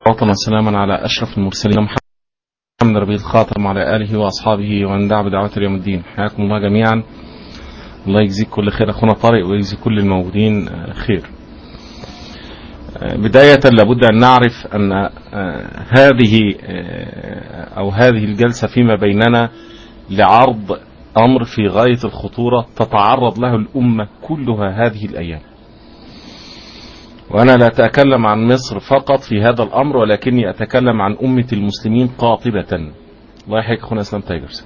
وسلاما على أشرف المرسلين محمد ربي الخاتم وعلى آله وأصحابه ومن دعا بدعوة اليوم الدين حياكم الله جميعا الله يجزيك كل خير أخونا طارق ويجزي كل الموجودين خير بداية لابد أن نعرف أن هذه أو هذه الجلسة فيما بيننا لعرض أمر في غاية الخطورة تتعرض له الأمة كلها هذه الأيام وأنا لا أتكلم عن مصر فقط في هذا الأمر ولكني أتكلم عن أمة المسلمين قاطبة الله يحييك أخونا إسلام تايجرز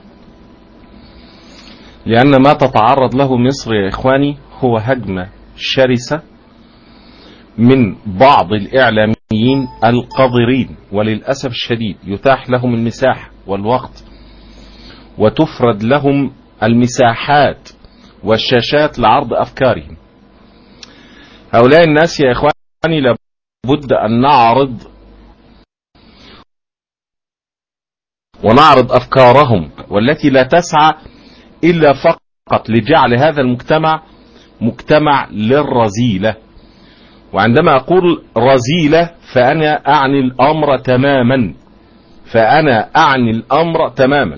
لأن ما تتعرض له مصر يا إخواني هو هجمة شرسة من بعض الإعلاميين القذرين وللأسف الشديد يتاح لهم المساحة والوقت وتفرد لهم المساحات والشاشات لعرض أفكارهم هؤلاء الناس يا إخواني لابد أن نعرض ونعرض أفكارهم والتي لا تسعى إلا فقط لجعل هذا المجتمع مجتمع للرزيلة وعندما أقول رزيلة فأنا أعني الأمر تماما فأنا أعني الأمر تماما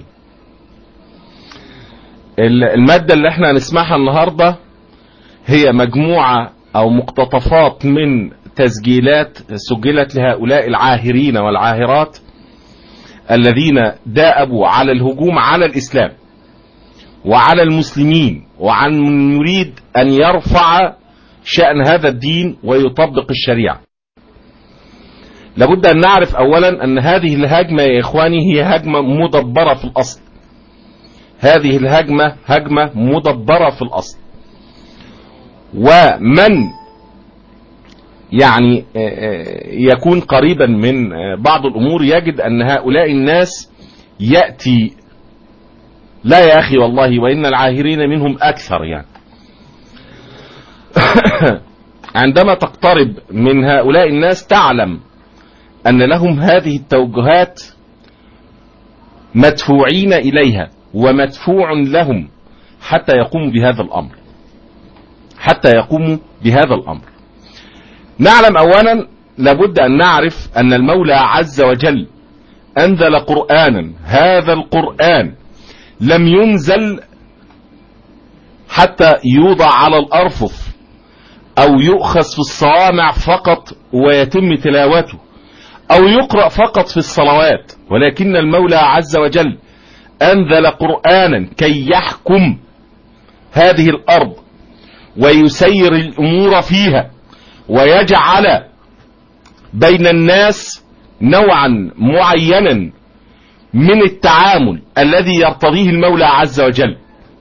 المادة اللي احنا هنسمعها النهاردة هي مجموعة أو مقتطفات من تسجيلات سجلت لهؤلاء العاهرين والعاهرات الذين داءبوا على الهجوم على الإسلام وعلى المسلمين وعن من يريد أن يرفع شأن هذا الدين ويطبق الشريعة لابد أن نعرف أولا أن هذه الهجمة يا إخواني هي هجمة مدبرة في الأصل هذه الهجمة هجمة مدبرة في الأصل ومن يعني يكون قريبا من بعض الأمور يجد أن هؤلاء الناس يأتي لا يا أخي والله وإن العاهرين منهم أكثر يعني عندما تقترب من هؤلاء الناس تعلم أن لهم هذه التوجهات مدفوعين إليها ومدفوع لهم حتى يقوموا بهذا الأمر حتى يقوموا بهذا الأمر نعلم أولا لابد أن نعرف أن المولى عز وجل أنزل قرآنا هذا القرآن لم ينزل حتى يوضع على الأرفف أو يؤخذ في الصوامع فقط ويتم تلاوته أو يقرأ فقط في الصلوات ولكن المولى عز وجل أنزل قرآنا كي يحكم هذه الأرض ويسير الأمور فيها ويجعل بين الناس نوعا معينا من التعامل الذي يرتضيه المولى عز وجل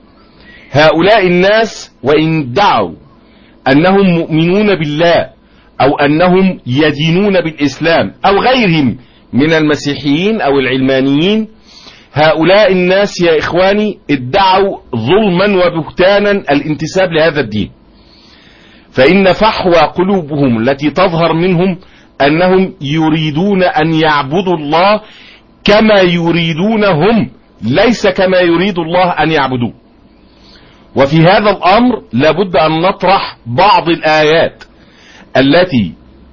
هؤلاء الناس وإن ادعوا أنهم مؤمنون بالله أو أنهم يدينون بالإسلام أو غيرهم من المسيحيين أو العلمانيين هؤلاء الناس يا إخواني ادعوا ظلما وبهتانا الانتساب لهذا الدين فإن فحوى قلوبهم التي تظهر منهم أنهم يريدون أن يعبدوا الله كما يريدون هم ليس كما يريد الله أن يعبدوه وفي هذا الأمر لابد أن نطرح بعض الآيات التي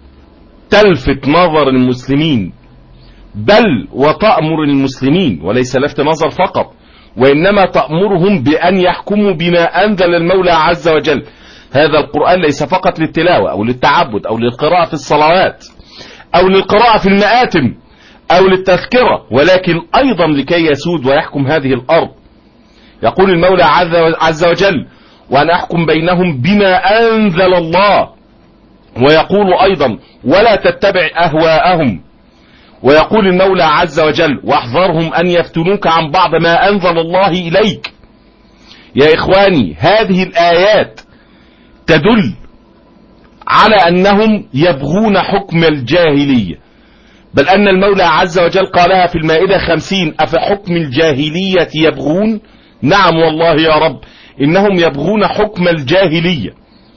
تلفت نظر المسلمين بل وتأمر المسلمين وليس لفت نظر فقط وإنما تأمرهم بأن يحكموا بما أنزل المولى عز وجل هذا القرآن ليس فقط للتلاوة أو للتعبد أو للقراءة في الصلوات أو للقراءة في المآتم أو للتذكرة ولكن أيضا لكي يسود ويحكم هذه الأرض يقول المولى عز وجل وأن أحكم بينهم بما أنزل الله ويقول أيضا ولا تتبع أهواءهم ويقول المولى عز وجل واحذرهم أن يفتنوك عن بعض ما أنزل الله إليك يا إخواني هذه الآيات تدل على أنهم يبغون حكم الجاهلية بل أن المولى عز وجل قالها في المائدة خمسين أفحكم الجاهلية يبغون نعم والله يا رب إنهم يبغون حكم الجاهلية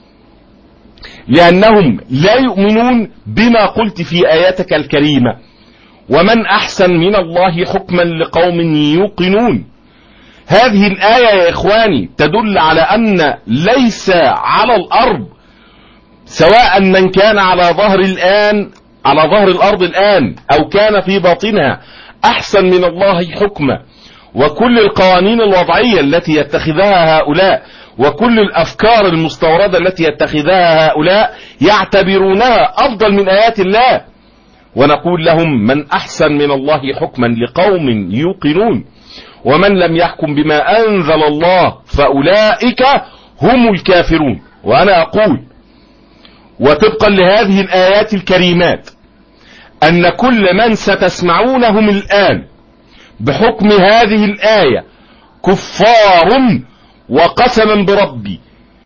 لأنهم لا يؤمنون بما قلت في آياتك الكريمة ومن أحسن من الله حكما لقوم يوقنون هذه الآية يا إخواني تدل على أن ليس على الأرض سواء من كان على ظهر الآن على ظهر الأرض الآن أو كان في باطنها أحسن من الله حكما وكل القوانين الوضعية التي يتخذها هؤلاء وكل الأفكار المستوردة التي يتخذها هؤلاء يعتبرونها أفضل من آيات الله ونقول لهم من أحسن من الله حكما لقوم يوقنون ومن لم يحكم بما أنزل الله فأولئك هم الكافرون وأنا أقول وطبقا لهذه الآيات الكريمات أن كل من ستسمعونهم الآن بحكم هذه الآية كفار وقسما بربي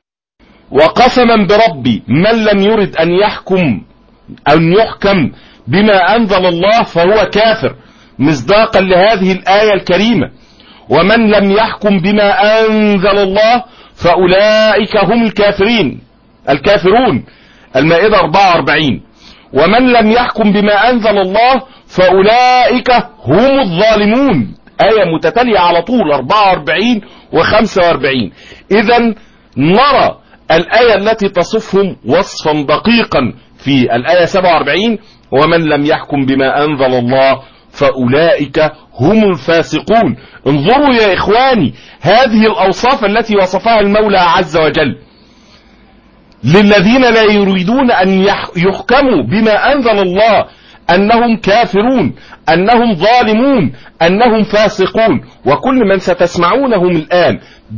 وقسما بربي من لم يرد أن يحكم أن يحكم بما أنزل الله فهو كافر مصداقا لهذه الآية الكريمة ومن لم يحكم بما أنزل الله فأولئك هم الكافرين الكافرون المائدة 44 ومن لم يحكم بما أنزل الله فأولئك هم الظالمون آية متتالية على طول 44 و45 إذا نرى الآية التي تصفهم وصفا دقيقا في الآية 47 ومن لم يحكم بما أنزل الله فأولئك هم الفاسقون انظروا يا إخواني هذه الأوصاف التي وصفها المولى عز وجل للذين لا يريدون أن يحكموا بما أنزل الله أنهم كافرون أنهم ظالمون أنهم فاسقون وكل من ستسمعونهم الآن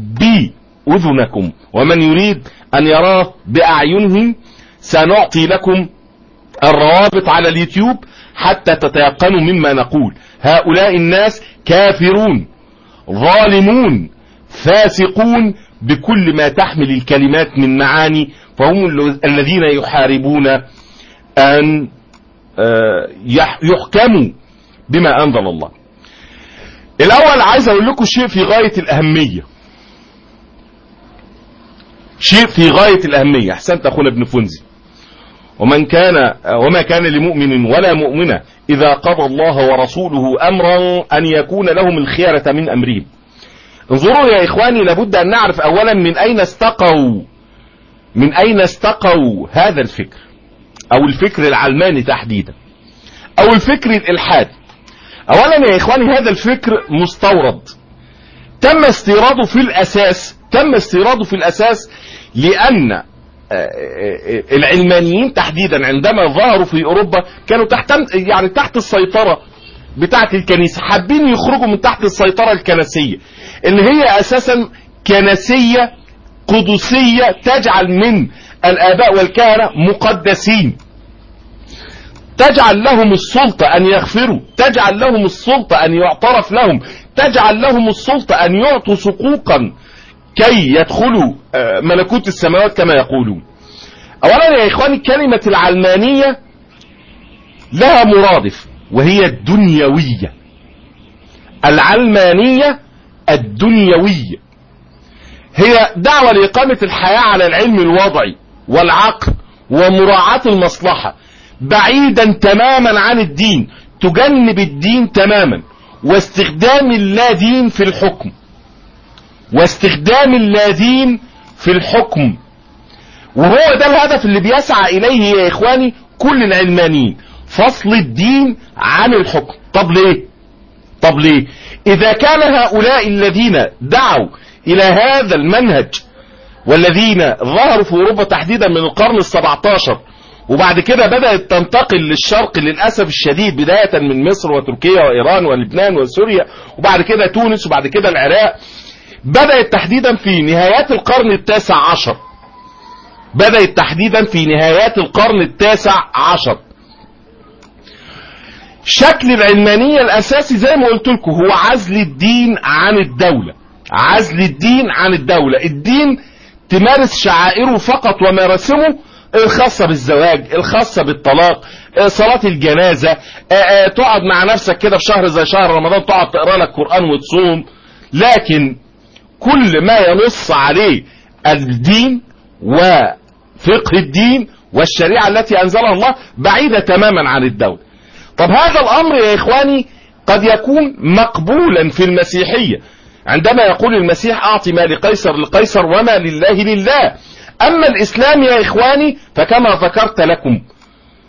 بأذنكم ومن يريد أن يراه بأعينهم سنعطي لكم الروابط على اليوتيوب حتى تتيقنوا مما نقول هؤلاء الناس كافرون ظالمون فاسقون بكل ما تحمل الكلمات من معاني فهم الذين يحاربون أن آه، يحكموا بما أنزل الله الأول عايز أقول لكم شيء في غاية الأهمية شيء في غاية الأهمية أحسنت أخونا ابن فنزي ومن كان وما كان لمؤمن ولا مؤمنة إذا قضى الله ورسوله أمرا أن يكون لهم الخيرة من أمرهم انظروا يا إخواني لابد أن نعرف أولا من أين استقوا من أين استقوا هذا الفكر أو الفكر العلماني تحديدا أو الفكر الإلحادي أولا يا إخواني هذا الفكر مستورد تم استيراده في الأساس تم استيراده في الأساس لأن العلمانيين تحديدا عندما ظهروا في اوروبا كانوا تحت يعني تحت السيطرة بتاعة الكنيسة حابين يخرجوا من تحت السيطرة الكنسية اللي هي اساسا كنسية قدسية تجعل من الاباء والكهنة مقدسين تجعل لهم السلطة ان يغفروا تجعل لهم السلطة ان يعترف لهم تجعل لهم السلطة ان يعطوا سقوقا كي يدخلوا آه، ملكوت السماوات كما يقولون اولا يا اخواني كلمة العلمانية لها مرادف وهي الدنيوية العلمانية الدنيوية هي دعوة لإقامة الحياة على العلم الوضعي والعقل ومراعاة المصلحة بعيدا تماما عن الدين تجنب الدين تماما واستخدام اللا دين في الحكم واستخدام اللازين في الحكم وهو ده الهدف اللي بيسعى إليه يا إخواني كل العلمانيين فصل الدين عن الحكم طب ليه طب ليه إذا كان هؤلاء الذين دعوا إلى هذا المنهج والذين ظهروا في أوروبا تحديدا من القرن السبعتاشر وبعد كده بدأت تنتقل للشرق للأسف الشديد بداية من مصر وتركيا وإيران ولبنان وسوريا وبعد كده تونس وبعد كده العراق بدأت تحديدا في نهايات القرن التاسع عشر بدأت تحديدا في نهايات القرن التاسع عشر شكل العلمانية الأساسي زي ما قلت لكم هو عزل الدين عن الدولة عزل الدين عن الدولة الدين تمارس شعائره فقط ومراسمه الخاصة بالزواج الخاصة بالطلاق صلاة الجنازة تقعد مع نفسك كده في شهر زي شهر رمضان تقعد تقرأ لك قرآن وتصوم لكن كل ما ينص عليه الدين وفقه الدين والشريعة التي أنزلها الله بعيدة تماما عن الدولة طب هذا الأمر يا إخواني قد يكون مقبولا في المسيحية عندما يقول المسيح أعطي ما لقيصر لقيصر وما لله لله أما الإسلام يا إخواني فكما ذكرت لكم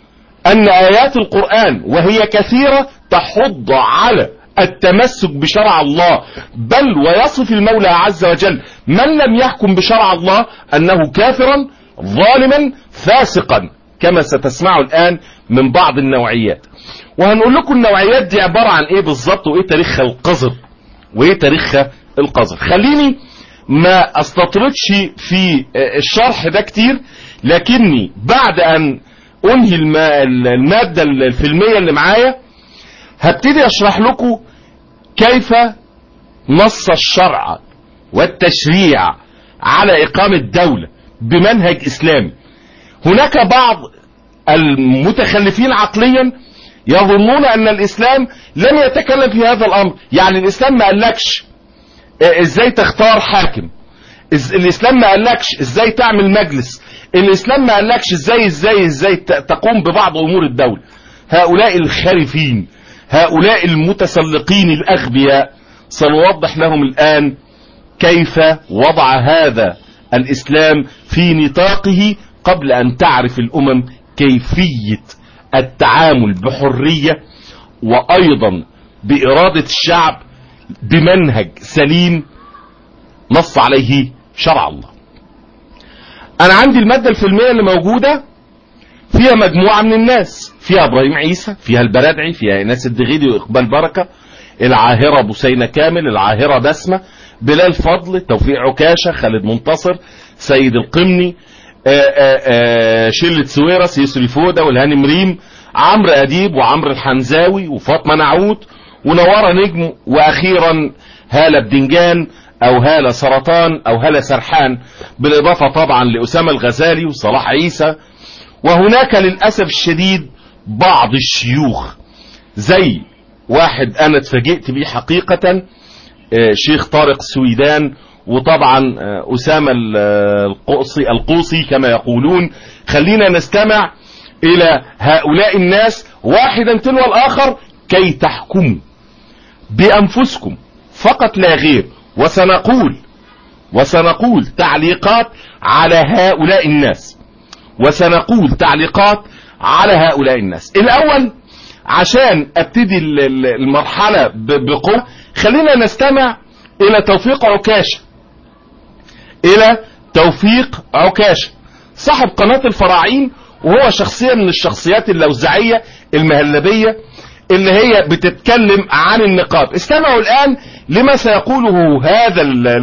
ان ايات القرآن وهي كثيرة تحض على التمسك بشرع الله بل ويصف المولى عز وجل من لم يحكم بشرع الله انه كافرا ظالما فاسقا كما ستسمعوا الان من بعض النوعيات وهنقول لكم النوعيات دي عبارة عن ايه بالظبط وايه تاريخها القذر وايه تاريخها القذر خليني ما استطردش في الشرح ده كتير لكني بعد ان انهي المادة الفيلمية اللي معايا هبتدي اشرح لكم كيف نص الشرع والتشريع على اقامة دولة بمنهج اسلامي هناك بعض المتخلفين عقليا يظنون ان الاسلام لم يتكلم في هذا الامر يعني الاسلام ما قالكش ازاي تختار حاكم الاسلام ما قالكش ازاي تعمل مجلس الاسلام ما قالكش ازاي ازاي ازاي تقوم ببعض امور الدولة هؤلاء الخارفين هؤلاء المتسلقين الاغبياء سنوضح لهم الان كيف وضع هذا الاسلام في نطاقه قبل ان تعرف الامم كيفية التعامل بحرية وايضا بارادة الشعب بمنهج سليم نص عليه شرع الله انا عندي المادة الفيلمية اللي موجودة فيها مجموعة من الناس فيها ابراهيم عيسى فيها البرادعي فيها ايناس الدغيدي واقبال بركة العاهرة بوسينة كامل العاهرة بسمة بلال فضل توفيق عكاشة خالد منتصر سيد القمني آآ آآ شلة سويرس يسري فودة والهاني مريم عمرو اديب وعمرو الحنزاوي وفاطمة نعوت ونوارة نجم واخيرا هالة بدنجان او هالة سرطان او هالة سرحان بالاضافة طبعا لاسامة الغزالي وصلاح عيسى وهناك للأسف الشديد بعض الشيوخ زي واحد انا اتفاجئت بيه حقيقة شيخ طارق سويدان وطبعا اسامة القوصي, القوصي كما يقولون خلينا نستمع الى هؤلاء الناس واحدا تلو الاخر كي تحكموا بانفسكم فقط لا غير وسنقول وسنقول تعليقات على هؤلاء الناس وسنقول تعليقات على هؤلاء الناس الاول عشان ابتدي المرحلة بقوة خلينا نستمع الى توفيق عكاشة الى توفيق عكاشة صاحب قناة الفراعين وهو شخصية من الشخصيات اللوزعية المهلبية اللي هي بتتكلم عن النقاب استمعوا الان لما سيقوله هذا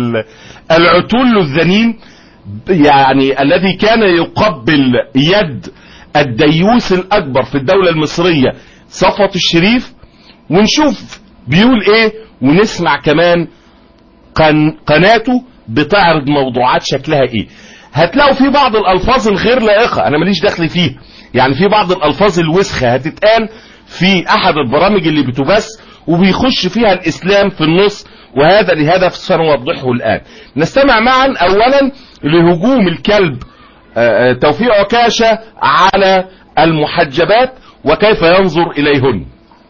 العتول الذنين يعني الذي كان يقبل يد الديوس الاكبر في الدولة المصرية صفوة الشريف ونشوف بيقول ايه ونسمع كمان قن قناته بتعرض موضوعات شكلها ايه هتلاقوا في بعض الالفاظ الغير لائقة انا ماليش دخل فيها يعني في بعض الالفاظ الوسخة هتتقال في احد البرامج اللي بتبث وبيخش فيها الاسلام في النص وهذا لهدف سنوضحه الان نستمع معا اولا لهجوم الكلب توفيق عكاشة على المحجبات وكيف ينظر اليهن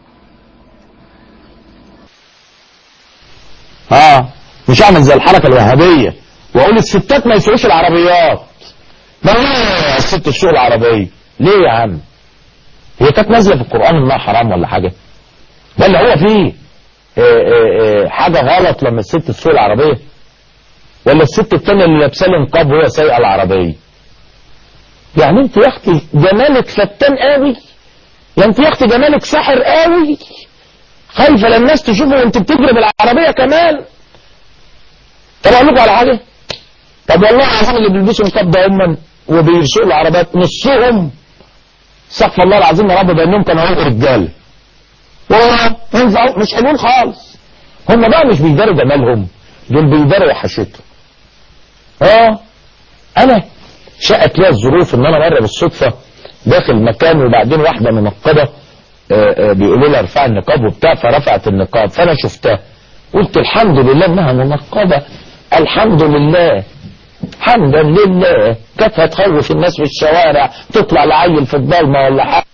اه مش اعمل زي الحركة الوهابية واقول الستات ما يسوقوش العربيات ما هي الست تسوق العربية ليه يا عم هي كانت نازله في القرآن انها حرام ولا حاجة ده اللي هو فيه إيه إيه إيه حاجة غلط لما الست تسوق العربية ولا الست التانية اللي لابسه لي نقاب وهي سايقة العربية يعني انت يا اختي جمالك فتان قوي يا انت يا اختي جمالك ساحر قوي خايفة للناس تشوفه وانت بتجري بالعربية كمان طب اقول لكم على حاجة طب والله العظيم اللي بيلبسوا نقاب ده هم وبيسوقوا العربيات نصهم استغفر الله العظيم يا رب بانهم كانوا هم رجاله وينفعوا مش حلوين خالص هم بقى مش بيداروا جمالهم دول بيداروا وحشتهم اه انا شاءت لي الظروف ان انا مره بالصدفه داخل مكان وبعدين واحده منقبه بيقولوا لها ارفعي النقاب وبتاع فرفعت النقاب فانا شفتها قلت الحمد لله انها منقبه الحمد لله حمدا لله كانت هتخوف الناس في الشوارع تطلع لعيل في الضلمه ولا حاجه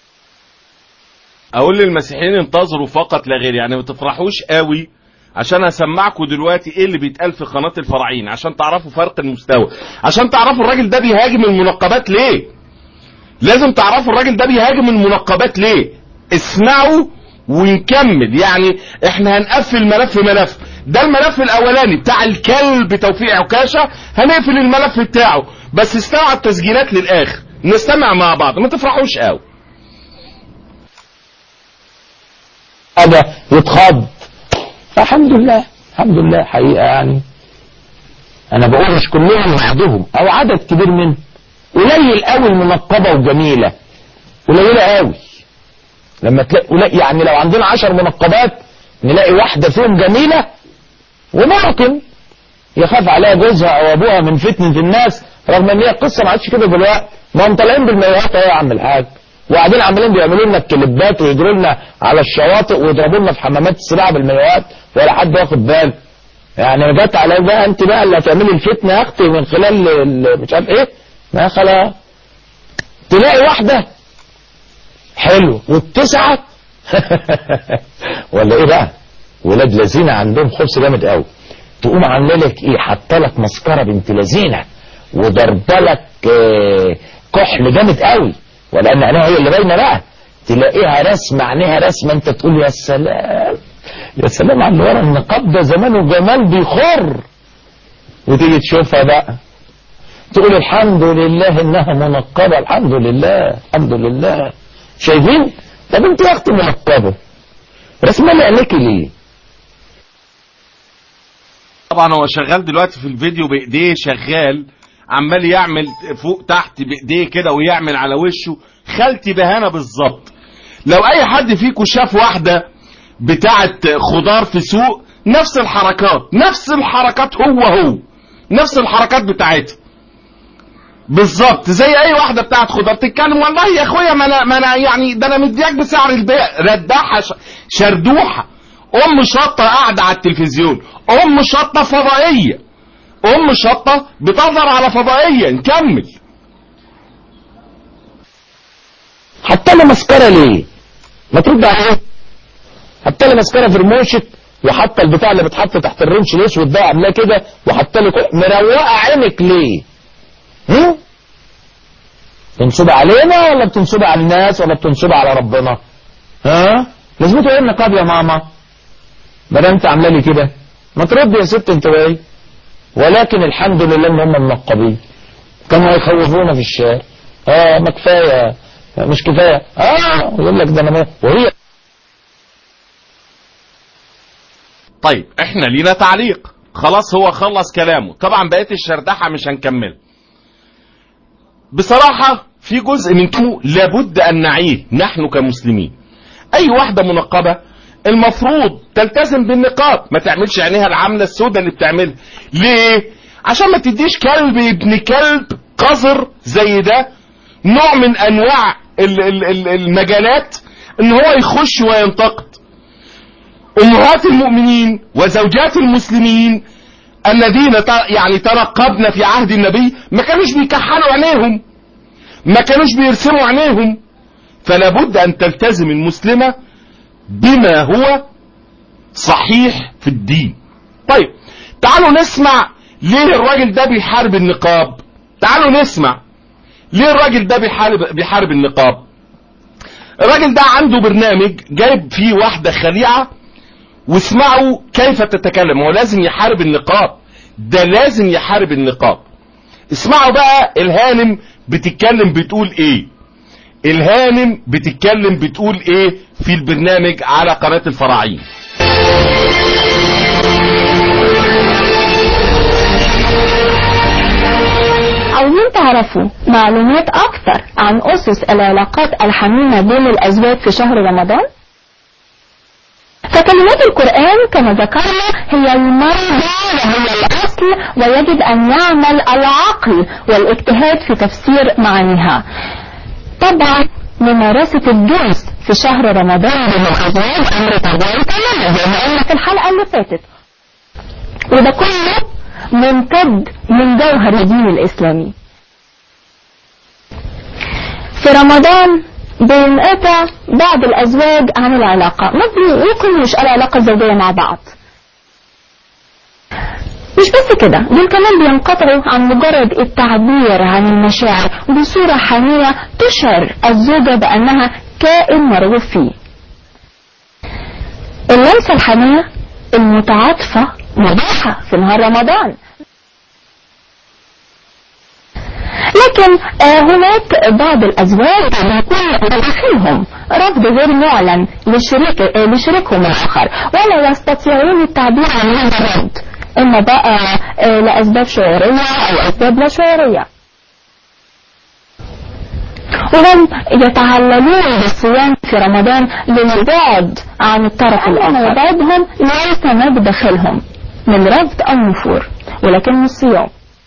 اقول للمسيحيين انتظروا فقط لا غير يعني ما تفرحوش قوي عشان اسمعكم دلوقتي ايه اللي بيتقال في قناة الفراعين عشان تعرفوا فرق المستوى عشان تعرفوا الراجل ده بيهاجم المنقبات ليه لازم تعرفوا الراجل ده بيهاجم المنقبات ليه اسمعوا ونكمل يعني احنا هنقفل ملف ملف ده الملف الاولاني بتاع الكلب توفيق عكاشة هنقفل الملف بتاعه بس استمعوا التسجيلات للاخر نستمع مع بعض ما تفرحوش قوي هذا يتخض فالحمد لله الحمد لله حقيقة يعني انا بقول مش كلهم بعضهم او عدد كبير منهم قليل قوي المنقبة وجميلة قليلة قوي لما تلاقي يعني لو عندنا عشر منقبات نلاقي واحدة فيهم جميلة وممكن يخاف عليها جوزها او ابوها من فتنة الناس رغم ان هي القصة ما عادش كده دلوقتي ما هم طالعين بالميوهات اهو يا عم الحاج وقاعدين عمالين بيعملوا لنا الكليبات ويجروا لنا على الشواطئ ويضربوا لنا في حمامات السباحه بالميوهات ولا حد واخد باله يعني جت على بقى انت بقى اللي هتعملي الفتنه يا اختي من خلال ال- مش عارف ايه ما خلاص تلاقي واحده حلو والتسعه ولا ايه بقى ولاد لذينه عندهم خبز جامد قوي تقوم عامله لك ايه حاطه لك مسكره بنت لذينه وضربه لك آه، كحل جامد قوي ولان عينيها هي اللي باينه بقى تلاقيها رسمه عينيها رسمه انت تقول يا سلام يا سلام على اللي ورا النقاب ده زمان وجمال بيخر وتيجي تشوفها بقى تقول الحمد لله انها منقبه الحمد لله الحمد لله شايفين طب انت يا اختي منقبه رسمه لي عينيكي ليه طبعا هو شغال دلوقتي في الفيديو بايديه شغال عمال يعمل فوق تحت بايديه كده ويعمل على وشه خالتي بهانه بالظبط لو اي حد فيكم شاف واحده بتاعه خضار في سوق نفس الحركات نفس الحركات هو هو نفس الحركات بتاعتها بالظبط زي اي واحده بتاعت خضار تتكلم والله يا اخويا ما انا ما انا يعني ده انا مدياك بسعر البيع رداحه ش- شردوحه ام شطه قاعده على التلفزيون ام شطه فضائيه ام شطه بتظهر على فضائيه نكمل حتى لي مسكره ليه ما ترد عليه حتى لي مسكره في رموشك وحتى البتاع اللي بتحط تحت الرمش الاسود ده عاملاه كده وحتى لي كل- مروقه عينك ليه هم؟ تنصب علينا ولا بتنصب على الناس ولا بتنصب على ربنا ها لازمته ايه النقاب يا ماما ما دام انت عامله لي كده ما ترد يا ست انت وايه ولكن الحمد لله ان هم منقبين كانوا يخوفونا في الشارع اه ما كفايه مش كفايه اه يقول لك ده انا ما- وهي طيب احنا لينا تعليق خلاص هو خلص كلامه طبعا بقيت الشردحه مش هنكمل بصراحة في جزء من كونه لابد أن نعيه نحن كمسلمين أي واحدة منقبة المفروض تلتزم بالنقاب ما تعملش عينيها العاملة السوداء اللي بتعملها ليه؟ عشان ما تديش كلب ابن كلب قذر زي ده نوع من أنواع ال- ال- ال- المجالات ان هو يخش وينتقد امهات المؤمنين وزوجات المسلمين الذين ت- يعني ترقبنا في عهد النبي ما كانوش بيكحلوا عينيهم ما كانوش بيرسموا عينيهم فلا بد ان تلتزم المسلمه بما هو صحيح في الدين طيب تعالوا نسمع ليه الراجل ده بيحارب النقاب تعالوا نسمع ليه الراجل ده بيحارب بيحارب النقاب الراجل ده عنده برنامج جايب فيه واحده خليعه واسمعوا كيف تتكلم هو لازم يحارب النقاب ده لازم يحارب النقاب اسمعوا بقى الهانم بتتكلم بتقول ايه الهانم بتتكلم بتقول ايه في البرنامج على قناة الفراعين عاوزين تعرفوا معلومات أكثر عن أسس العلاقات الحميمة بين الأزواج في شهر رمضان؟ فكلمات القرآن كما ذكرنا هي المرجع وهي الأصل ويجب أن يعمل العقل والاجتهاد في تفسير معانيها طبعا ممارسة الجنس في شهر رمضان بين الأزواج أمر طبيعي تماما زي ما قلنا في الحلقة اللي فاتت وده كله ممتد من جوهر الدين الإسلامي في رمضان بينقطع بعض الأزواج عن العلاقة ما بيكونوش العلاقة الزوجية مع بعض مش بس كده دول كمان بينقطعوا عن مجرد التعبير عن المشاعر بصورة حامية تشعر الزوجة بأنها كائن مرغوب فيه اللمسة الحامية المتعاطفة مباحة في نهار رمضان لكن آه هناك بعض الأزواج بيكون داخلهم رفض غير معلن لشريك آه لشريكهم الآخر ولا يستطيعون التعبير عن هذا الرفض إما بقى آه لأسباب شعورية أو أسباب لا شعورية وهم يتعللون بالصيام في رمضان للبعد عن الطرف الآخر بعدهم ليس ما بداخلهم من رفض أو نفور ولكنه الصيام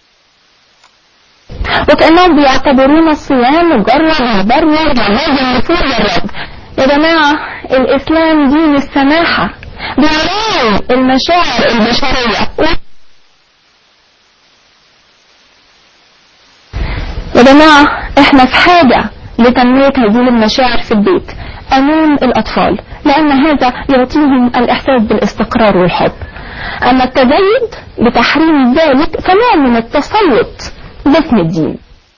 وكأنهم بيعتبرون الصيام مجرد مبرر لهذا النفور والرفض يا جماعة الإسلام دين السماحة بيراعي المشاعر البشرية يا جماعة احنا في حاجة لتنمية هذه المشاعر في البيت أمام الأطفال لأن هذا يعطيهم الإحساس بالاستقرار والحب أما التزيد بتحريم ذلك فنوع من التسلط باسم الدين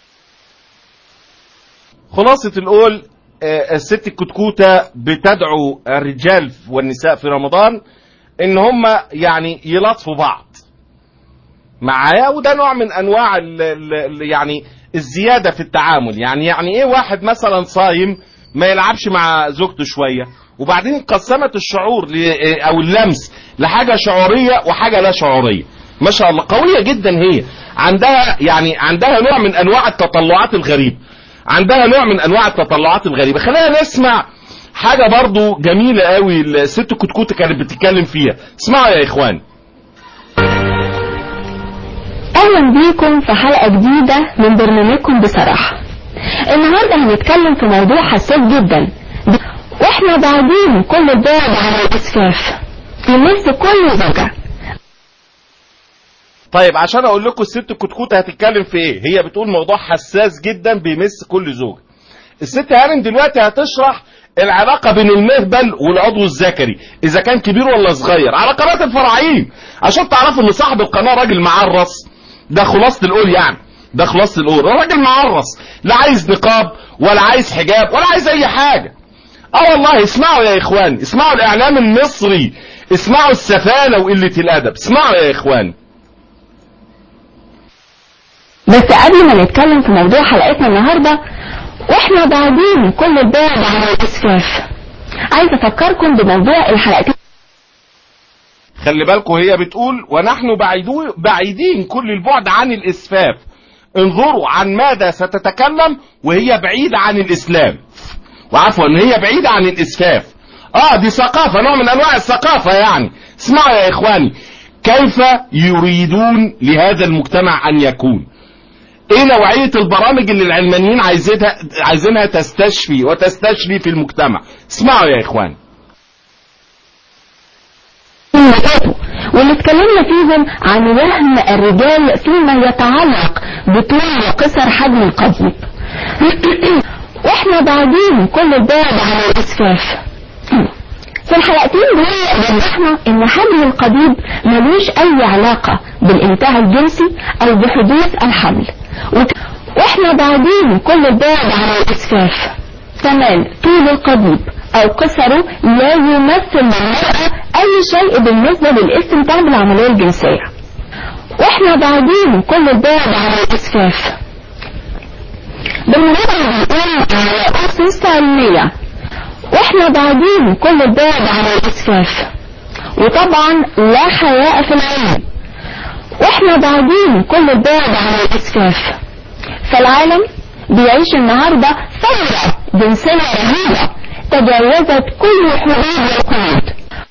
خلاصة القول آه، الست الكتكوتة بتدعو الرجال والنساء في رمضان ان هم يعني يلطفوا بعض معايا وده نوع من انواع ال ال يعني الزيادة في التعامل يعني يعني ايه واحد مثلا صايم ما يلعبش مع زوجته شوية وبعدين قسمت الشعور ل- او اللمس لحاجة شعورية وحاجة لا شعورية ما شاء الله قوية جدا هي عندها يعني عندها نوع من انواع التطلعات الغريبة عندها نوع من انواع التطلعات الغريبة خلينا نسمع حاجة برضو جميلة قوي الست كتكوتة كانت بتتكلم فيها اسمعوا يا اخوان اهلا بيكم في حلقة جديدة من برنامجكم بصراحة النهاردة هنتكلم في موضوع حساس جدا واحنا بعدين كل البعد عن الاسفاف يمس كل زوجة طيب عشان اقول لكم الست الكتكوتة هتتكلم في ايه هي بتقول موضوع حساس جدا بيمس كل زوج الست هانم دلوقتي هتشرح العلاقة بين المهبل والعضو الذكري اذا كان كبير ولا صغير على قناة الفراعين عشان تعرفوا ان صاحب القناة راجل معرس ده خلاصة القول يعني ده خلاصة القول راجل معرس لا عايز نقاب ولا عايز حجاب ولا عايز اي حاجة اه والله اسمعوا يا اخوان اسمعوا الاعلام المصري اسمعوا السفالة وقلة الادب اسمعوا يا اخوان بس قبل ما نتكلم في موضوع حلقتنا النهاردة واحنا بعدين كل البعد عن الاسفاف عايز افكركم بموضوع الحلقتين خلي بالكم هي بتقول ونحن بعيدو بعيدين كل البعد عن الإسفاف انظروا عن ماذا ستتكلم وهي بعيدة عن الإسلام وعفوا ان هي بعيدة عن الإسفاف اه دي ثقافة نوع من انواع الثقافة يعني اسمعوا يا اخواني كيف يريدون لهذا المجتمع ان يكون ايه نوعية البرامج اللي العلمانيين عايزينها عايزينها تستشفي وتستشفي في المجتمع اسمعوا يا اخواني اللي فاتوا واللي اتكلمنا فيهم عن وهم الرجال فيما يتعلق بطول وقصر حجم القضيب واحنا بعدين كل البعد عن الاسفاف في الحلقتين دول وضحنا ان حجم القضيب ملوش اي علاقة بالانتهاء الجنسي او بحدوث الحمل وك- واحنا بعدين كل البعد عن الاسفاف كمان طول القضيب او قصره لا يمثل للمرأة اي شيء بالنسبة للاستمتاع بالعملية الجنسية واحنا بعدين كل البعد عن الاسفاف بالمناسبة بنقول على اسس علمية واحنا بعدين كل البعد عن الاسفاف وطبعا لا حياء في العلم واحنا بعدين كل البعد عن الاسفاف فالعالم بيعيش النهاردة ثورة جنسية رهيبة تجاوزت كل حدود والقيود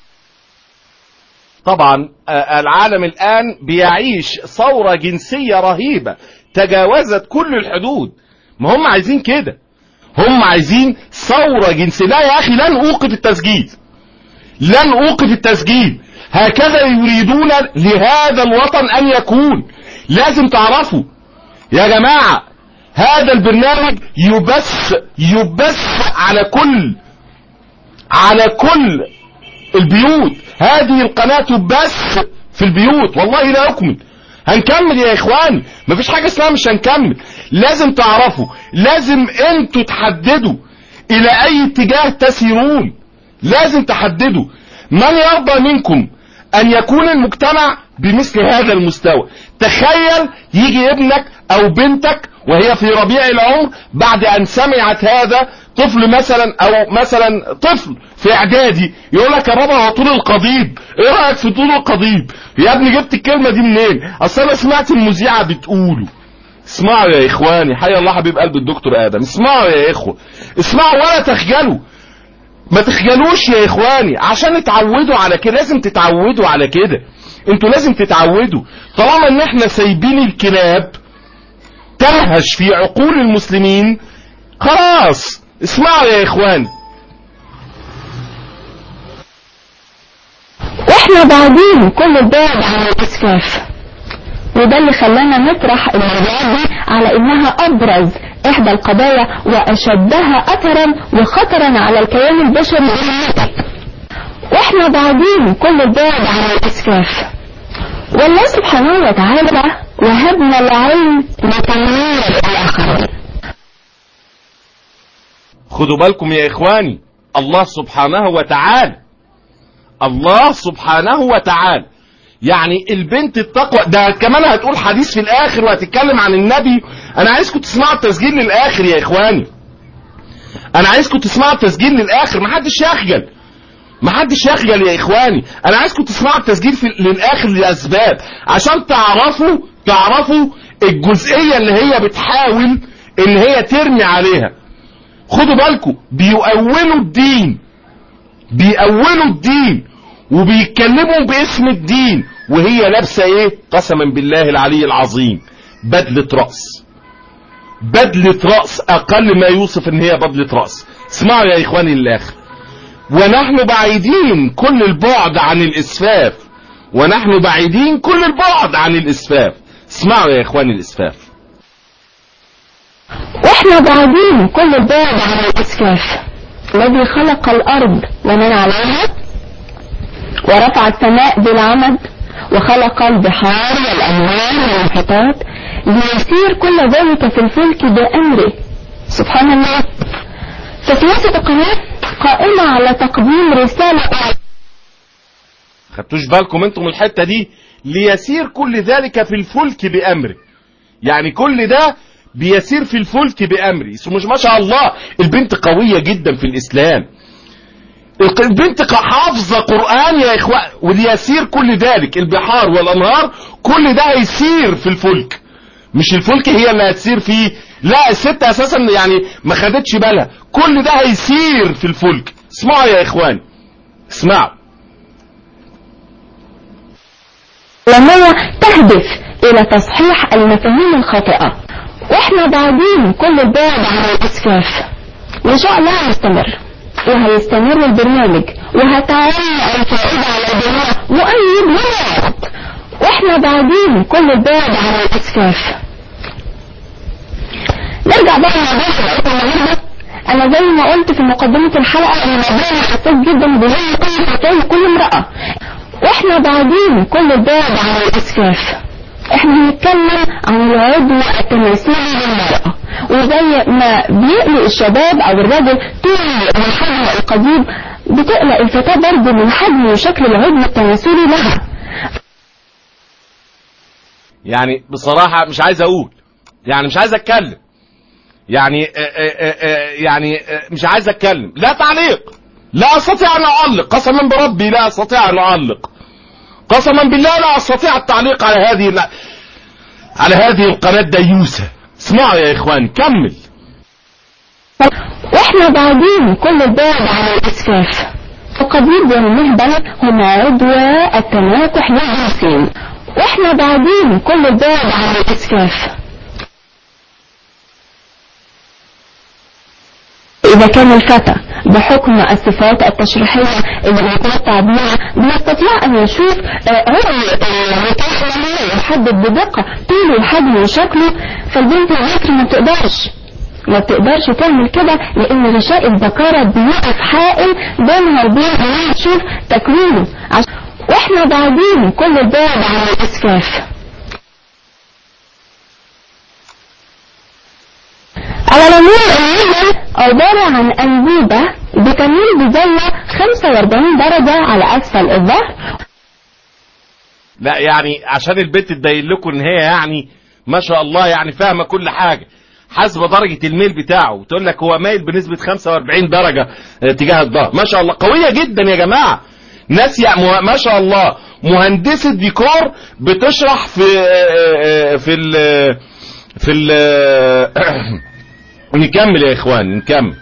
طبعا آه، العالم الآن بيعيش ثورة جنسية رهيبة تجاوزت كل الحدود ما هم عايزين كده هم عايزين ثورة جنسية لا يا أخي لن أوقف التسجيل لن أوقف التسجيل هكذا يريدون لهذا الوطن أن يكون لازم تعرفوا يا جماعة هذا البرنامج يبث يبث على كل على كل البيوت هذه القناة تبث في البيوت والله لا أكمل هنكمل يا إخواني مفيش حاجة اسمها مش هنكمل لازم تعرفوا لازم انتوا تحددوا إلى أي اتجاه تسيرون لازم تحددوا من يرضى منكم أن يكون المجتمع بمثل هذا المستوى تخيل يجي ابنك أو بنتك وهي في ربيع العمر بعد أن سمعت هذا طفل مثلا أو مثلا طفل في إعدادي يقول لك يا بابا هو طول القضيب إيه رأيك في طول القضيب يا ابني جبت الكلمة دي منين أصل أنا سمعت المذيعة بتقوله اسمعوا يا إخواني حي الله حبيب قلب الدكتور آدم اسمعوا يا إخوة اسمعوا ولا تخجلوا ما تخجلوش يا إخواني عشان اتعودوا على كده لازم تتعودوا على كده انتوا لازم تتعودوا طالما ان احنا سايبين الكلاب تلهش في عقول المسلمين خلاص اسمعوا يا اخوان واحنا بعدين كل البعد عن الاسفاف وده اللي خلانا نطرح الموضوع دي على انها ابرز احدى القضايا واشدها اثرا وخطرا على الكيان البشري واحنا بعدين كل البعد عن الاسفاف والله سبحانه وتعالى وهبنا العلم لتنوير الاخرين خدوا بالكم يا اخواني الله سبحانه وتعالى الله سبحانه وتعالى يعني البنت التقوى ده كمان هتقول حديث في الاخر وهتتكلم عن النبي انا عايزكم تسمعوا التسجيل للاخر يا اخواني انا عايزكم تسمعوا التسجيل للاخر محدش يخجل محدش يخجل يا اخواني انا عايزكم تسمعوا التسجيل في للاخر لاسباب عشان تعرفوا تعرفوا الجزئية اللي هي بتحاول ان هي ترمي عليها خدوا بالكم بيؤولوا الدين بيأولوا الدين وبيتكلموا باسم الدين وهي لابسة ايه قسما بالله العلي العظيم بدلة رأس بدلة رأس اقل ما يوصف ان هي بدلة رأس اسمعوا يا اخواني للاخر ونحن بعيدين كل البعد عن الاسفاف ونحن بعيدين كل البعد عن الاسفاف اسمعوا يا اخواني الاسفاف واحنا بعدين كل البعد عن الاسفاف الذي خلق الارض ومن عليها ورفع السماء بالعمد وخلق البحار والأنهار والمحيطات ليسير كل ذلك في الفلك بأمره سبحان الله فسياسة القناة قائمة على تقديم رسالة خدتوش بالكم انتم الحتة دي ليسير كل ذلك في الفلك بأمره يعني كل ده بيسير في الفلك بأمره مش ما شاء الله البنت قوية جدا في الإسلام البنت حافظة قرآن يا إخوان وليسير كل ذلك البحار والأنهار كل ده هيسير في الفلك مش الفلك هي اللي هتسير فيه لا الست أساسا يعني ما خدتش بالها كل ده هيسير في الفلك اسمعوا يا إخوان اسمعوا لما تهدف إلى تصحيح المفاهيم الخاطئة واحنا بعدين كل البعد عن الإسفاف وإن شاء الله هنستمر وهيستمر البرنامج وهتعلق الفائدة على الجميع مؤيد ولا واحنا بعدين كل البعد عن الاسفاف نرجع بقى لموضوع حلقتنا النهارده انا زي ما قلت في مقدمة الحلقة ان الموضوع حساس جدا بهم كل فتاة وكل امرأة واحنا بعدين كل البعد عن الاسفاف احنا هنتكلم عن العضو التناسلي للمرأة وزي ما بيقلق الشباب او الرجل طول من حجم القضيب بتقلق الفتاة برضه من حجم وشكل العضو التناسلي لها يعني بصراحة مش عايز اقول يعني مش عايز اتكلم يعني آآ آآ يعني مش عايز اتكلم لا تعليق لا استطيع ان اعلق قسما بربي لا استطيع ان اعلق قسما بالله لا استطيع التعليق على هذه لا على هذه القناة ديوسة اسمعوا يا اخوان كمل واحنا بعدين كل البعد عن الاسفاف القضيب والمهبل هما عضوى التناكح للجنسين واحنا بعدين كل البعد عن الاسفاف إذا كان الفتى بحكم الصفات التشريحية اللي بيتمتع بها بيستطيع أن يشوف عضو المتاح له ويحدد بدقة طوله وحجمه وشكله فالبنت العكر ما بتقدرش ما بتقدرش تعمل كده لأن غشاء الذكارة بيقف حائل بينها وبين إنها تشوف تكوينه واحنا بعدين كل البعد عن الاسفاف على العموم النجم عبارة عن أنبوبة بتميل بزاوية 45 درجة على أسفل الظهر لا يعني عشان البنت تبين لكم ان هي يعني ما شاء الله يعني فاهمه كل حاجه حسب درجة الميل بتاعه وتقول لك هو مايل بنسبة 45 درجة اه، تجاه الظهر ما شاء الله قوية جدا يا جماعة ناس يعني مه- ما شاء الله مهندسة ديكور بتشرح في اه، اه، في ال في ال نكمل يا اخوان نكمل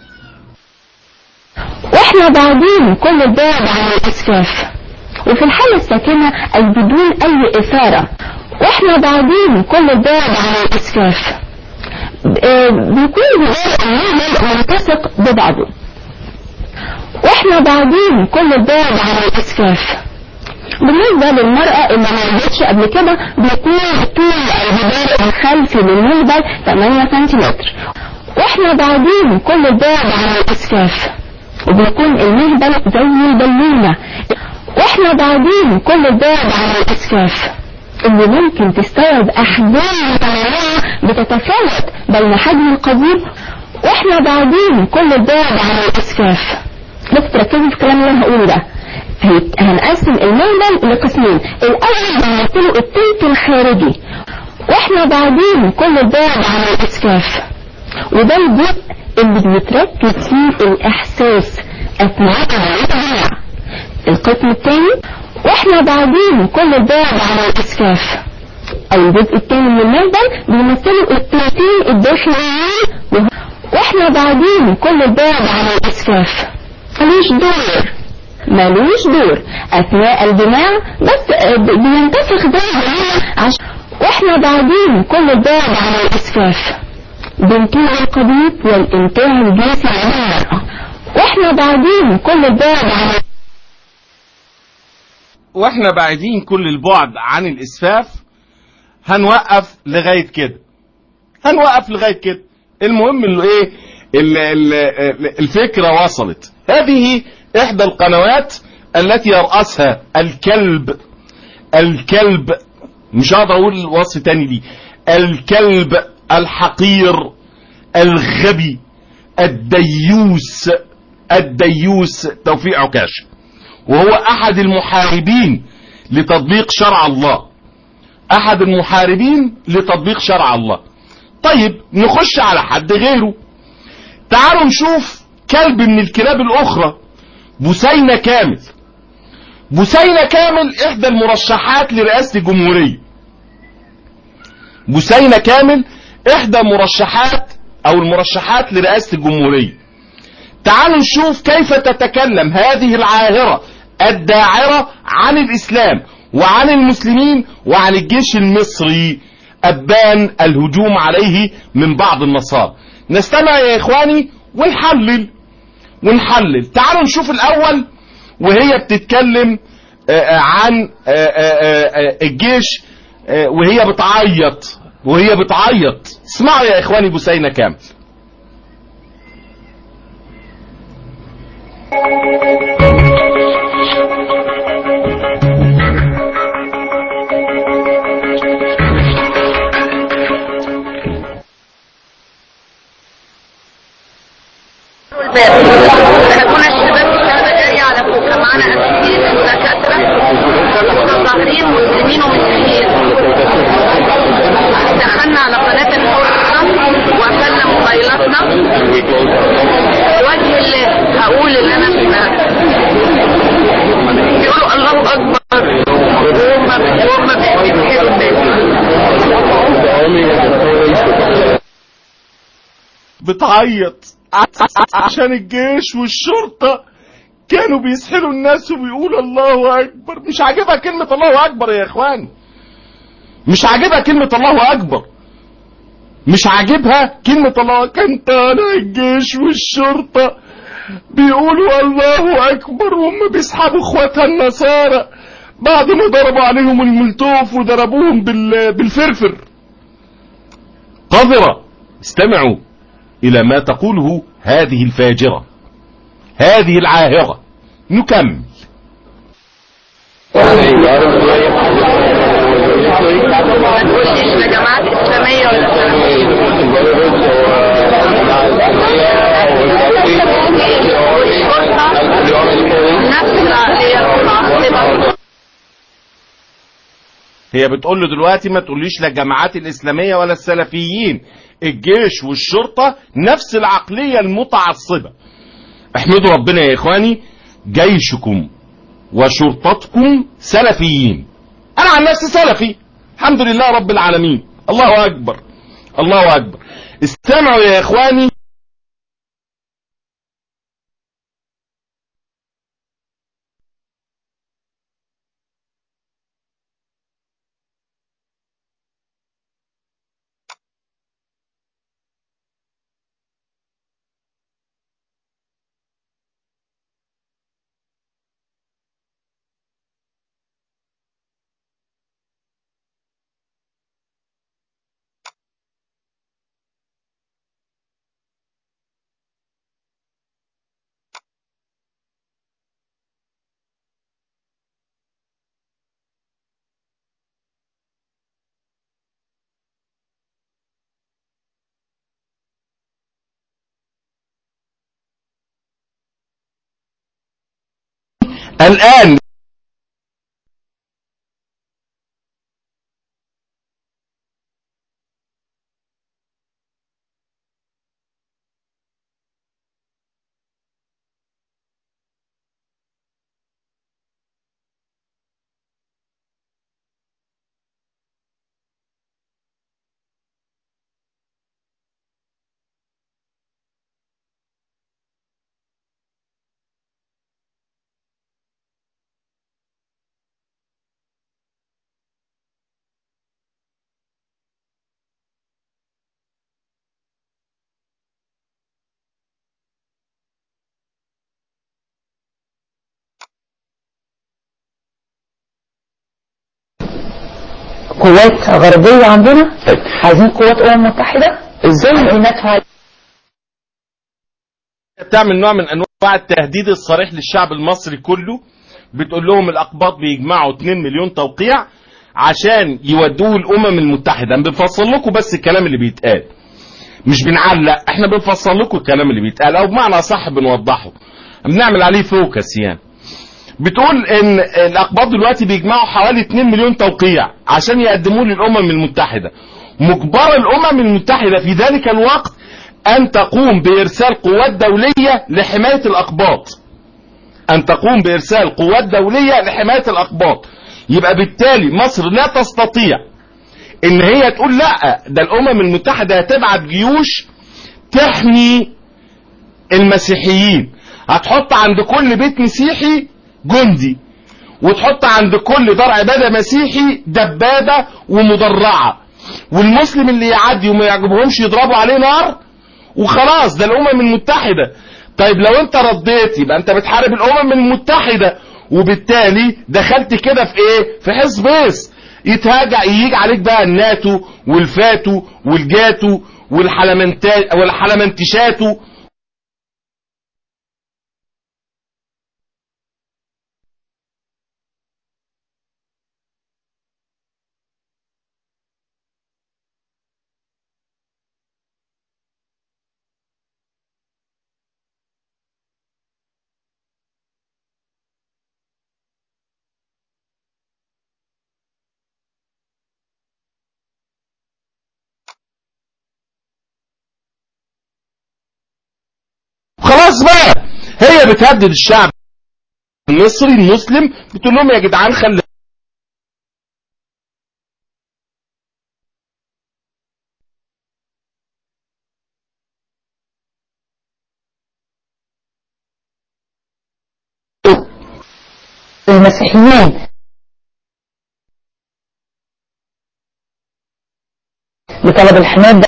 واحنا بعدين كل البعد عن الاسفاف وفي الحالة الساكنة أي بدون أي إثارة واحنا بعدين كل البعد عن الاسفاف اه، بيكون جدار النعمل ملتصق ببعضه واحنا بعدين كل البعد عن الاسفاف بالنسبة للمرأة اللي ما عملتش قبل كده بيكون طول الجدار الخلفي للمهبل 8 سنتيمتر واحنا بعدين كل البعد عن الاسفاف وبيكون المهبل زي البالونة واحنا بعدين كل البعد عن الاسفاف اللي ممكن تستوعب احجام متنوعة بتتفاوت بين حجم القضيب واحنا بعدين كل البعد عن الاسفاف بس تركزوا في الكلام اللي انا هقوله ده هيت- هنقسم المهبل لقسمين الاول بنمثله التلت الخارجي واحنا بعدين كل البعد عن الاسفاف وده الجزء اللي بيتركز فيه الاحساس اثناء عمليه الجماع القسم الثاني واحنا بعدين كل البعد عن الاسفاف او الجزء الثاني من المهبل بيمثلوا التلتين الداخليين وه- واحنا بعدين كل البعد عن الاسفاف ملوش دور ملوش دور اثناء الجماع بس آه، ب- بينتفخ زي الجماع عشان واحنا بعدين كل البعد عن الاسفاف بانتاج القضيب والانتاج الجنسي للمرأة واحنا بعدين كل البعد عن واحنا بعيدين كل البعد عن الاسفاف هنوقف لغايه كده هنوقف لغايه كده المهم انه ايه ال- ال- ال- الفكره وصلت هذه احدى القنوات التي يرأسها الكلب الكلب مش هقدر اقول وصف تاني دي الكلب الحقير الغبي الديوس الديوس توفيق عكاش وهو احد المحاربين لتطبيق شرع الله احد المحاربين لتطبيق شرع الله طيب نخش على حد غيره تعالوا نشوف كلب من الكلاب الاخرى بسينة كامل بسينة كامل احدى المرشحات لرئاسة الجمهورية بسينة كامل احدى مرشحات او المرشحات لرئاسة الجمهورية تعالوا نشوف كيف تتكلم هذه العاهرة الداعرة عن الإسلام وعن المسلمين وعن الجيش المصري أبان الهجوم عليه من بعض النصارى نستمع يا إخواني ونحلل ونحلل تعالوا نشوف الأول وهي بتتكلم آه، آه، عن آه، آه، آه، الجيش آه، وهي بتعيط وهي بتعيط اسمعوا يا إخواني بسينة كامل الباب كنا الشباب الشهادة جارية على فوق كان معانا أساسيين ودكاترة متظاهرين مسلمين ومسيحيين دخلنا على قناة الحرة وقفلنا موبايلاتنا وجه الله هقول اللي انا سمعته بيقولوا الله اكبر وهم وهم بيتحروا بتعيط عشان الجيش والشرطة كانوا بيسحلوا الناس وبيقولوا الله أكبر مش عاجبها كلمة الله أكبر يا إخوان مش عاجبها كلمة الله أكبر مش عاجبها كلمة الله كان طالع الجيش والشرطة بيقولوا الله أكبر وهم بيسحبوا إخواتها النصارى بعد ما ضربوا عليهم الملتوف وضربوهم بال... بالفرفر قذرة استمعوا إلى ما تقوله هذه الفاجرة هذه العاهرة نكمل ما تقوليش لا جماعات اسلاميه ولا سلفيه والشرطه نفس العقليه المتعصبه هي بتقول له دلوقتي ما تقوليش لا الجماعات الإسلامية ولا السلفيين الجيش والشرطة نفس العقلية المتعصبة احمدوا ربنا يا إخواني جيشكم وشرطتكم سلفيين أنا عن نفسي سلفي الحمد لله رب العالمين الله أكبر الله أكبر استمعوا يا إخواني الآن قوات غربية عندنا عايزين قوات أمم متحدة ازاي نتعامل تعمل نوع من انواع التهديد الصريح للشعب المصري كله بتقول لهم الاقباط بيجمعوا 2 مليون توقيع عشان يودوه الامم المتحده بنفصل لكم بس الكلام اللي بيتقال مش بنعلق احنا بنفصل لكم الكلام اللي بيتقال او بمعنى صح بنوضحه بنعمل عليه فوكس يعني بتقول ان الاقباط دلوقتي بيجمعوا حوالي 2 مليون توقيع عشان يقدموه للامم المتحده مجبرة الامم المتحده في ذلك الوقت ان تقوم بارسال قوات دوليه لحمايه الاقباط ان تقوم بارسال قوات دوليه لحمايه الاقباط يبقى بالتالي مصر لا تستطيع ان هي تقول لا ده الامم المتحده هتبعت جيوش تحمي المسيحيين هتحط عند كل بيت مسيحي جندي وتحط عند كل دار عبادة مسيحي دبابة ومدرعة والمسلم اللي يعدي وما يعجبهمش يضربوا عليه نار وخلاص ده الامم المتحدة طيب لو انت رديت يبقى انت بتحارب الامم المتحدة وبالتالي دخلت كده في ايه في حزبيس يتهاجع يجي عليك بقى الناتو والفاتو والجاتو والحلمنتا والحلمنتشاتو خلاص بقى هي بتهدد الشعب المصري المسلم بتقول لهم يا جدعان خلي المسيحيين بطلب الحماية ده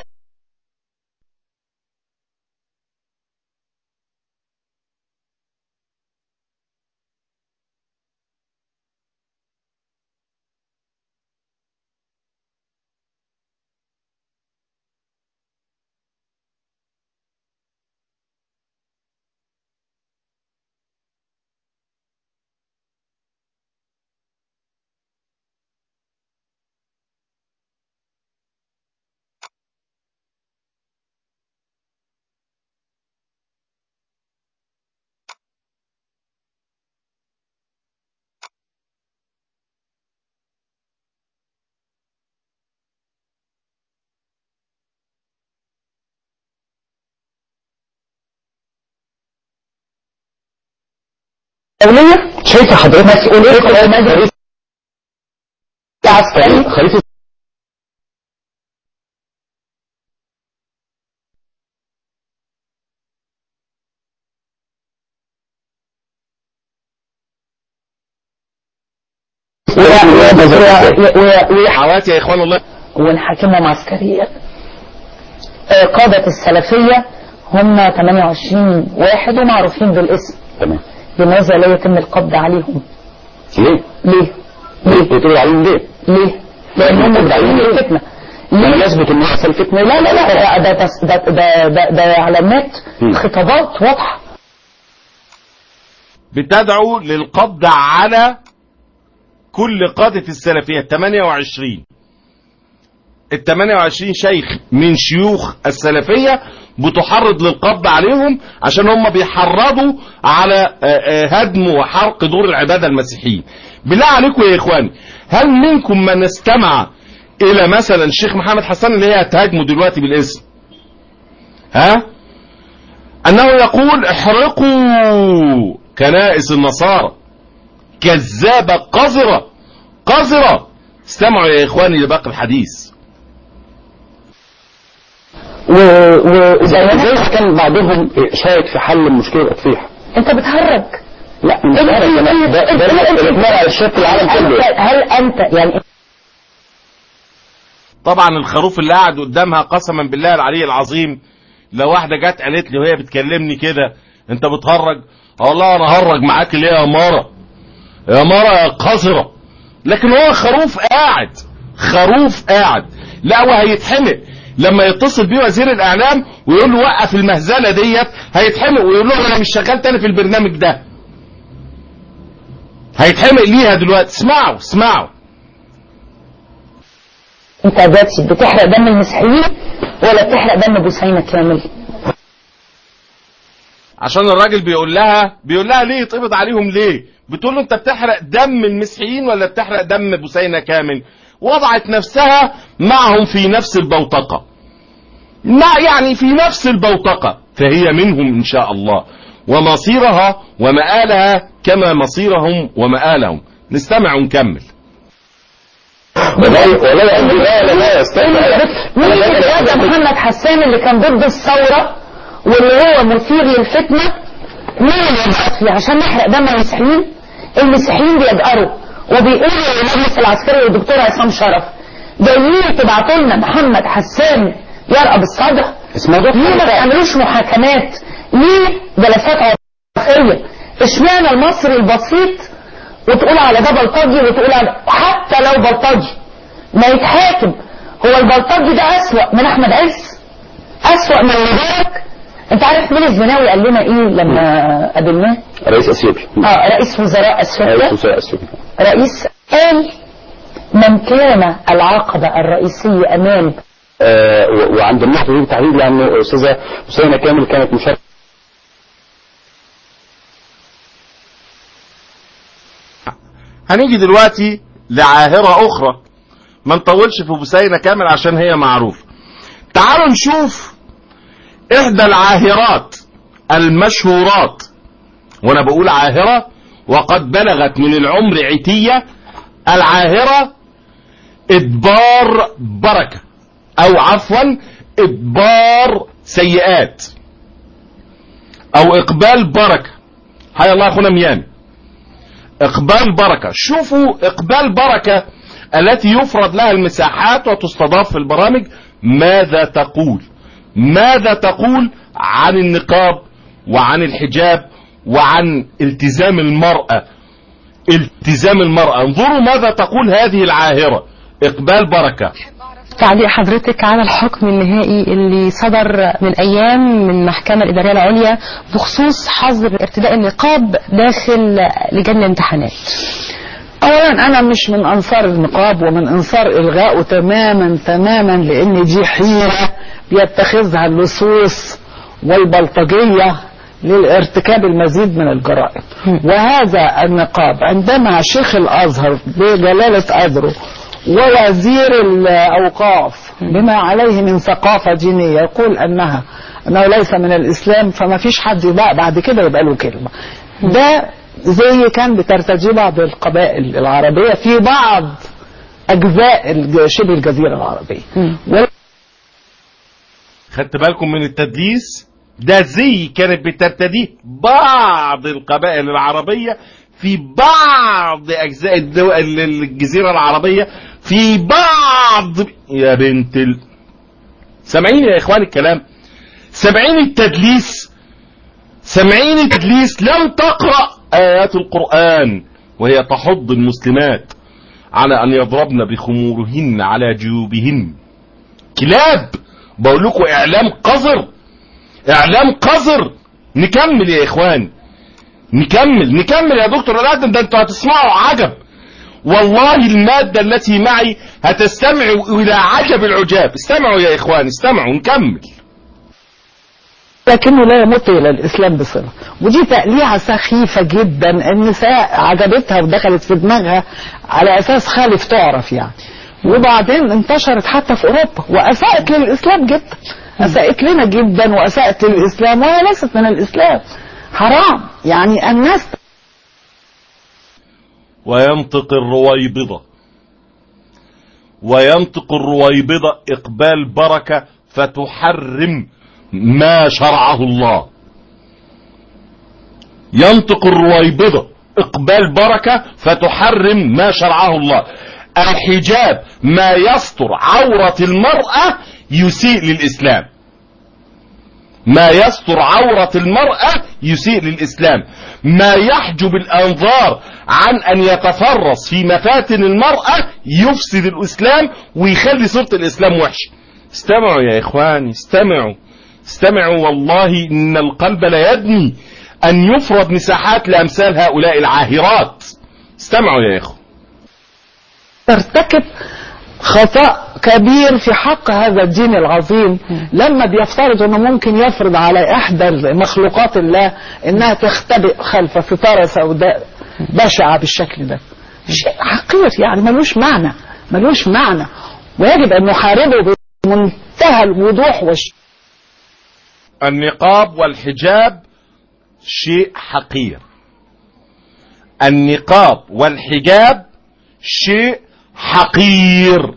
دولية شايفه حضرتك مسؤولية المجلس العسكري خليفه حوات يا اخوان الله والحاكمة عسكرية آه، قادة السلفية هم 28 واحد ومعروفين بالاسم تمام لماذا لا يتم القبض عليهم ليه؟ ليه ليه؟ بتقول عليهم ليه؟ ليه لانهم مدعين الفتنة لما ليه يثبت ان يحصل فتنه لا لا لا ده ده ده ده, ده, ده على النت مم. خطابات واضحة بتدعو للقبض على كل قادة السلفية 28 ال 28 شيخ من شيوخ السلفية بتحرض للقبض عليهم عشان هم بيحرضوا على آه، آه، هدم وحرق دور العبادة المسيحيين بالله عليكم يا إخواني هل منكم من استمع إلى مثلا الشيخ محمد حسان اللي هي هتهاجمه دلوقتي بالاسم ها أنه يقول احرقوا كنائس النصارى كذابة قذرة قذرة استمعوا يا إخواني لباقي الحديث و و زي وبيانات- زي كان بعضهم شارك في حل مشكله الاضحيه انت بتهرج لا مش عارف انا ده ده الاجماع على الشرك العالم هل كله أنت- هل انت يعني طبعا الخروف اللي قاعد قدامها قسما بالله العلي العظيم لو واحدة جت قالت لي وهي بتكلمني كده انت بتهرج اقول لها انا هرج معاك ليه يا مارة يا مارة يا قذرة لكن هو خروف قاعد خروف قاعد لا وهيتحمق لما يتصل بيه وزير الاعلام ويقول له وقف المهزله ديت هيتحمق ويقول له انا مش شغال تاني في البرنامج ده هيتحمق ليها دلوقتي اسمعوا اسمعوا انت دلوقتي بتحرق دم المسيحيين ولا بتحرق دم بوسينة كامل عشان الراجل بيقول لها بيقول لها ليه يتقبض عليهم ليه بتقول له انت بتحرق دم المسيحيين ولا بتحرق دم بوسينة كامل وضعت نفسها معهم في نفس البوتقة مع يعني في نفس البوتقة فهي منهم ان شاء الله ومصيرها ومآلها كما مصيرهم ومآلهم نستمع ونكمل والله والله عندي لا لا لا استنى مين الواد ده محمد حسان اللي كان ضد الثورة واللي هو مثير للفتنة مين اللي يبقى فيه عشان نحرق دم المسيحيين المسيحيين بيجأروا وبيقولوا للمجلس العسكري والدكتور عصام شرف جايين تبعتوا لنا محمد حسان يرقى بالصدر اسمه ده ليه ما بيعملوش محاكمات ليه جلسات عرفية اشمعنى المصري البسيط وتقول على ده بلطجي وتقول على حتى لو بلطجي ما يتحاكم هو البلطجي ده أسوأ من أحمد عز أسوأ من مبارك أنت عارف مين الزناوي قال لنا إيه لما قابلناه؟ رئيس اثيوبيا آه رئيس وزراء رئيس أثيوبيا وزراء اثيوبيا رئيس قال من كان العقبة الرئيسية أمام آه، و- وعند النقطه دي بالتحديد لانه استاذه حسينه كامل كانت مشاركه هنيجي دلوقتي لعاهرة أخرى ما نطولش في بسينة كامل عشان هي معروفة تعالوا نشوف إحدى العاهرات المشهورات وأنا بقول عاهرة وقد بلغت من العمر عتية العاهرة إدبار بركة أو عفوا إدبار سيئات أو إقبال بركة حيا الله أخونا ميامي اقبال بركة شوفوا اقبال بركة التي يفرض لها المساحات وتستضاف في البرامج ماذا تقول ماذا تقول عن النقاب وعن الحجاب وعن التزام المرأة التزام المرأة انظروا ماذا تقول هذه العاهرة اقبال بركة تعليق حضرتك على الحكم النهائي اللي صدر من ايام من المحكمه الاداريه العليا بخصوص حظر ارتداء النقاب داخل لجان الامتحانات اولا انا مش من انصار النقاب ومن انصار الغائه تماما تماما لان دي حيرة بيتخذها اللصوص والبلطجية للارتكاب المزيد من الجرائم وهذا النقاب عندما شيخ الازهر بجلالة قدره ووزير الاوقاف بما عليه من ثقافة دينية يقول انها انه ليس من الاسلام فما فيش حد يبقى بعد كده يبقى له كلمة ده زي كان بترتجي بعض القبائل العربية في بعض أجزاء الج- شبه الجزيرة العربية ولا- خدت بالكم من التدليس ده زي كانت بترتديه بعض القبائل العربية في بعض أجزاء الدول الجزيرة العربية في بعض يا بنت ال... سامعين يا إخوان الكلام سامعين التدليس سامعين التدليس لم تقرأ آيات القرآن وهي تحض المسلمات على أن يضربن بخمورهن على جيوبهن كلاب بقول لكم اعلام قذر اعلام قذر نكمل يا اخوان نكمل نكمل يا دكتور الادم ده انتوا هتسمعوا عجب والله المادة التي معي هتستمعوا الى عجب العجاب استمعوا يا اخوان استمعوا نكمل لكنه لا يمت إلى الإسلام بصلة ودي تقليعة سخيفة جدا النساء عجبتها ودخلت في دماغها على أساس خالف تعرف يعني وبعدين انتشرت حتى في أوروبا وأساءت للإسلام جدا أساءت لنا جدا وأساءت للإسلام وهي ليست من الإسلام حرام يعني الناس وينطق الرويبضة وينطق الرويبضة إقبال بركة فتحرم ما شرعه الله ينطق الرويبضة إقبال بركة فتحرم ما شرعه الله الحجاب ما يستر عورة المرأة يسيء للإسلام ما يستر عورة المرأة يسيء للإسلام ما يحجب الأنظار عن أن يتفرس في مفاتن المرأة يفسد الإسلام ويخلي صورة الإسلام وحشة استمعوا يا إخواني استمعوا استمعوا والله إن القلب لا يدني أن يفرض مساحات لأمثال هؤلاء العاهرات استمعوا يا إخوة ترتكب خطأ كبير في حق هذا الدين العظيم لما بيفترض انه ممكن يفرض على احدى مخلوقات الله انها تختبئ خلف ستارة سوداء بشعة بالشكل ده شيء حقير يعني ملوش معنى ملوش معنى ويجب ان نحاربه بمنتهى الوضوح والش... النقاب والحجاب شيء حقير النقاب والحجاب شيء حقير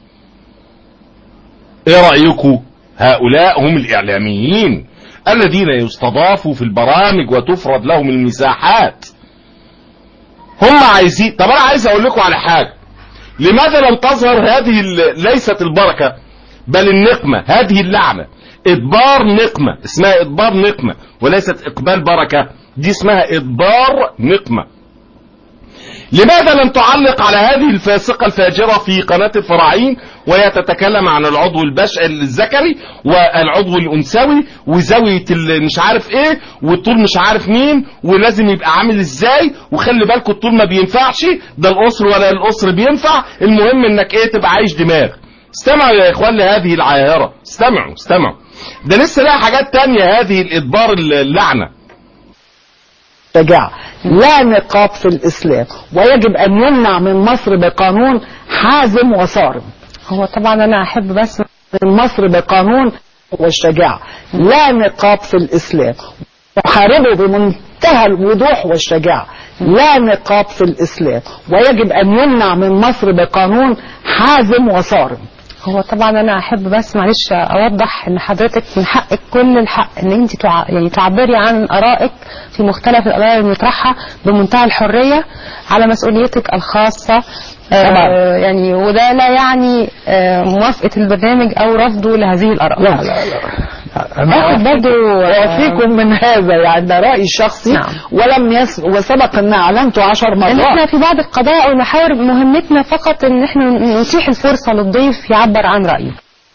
ايه رأيكم هؤلاء هم الاعلاميين الذين يستضافوا في البرامج وتفرض لهم المساحات هم عايزين طب انا عايز اقول لكم على حاجة لماذا لم تظهر هذه ال- ليست البركة بل النقمة هذه اللعنة ادبار نقمة اسمها ادبار نقمة وليست اقبال بركة دي اسمها ادبار نقمة لماذا لم تعلق على هذه الفاسقة الفاجرة في قناة الفراعين وهي تتكلم عن العضو البش الذكري والعضو الأنثوي وزاوية ال- مش عارف ايه والطول مش عارف مين ولازم يبقى عامل ازاي وخلي بالكوا الطول ما بينفعش ده القصر ولا القصر بينفع المهم انك ايه تبقى عايش دماغ استمعوا يا اخوان لهذه العاهرة استمعوا استمعوا ده لسه لها حاجات تانية هذه الادبار اللعنة شجاعة لا نقاب في الإسلام ويجب أن يمنع من مصر بقانون حازم وصارم هو طبعا انا احب بس من مصر بقانون والشجاعة لا نقاب في الإسلام نحاربه بمنتهى الوضوح والشجاعة لا نقاب في الإسلام ويجب أن يمنع من مصر بقانون حازم وصارم هو طبعا انا احب بس معلش اوضح ان حضرتك من حقك كل الحق ان انت تع... يعني تعبري عن ارائك في مختلف القضايا المطرحه بمنتهى الحريه على مسؤوليتك الخاصه طبعا. آه يعني وده لا يعني آه موافقه البرنامج او رفضه لهذه الاراء لا لا لا اخد برضو أعفيكم من هذا يعني ده رأيي الشخصي نعم. ولم يس وسبق أن أعلنته عشر ان احنا مرات في بعض القضايا او المحاور مهمتنا فقط ان احنا نتيح الفرصه للضيف يعبر عن رايه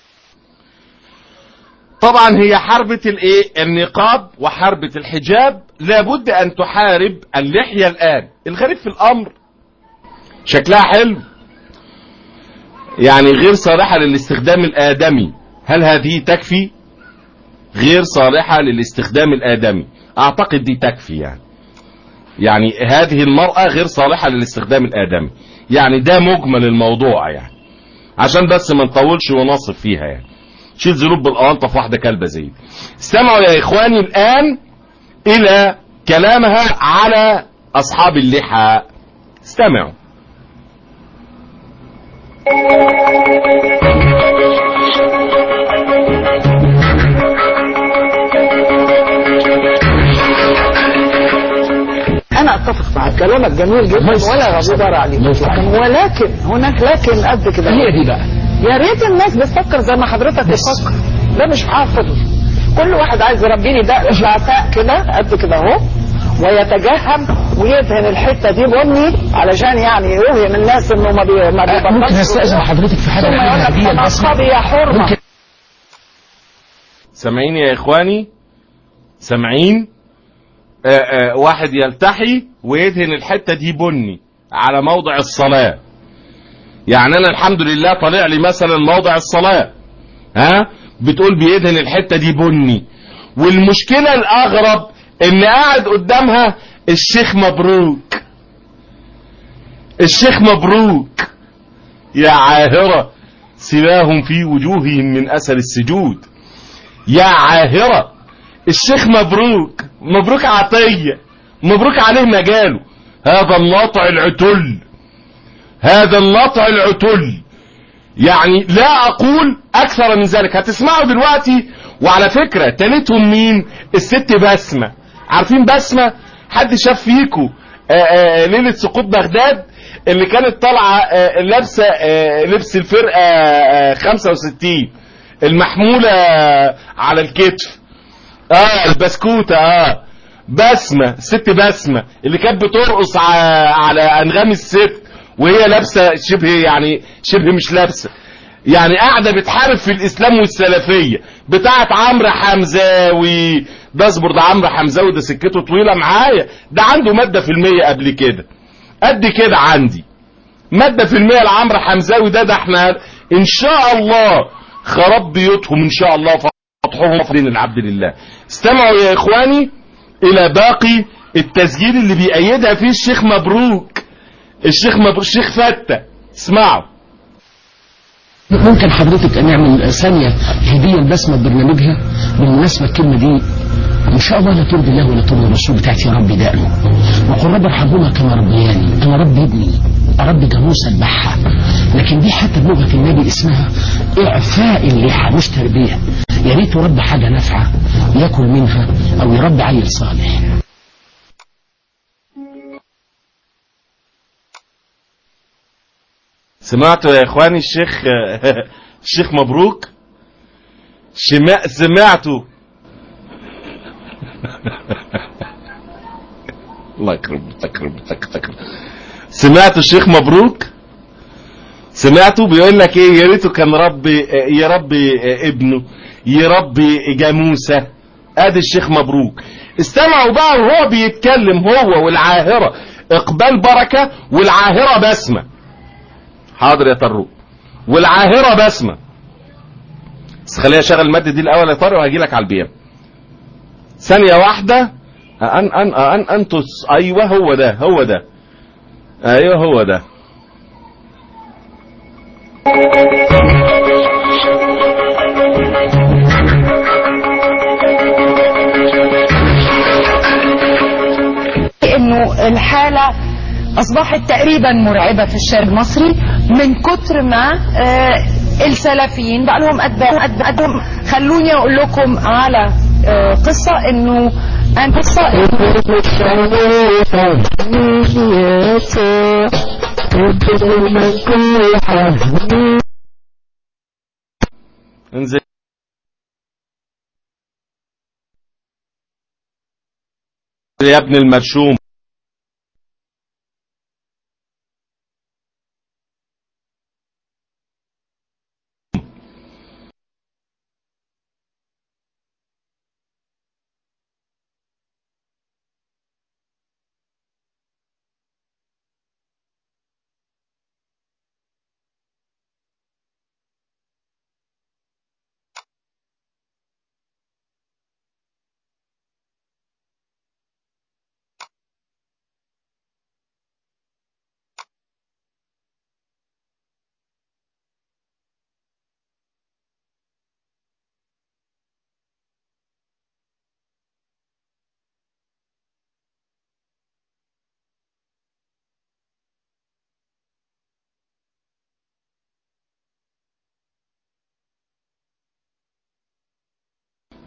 طبعا هي حربة الايه النقاب وحربة الحجاب لابد ان تحارب اللحية الان الغريب في الامر شكلها حلو يعني غير صالحة للاستخدام الادمي هل هذه تكفي غير صالحة للاستخدام الادمي اعتقد دي تكفي يعني يعني هذه المرأة غير صالحة للاستخدام الادمي يعني ده مجمل الموضوع يعني عشان بس ما نطولش ونصف فيها يعني شيل ذنوب بالقوانطة في واحدة كلبة زي دي استمعوا يا إخواني الآن إلى كلامها على أصحاب اللحى استمعوا انا اتفق معك كلامك جميل جدا ولا غبار عليك لكن ولكن هناك لكن قد كده هي دي بقى يا ريت الناس بتفكر زي ما حضرتك بتفكر ده مش حافظ كل واحد عايز يربيني ده شعفاء كده قد كده اهو ويتجهم ويدهن الحته دي بني علشان يعني يوهم الناس انه ما بي ما بيبطلش ممكن استاذن حضرتك في حاجه ثم يقول الحاجه لك دي انا البصمه اصحابي يا حرمه ممكن سامعين يا إخواني سامعين آه، آه، واحد يلتحي ويدهن الحتة دي بني على موضع الصلاة يعني أنا الحمد لله طالع لي مثلا موضع الصلاة ها بتقول بيدهن الحتة دي بني والمشكلة الأغرب إن قاعد قدامها الشيخ مبروك الشيخ مبروك يا عاهرة سواهم في وجوههم من أثر السجود يا عاهرة الشيخ مبروك مبروك عطية مبروك عليه مجاله هذا الناطع العتل هذا الناطع العتل يعني لا أقول أكثر من ذلك هتسمعوا دلوقتي وعلى فكرة تالتهم مين الست بسمة عارفين بسمة حد شاف فيكو آه، آه، ليلة سقوط بغداد اللي كانت طالعة آه، لابسة آه، لبس الفرقة آه، 65 المحمولة على الكتف اه البسكوتة اه بسمة ست بسمة اللي كانت بترقص ع- على انغام الست وهي لابسة شبه يعني شبه مش لابسة يعني قاعدة بتحارب في الاسلام والسلفية بتاعت عمرو حمزاوي ده اصبر ده عمرو حمزاوي ده سكته طويلة معايا ده عنده مادة في المية قبل كده قد كده عندي مادة في المية لعمرو حمزاوي ده ده احنا ان شاء الله خراب بيوتهم ان شاء الله فتحهم في دين العبد لله استمعوا يا اخواني الى باقي التسجيل اللي بيأيدها فيه الشيخ مبروك الشيخ مبروك الشيخ فتة اسمعوا ممكن حضرتك نعمل ثانية هدية لبسمة برنامجها بالمناسبة الكلمة دي إن شاء الله لا ترضي الله ولا ترضي الرسول بتاعتي يا رب دقنه وقل رب ارحمهما كما ربياني أنا رب ابني أربي جاموسة البحة لكن دي حتى بلغة النبي اسمها إعفاء اللحى مش تربية يا ريت يربي حاجة نافعة ياكل منها أو يربي عيل صالح سمعتوا يا اخواني الشيخ الشيخ مبروك شما سمعتوا الله يكرم تكرم تك تكرم سمعتوا الشيخ مبروك سمعتوا بيقول لك ايه يا ريته كان ربي يربي ابنه يربي جاموسه ادي الشيخ مبروك استمعوا بقى وهو بيتكلم هو والعاهره اقبال بركه والعاهره بسمه حاضر يا طروق والعاهرة بسمة بس خليها اشغل المادة دي الاول يا طارق وهجي لك على البيان ثانية واحدة ان ان ان انتوا ايوه هو ده هو ده ايوه هو ده انه الحالة اصبحت تقريبا مرعبة في الشارع المصري من كتر ما آه، السلفيين بقى لهم اتباع اتباعهم خلوني اقول لكم على آه، قصة انه ان قصة انزل يا ابن المرشوم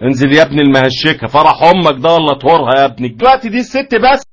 انزل يا ابني المهشكه فرح امك ده ولا طهورها يا ابني دلوقتي دي الست بس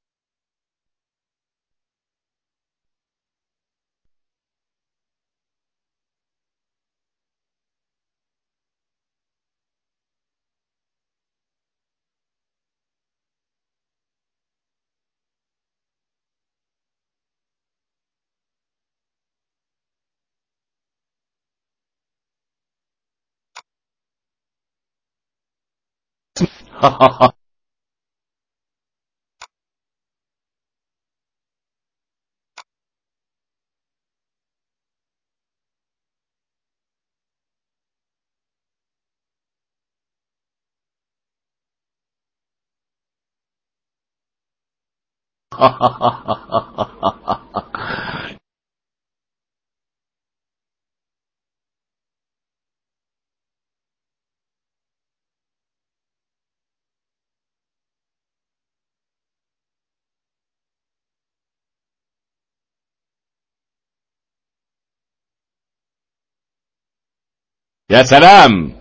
يا سلام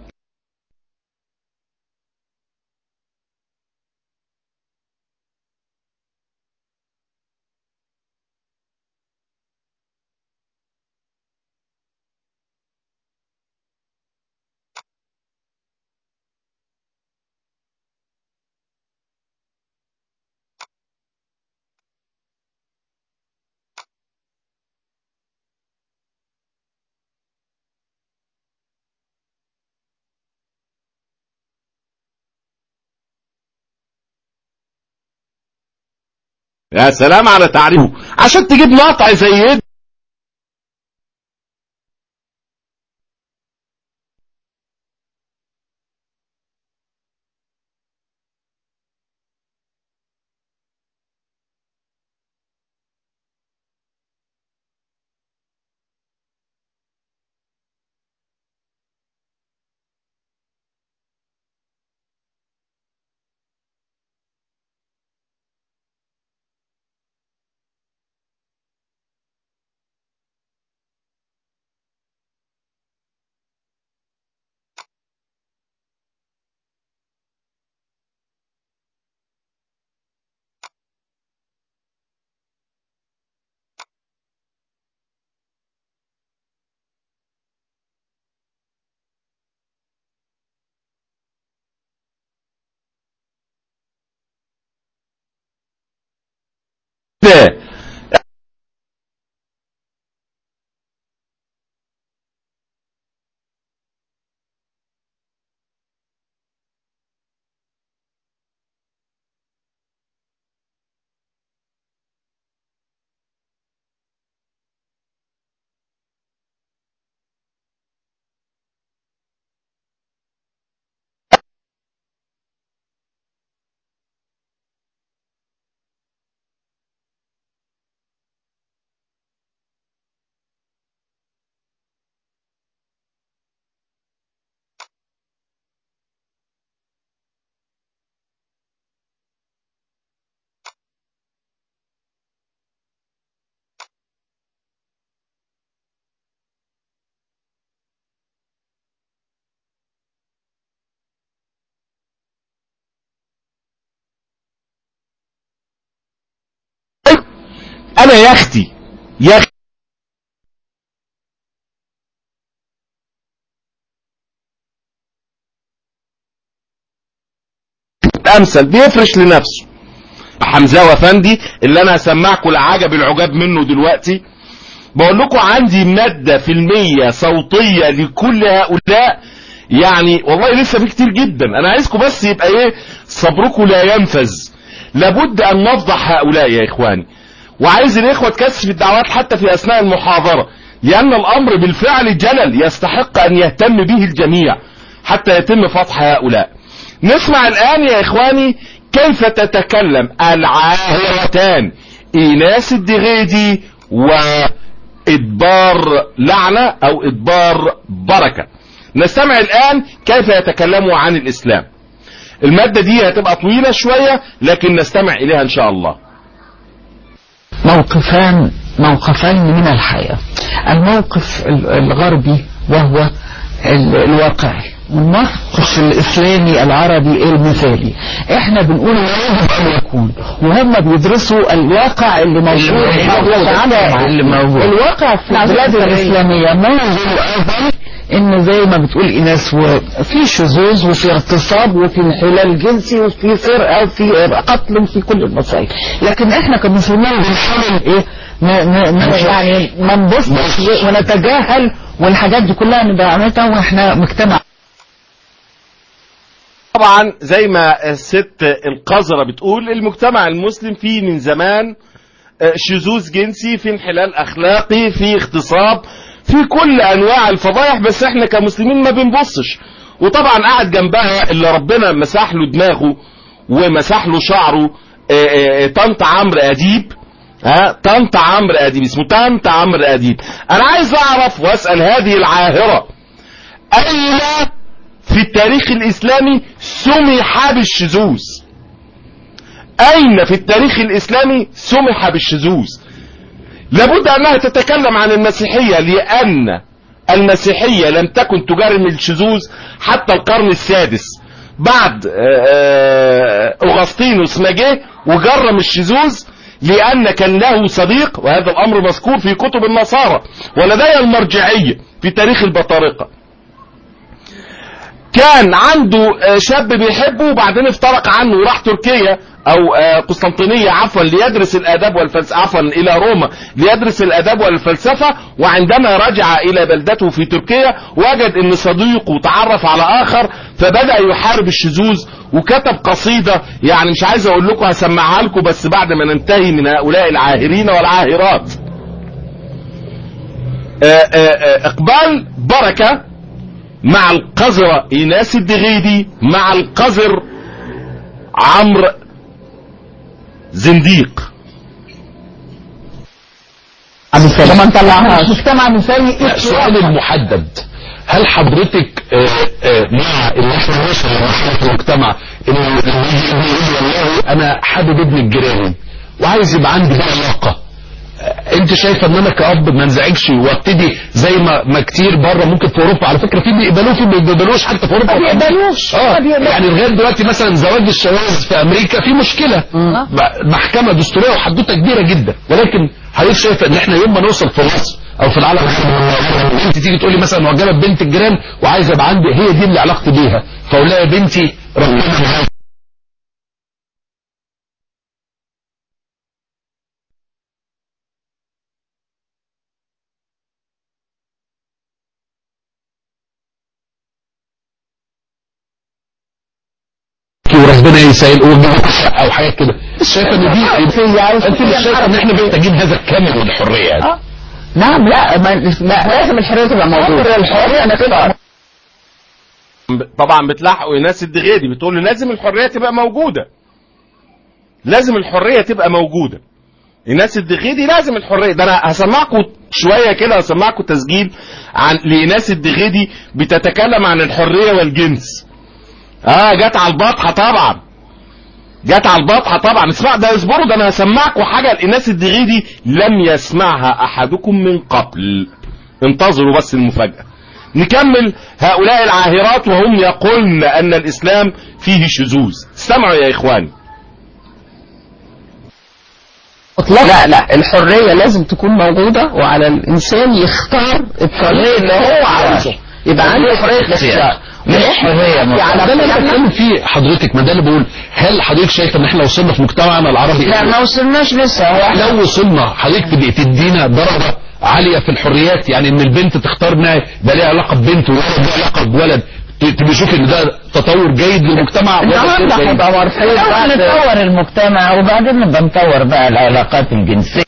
يا سلام على تعريفه عشان تجيب مقطع زي ده انا يا اختي يا اختي امثل بيفرش لنفسه حمزه وفندي اللي انا هسمعكم العجب العجاب منه دلوقتي بقول لكم عندي مادة فيلمية صوتية لكل هؤلاء يعني والله لسه في كتير جدا انا عايزكم بس يبقى ايه صبركم لا ينفذ لابد ان نفضح هؤلاء يا اخواني وعايز الاخوة تكثف الدعوات حتى في اثناء المحاضرة لان الامر بالفعل جلل يستحق ان يهتم به الجميع حتى يتم فضح هؤلاء نسمع الان يا اخواني كيف تتكلم العاهرتان ايناس الدغيدي وادبار لعنة او ادبار بركة نستمع الان كيف يتكلموا عن الاسلام المادة دي هتبقى طويلة شوية لكن نستمع اليها ان شاء الله موقفان موقفين من الحياة الموقف ال- الغربي وهو ال- الواقعي والنقش الإسلامي العربي المثالي احنا بنقول لا يجب أن يكون وهم بيدرسوا الواقع اللي موجود اللي موجود. الواقع في البلاد الإسلامية ما يزال أيضا ان زي ما بتقول ايناس وفي شذوذ وفي اغتصاب وفي انحلال جنسي وفي سرقه وفي قتل وفي كل المصايب لكن احنا كمسلمين بنحاول ايه ن- ن- ن- يعني ما نبصش ونتجاهل والحاجات دي كلها نبقى عملتها واحنا مجتمع طبعا زي ما الست القذرة بتقول المجتمع المسلم فيه من زمان آه، شذوذ جنسي في انحلال اخلاقي في اغتصاب في كل انواع الفضايح بس احنا كمسلمين ما بنبصش وطبعا قاعد جنبها اللي ربنا مسح له دماغه ومسح له شعره آه، آه، طنط عمرو اديب ها طنط عمرو اديب اسمه طنط عمرو اديب انا عايز اعرف واسال هذه العاهره اين في التاريخ الإسلامي سمح بالشذوذ أين في التاريخ الإسلامي سمح بالشذوذ لابد أنها تتكلم عن المسيحية لأن المسيحية لم تكن تجرم الشذوذ حتى القرن السادس بعد آه، آه، أغسطينوس ما جه وجرم الشذوذ لأن كان له صديق وهذا الأمر مذكور في كتب النصارى ولدي المرجعية في تاريخ البطارقة كان عنده آه، شاب بيحبه وبعدين افترق عنه وراح تركيا او آه، قسطنطينية عفوا ليدرس الاداب والفلسفة عفوا الى روما ليدرس الاداب والفلسفة وعندما رجع الى بلدته في تركيا وجد ان صديقه تعرف على اخر فبدأ يحارب الشذوذ وكتب قصيدة يعني مش عايز اقول لكم هسمعها لكم بس بعد ما ننتهي من هؤلاء العاهرين والعاهرات آه، آه، آه، اقبال بركة مع القذرة ايناس الدغيدي مع القذر عمرو زنديق ما نطلعهاش مجتمع مثالي السؤال المحدد هل حضرتك آه، آه، مع ان احنا نوصل لمرحله المجتمع ان إن يجي ابني يقول لي والله انا حابب ابن الجيران وعايز يبقى عندي بقى علاقه آه، انت شايفه ان انا كاب ما انزعجش وابتدي زي ما ما كتير بره ممكن في اوروبا على فكره في بيقبلوه في ما بيقبلوش حتى في اوروبا ما بيقبلوش. اه ما بيقبلوش. يعني لغايه دلوقتي مثلا زواج الشواذ في امريكا في مشكله م- محكمه دستوريه وحدوته كبيره جدا ولكن حضرتك شايفه ان احنا يوم ما نوصل في مصر او في العالم العربي انت تيجي تقولي مثلا معجبه ببنت الجيران وعايزه ابقى عندي هي دي اللي علاقتي بيها فاقول لها يا بنتي ربنا معاك وربنا يسهل ويجيب شقه او حاجات كده شايفه ان دي انت مش شايفه ان احنا محتاجين هذا الكم من الحريه يعني آه. نعم لا ما لا لازم الحريه تبقى موجوده الحريه انا تبقى طبعا بتلاحقوا ايناس الدغيدي بتقول له لازم الحرية تبقى موجودة لازم الحرية تبقى موجودة ايناس الدغيدي لازم الحرية ده انا هسمعكم شوية كده هسمعكم تسجيل عن لايناس الدغيدي بتتكلم عن الحرية والجنس اه جت على البطحة طبعا جت على البطحة طبعا اسمع ده اصبروا ده انا هسمعكم حاجة لايناس الدغيدي لم يسمعها احدكم من قبل انتظروا بس المفاجأة نكمل هؤلاء العاهرات وهم يقولن ان الاسلام فيه شذوذ استمعوا يا اخواني لا لا الحريه لازم تكون موجوده وعلى الانسان يختار الطريق اللي هو عاوزه يبقى عنده حريه اختيار مش حريه ده اللي انا على بتكلم فيه حضرتك ما ده اللي بقول هل حضرتك شايفه ان احنا وصلنا في مجتمعنا العربي لا ما وصلناش لسه هو احنا لو وصلنا حضرتك تبقى تدينا درجة عالية في الحريات يعني ان البنت تختار انها يبقى ليها علاقة ببنت والولد ليه علاقة بولد ت- تبقى شوف ان ده تطور جيد للمجتمع ولا غير النهارده جيد؟ هيبقى مرحله نطور المجتمع وبعدين نبقى نطور بقى العلاقات الجنسيه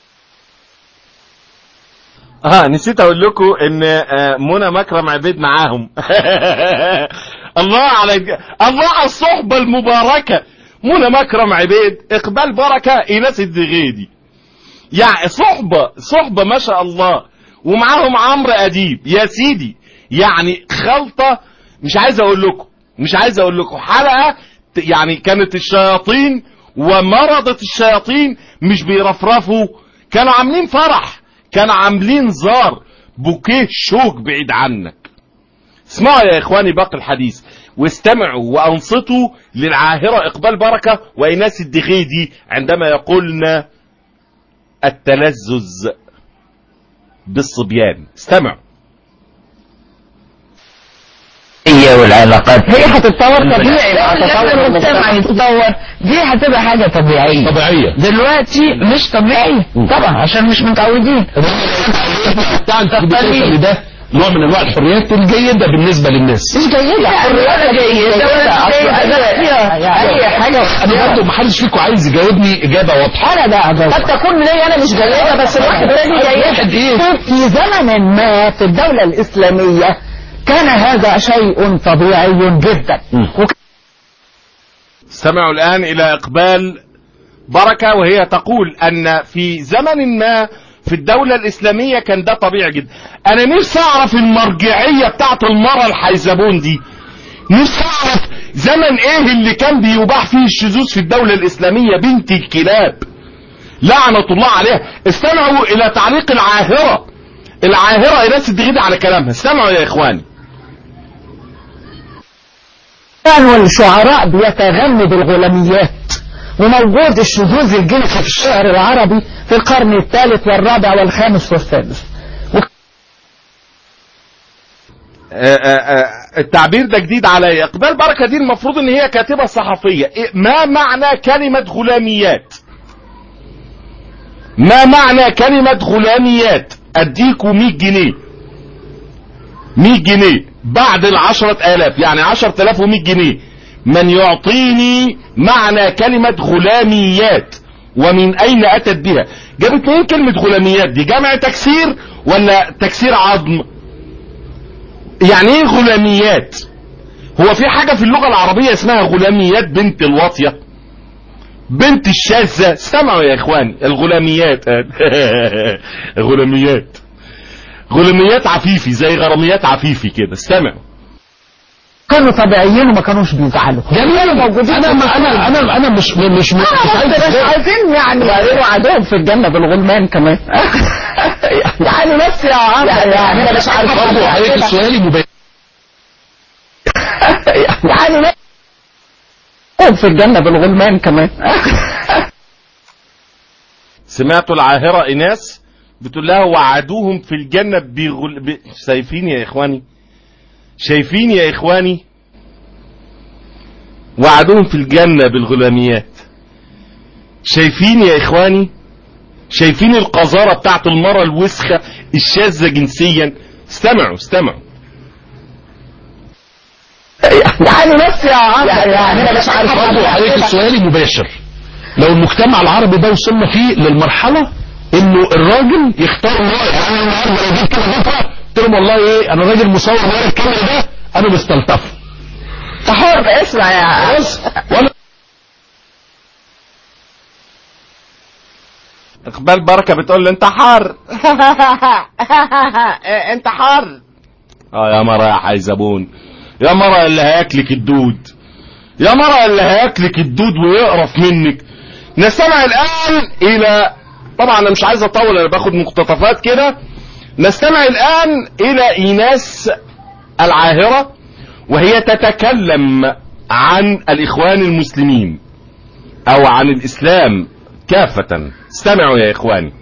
اه نسيت اقول لكم ان آه، منى مكرم عبيد معاهم الله على الج- الله على الصحبة المباركة منى مكرم عبيد اقبال بركة ايناس الدغيدي يعني صحبة صحبة ما شاء الله ومعاهم عمرو اديب يا سيدي يعني خلطة مش عايز اقول لكم مش عايز اقول لكم حلقة ت- يعني كانت الشياطين ومرضة الشياطين مش بيرفرفوا كانوا عاملين فرح كانوا عاملين زار بوكيه شوك بعيد عنك اسمعوا يا اخواني باقي الحديث واستمعوا وانصتوا للعاهرة اقبال بركة وايناس الدغيدي عندما يقولن التلذذ بالصبيان استمعوا هي والعلاقات هي هتتطور طبيعي مع تطور المجتمع يتطور دي هتبقى حاجة طبيعية طبيعية دلوقتي مش طبيعية طبعا عشان مش متعودين بتاع انت بتوصل لده نوع من انواع الحريات الجيدة بالنسبة للناس مش جيدة حرية جيدة ولا أي حاجة انا برضه محدش فيكم عايز يجاوبني اجابة واضحة انا بقى أجاوب. قد تكون لي انا مش جيدة بس الواحد تاني واحد جيدة ايه في زمن ما في الدولة الإسلامية كان هذا شيء طبيعي جدا وك- استمعوا الآن إلى إقبال بركة وهي تقول أن في زمن ما في الدولة الإسلامية كان ده طبيعي جدا أنا نفسي أعرف المرجعية بتاعت المرة الحيزبون دي نفسي أعرف زمن إيه اللي كان بيباح فيه الشذوذ في الدولة الإسلامية بنت الكلاب لعنة الله عليها استمعوا إلى تعليق العاهرة العاهرة إناس الدغيدة على كلامها استمعوا يا إخواني كانوا الشعراء بيتغنوا بالغلاميات وموجود الشذوذ الجنسي في الشعر العربي في القرن الثالث والرابع والخامس والسادس آه، آه، آه، التعبير ده جديد عليا اقبال بركه دي المفروض ان هي كاتبه صحفيه إيه- ما معنى كلمه غلاميات ما معنى كلمه غلاميات اديكوا 100 جنيه 100 جنيه بعد العشرة آلاف يعني عشرة آلاف ومئة جنيه من يعطيني معنى كلمة غلاميات ومن أين أتت بها جابت منين كلمة غلاميات دي جمع تكسير ولا تكسير عظم يعني ايه غلاميات هو في حاجة في اللغة العربية اسمها غلاميات بنت الواطية بنت الشاذة استمعوا يا اخواني الغلاميات غلاميات غلاميات عفيفي زي غراميات عفيفي كده استمعوا كانوا طبيعيين وما كانوش بيزعلوا جميل موجودين انا ما انا انا انا مش مش مش عايز مش عايزين يعني وبعدين وعدهم في الجنة بالغلمان كمان يعني بس يا عم يعني انا مش عارف برضه عليك سؤالي مباشر يعني بس في الجنة بالغلمان كمان سمعتوا العاهرة إناس بتقول لها وعدوهم في الجنة بغل... ب... شايفين يا إخواني شايفين يا إخواني وعدوهم في الجنة بالغلاميات شايفين يا إخواني شايفين القذارة بتاعت المرة الوسخة الشاذة جنسيا استمعوا استمعوا يعني بس يا عم يعني انا مش عارف برضه عليك سؤالي مباشر لو المجتمع العربي ده وصلنا فيه للمرحلة انه الراجل يختار امرأة يعني انا النهارده لو جيت كده بكره قلت لهم والله ايه انا راجل مصور ورا الكاميرا ده انا مستلطف تحر اسمع يا خلاص وانا اقبال بركة بتقول له انت حر انت حر اه يا مرة يا حيزبون يا مرة اللي هياكلك الدود يا مرة اللي هياكلك الدود ويقرف منك نستمع الان الى طبعا انا مش عايز اطول انا باخد مقتطفات كده نستمع الان الى ايناس العاهرة وهي تتكلم عن الاخوان المسلمين او عن الاسلام كافة استمعوا يا اخواني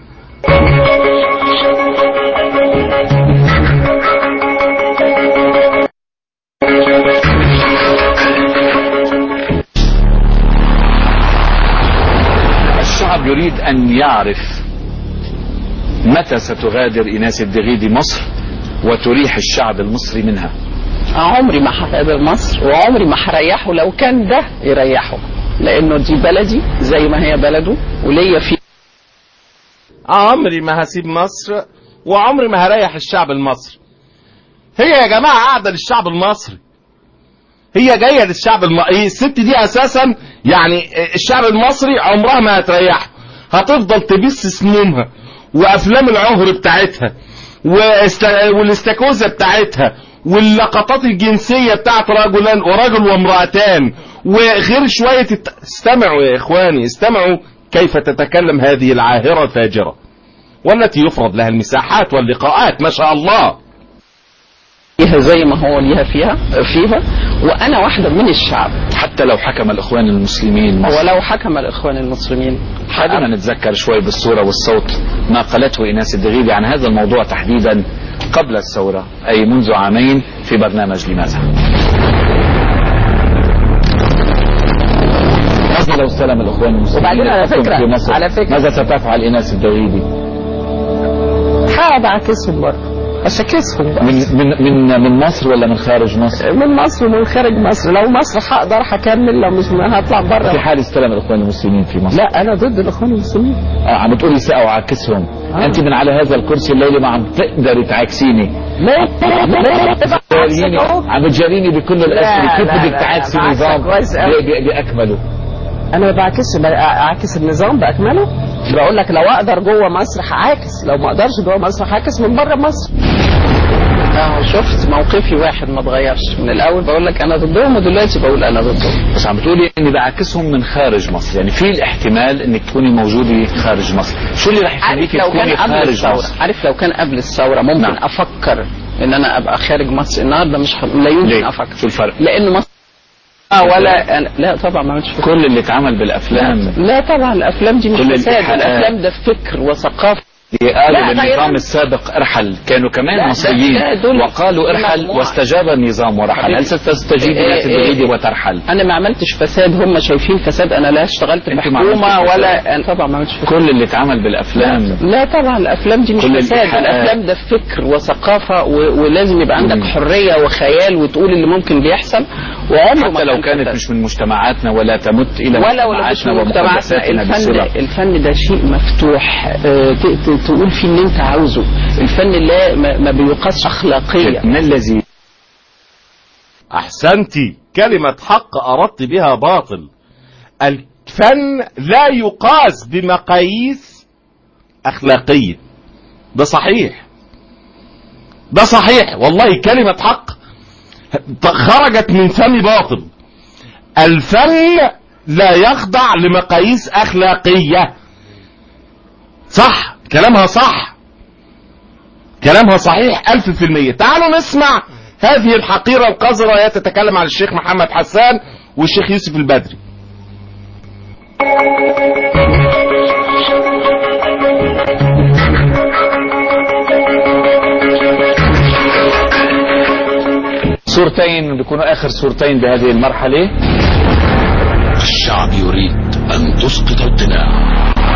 الشعب يريد أن يعرف متى ستغادر إناس الدغيدي مصر وتريح الشعب المصري منها عمري ما هغادر مصر وعمري ما هريحه لو كان ده يريحه لانه دي بلدي زي ما هي بلده وليا فيه عمري ما هسيب مصر وعمري ما هريح الشعب المصري هي يا جماعة قاعدة للشعب المصري هي جاية للشعب المصري الست دي اساسا يعني الشعب المصري عمرها ما هتريحه هتفضل تبث سمومها وافلام العهر بتاعتها واست- والاستاكوزا بتاعتها واللقطات الجنسية بتاعت رجلان ورجل وامرأتان وغير شوية الت... استمعوا يا اخواني استمعوا كيف تتكلم هذه العاهرة الفاجرة والتي يفرض لها المساحات واللقاءات ما شاء الله ليها زي ما هو ليها فيها فيها وانا واحده من الشعب حتى لو حكم الإخوان المسلمين مصر ولو حكم الاخوان المسلمين خلينا نتذكر شوي بالصورة والصوت ما قالته إيناس الدغيبي عن هذا الموضوع تحديدا قبل الثورة أي منذ عامين في برنامج لماذا ماذا لو استلم الإخوان المسلمين وبعدين على الحكم فكرة- في مصر على فكرة- ماذا ستفعل إيناس الدغيبي هقعد اعكسهم برضه اشكسهم بقى. من من من من مصر ولا من خارج مصر؟ من مصر ومن خارج مصر لو مصر هقدر هكمل لو مش هطلع في بره حال استلم الإخوان المسلمين في مصر لا انا ضد الاخوان المسلمين آه عم بتقولي سقوا عاكسهم آه. انت من على هذا الكرسي الليلي ما عم تقدري تعاكسيني لا بتجاريني عم بتجاريني بكل الاسئله كيف لا، بدك لا، تعاكسي بعكسك نظام كويس أوي. ب- ب- باكمله انا ما بعكسش اعكس النظام باكمله بقول لك لو اقدر جوه مصر هعاكس لو ما اقدرش جوه مصر هعاكس من بره مصر اهو شفت موقفي واحد ما اتغيرش من الاول بقول لك انا ضدهم ودلوقتي بقول انا ضدهم بس عم بتقولي اني بعكسهم من خارج مصر يعني في الاحتمال انك تكوني موجوده خارج مصر شو اللي رح عارف يخليكي لو تكوني كان قبل خارج الثوره مصر عارف لو كان قبل الثوره ممكن نعم. افكر ان انا ابقى خارج مصر النهارده مش ح... لا يمكن ليه افكر شو الفرق لان مصر آه ولا أنا... لا طبعا ما عملتش فكر. كل اللي اتعمل بالافلام لا طبعا الافلام دي مش كل فساد الإيحاءات. الافلام ده فكر وثقافه اللي قالوا لا، للنظام غيرهم. السابق ارحل كانوا لا، كمان ده- مصريين ده دول وقالوا ارحل مجموعة. واستجاب النظام ورحل حبيبي. هل ستستجيب إيه، الى إيه، تدريدي إيه. وترحل انا ما عملتش فساد هم شايفين فساد انا لا اشتغلت أنت ما بحكومه عملتش فساد. ولا أنا طبعا ما عملتش فساد كل اللي اتعمل بالافلام لا طبعا الافلام دي مش كل فساد الإيحاءات. الافلام ده فكر وثقافه و... ولازم يبقى عندك مم. حريه وخيال وتقول اللي ممكن بيحصل وعمره ما حتى لو كان كانت فساد. مش من مجتمعاتنا ولا تمت الى ولا ولا مش مجتمعاتنا من مجتمعاتنا ومقدساتنا الفن بصلة. الفن ده شيء مفتوح آه، ت- ت- تقول فيه اللي انت عاوزه الفن لا ما ما بيقاس اخلاقيا ما الذي احسنتي كلمة حق اردت بها باطل الفن لا يقاس بمقاييس اخلاقية ده صحيح ده صحيح والله كلمة حق خرجت من فم باطل الفن لا يخضع لمقاييس اخلاقية صح كلامها صح كلامها صحيح ألف في المية تعالوا نسمع هذه الحقيرة القذرة وهي تتكلم عن الشيخ محمد حسان والشيخ يوسف البدري صورتين بيكونوا اخر صورتين بهذه المرحله الشعب يريد أن تسقط القناع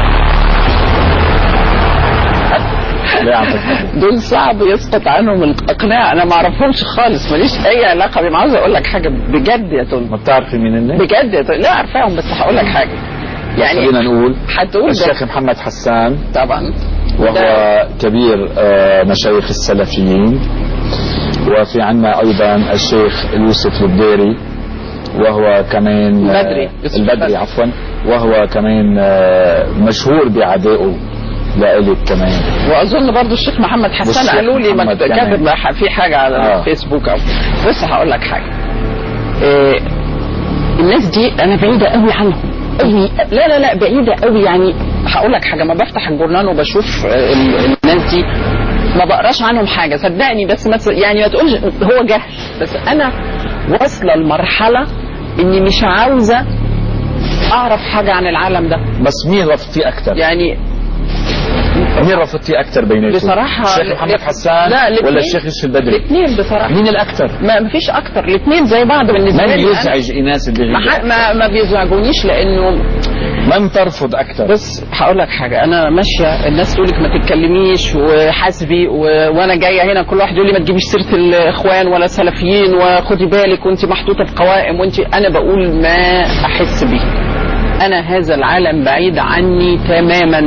ليه عم تضحكوا؟ دول صعب يسقط عنهم الاقناع انا ما اعرفهمش خالص ماليش اي علاقه بيهم عاوز اقول لك حاجه بجد يا تون ما بتعرفي مين الناس بجد يا تون لا عارفاهم بس هقول لك حاجه يعني خلينا نقول هتقول ده الشيخ محمد حسان طبعا وهو ده- كبير آه، مشايخ السلفيين وفي عنا ايضا الشيخ يوسف البديري وهو كمان آه، البدري، يوسف البدري البدري. عفوا وهو كمان آه، مشهور بعدائه لإلك كمان واظن برضو الشيخ محمد حسن والشيخ قالوا لي ما محمد كاتب كمان. ما في حاجه على آه. الفيسبوك او بص هقول لك حاجه إيه الناس دي انا بعيده قوي عنهم قوي لا لا لا بعيده قوي يعني هقول لك حاجه ما بفتح الجورنال وبشوف آه، ال- الناس دي ما بقراش عنهم حاجه صدقني بس ما ت- يعني ما تقولش هو جهل بس انا واصله لمرحله اني مش عاوزه اعرف حاجه عن العالم ده بس مين رفضتي اكثر؟ يعني مين رفضتي اكثر بيناتهم؟ بصراحة الشيخ ل- محمد ل- حسان لا، الاتنين. ولا الشيخ يوسف البدري؟ الاثنين بصراحه مين الاكثر؟ ما ما فيش اكتر الاثنين زي بعض بالنسبه من لي أنا. يزعج ايناس ما, الدغيبي؟ ح- ما, ما بيزعجونيش لانه من ترفض اكثر؟ بس هقول لك حاجه انا ماشيه الناس تقول لك ما تتكلميش وحاسبي و... وانا جايه هنا كل واحد يقول لي ما تجيبيش سيره الاخوان ولا السلفيين وخدي بالك وانت محطوطه بقوائم وانت انا بقول ما احس به انا هذا العالم بعيد عني تماما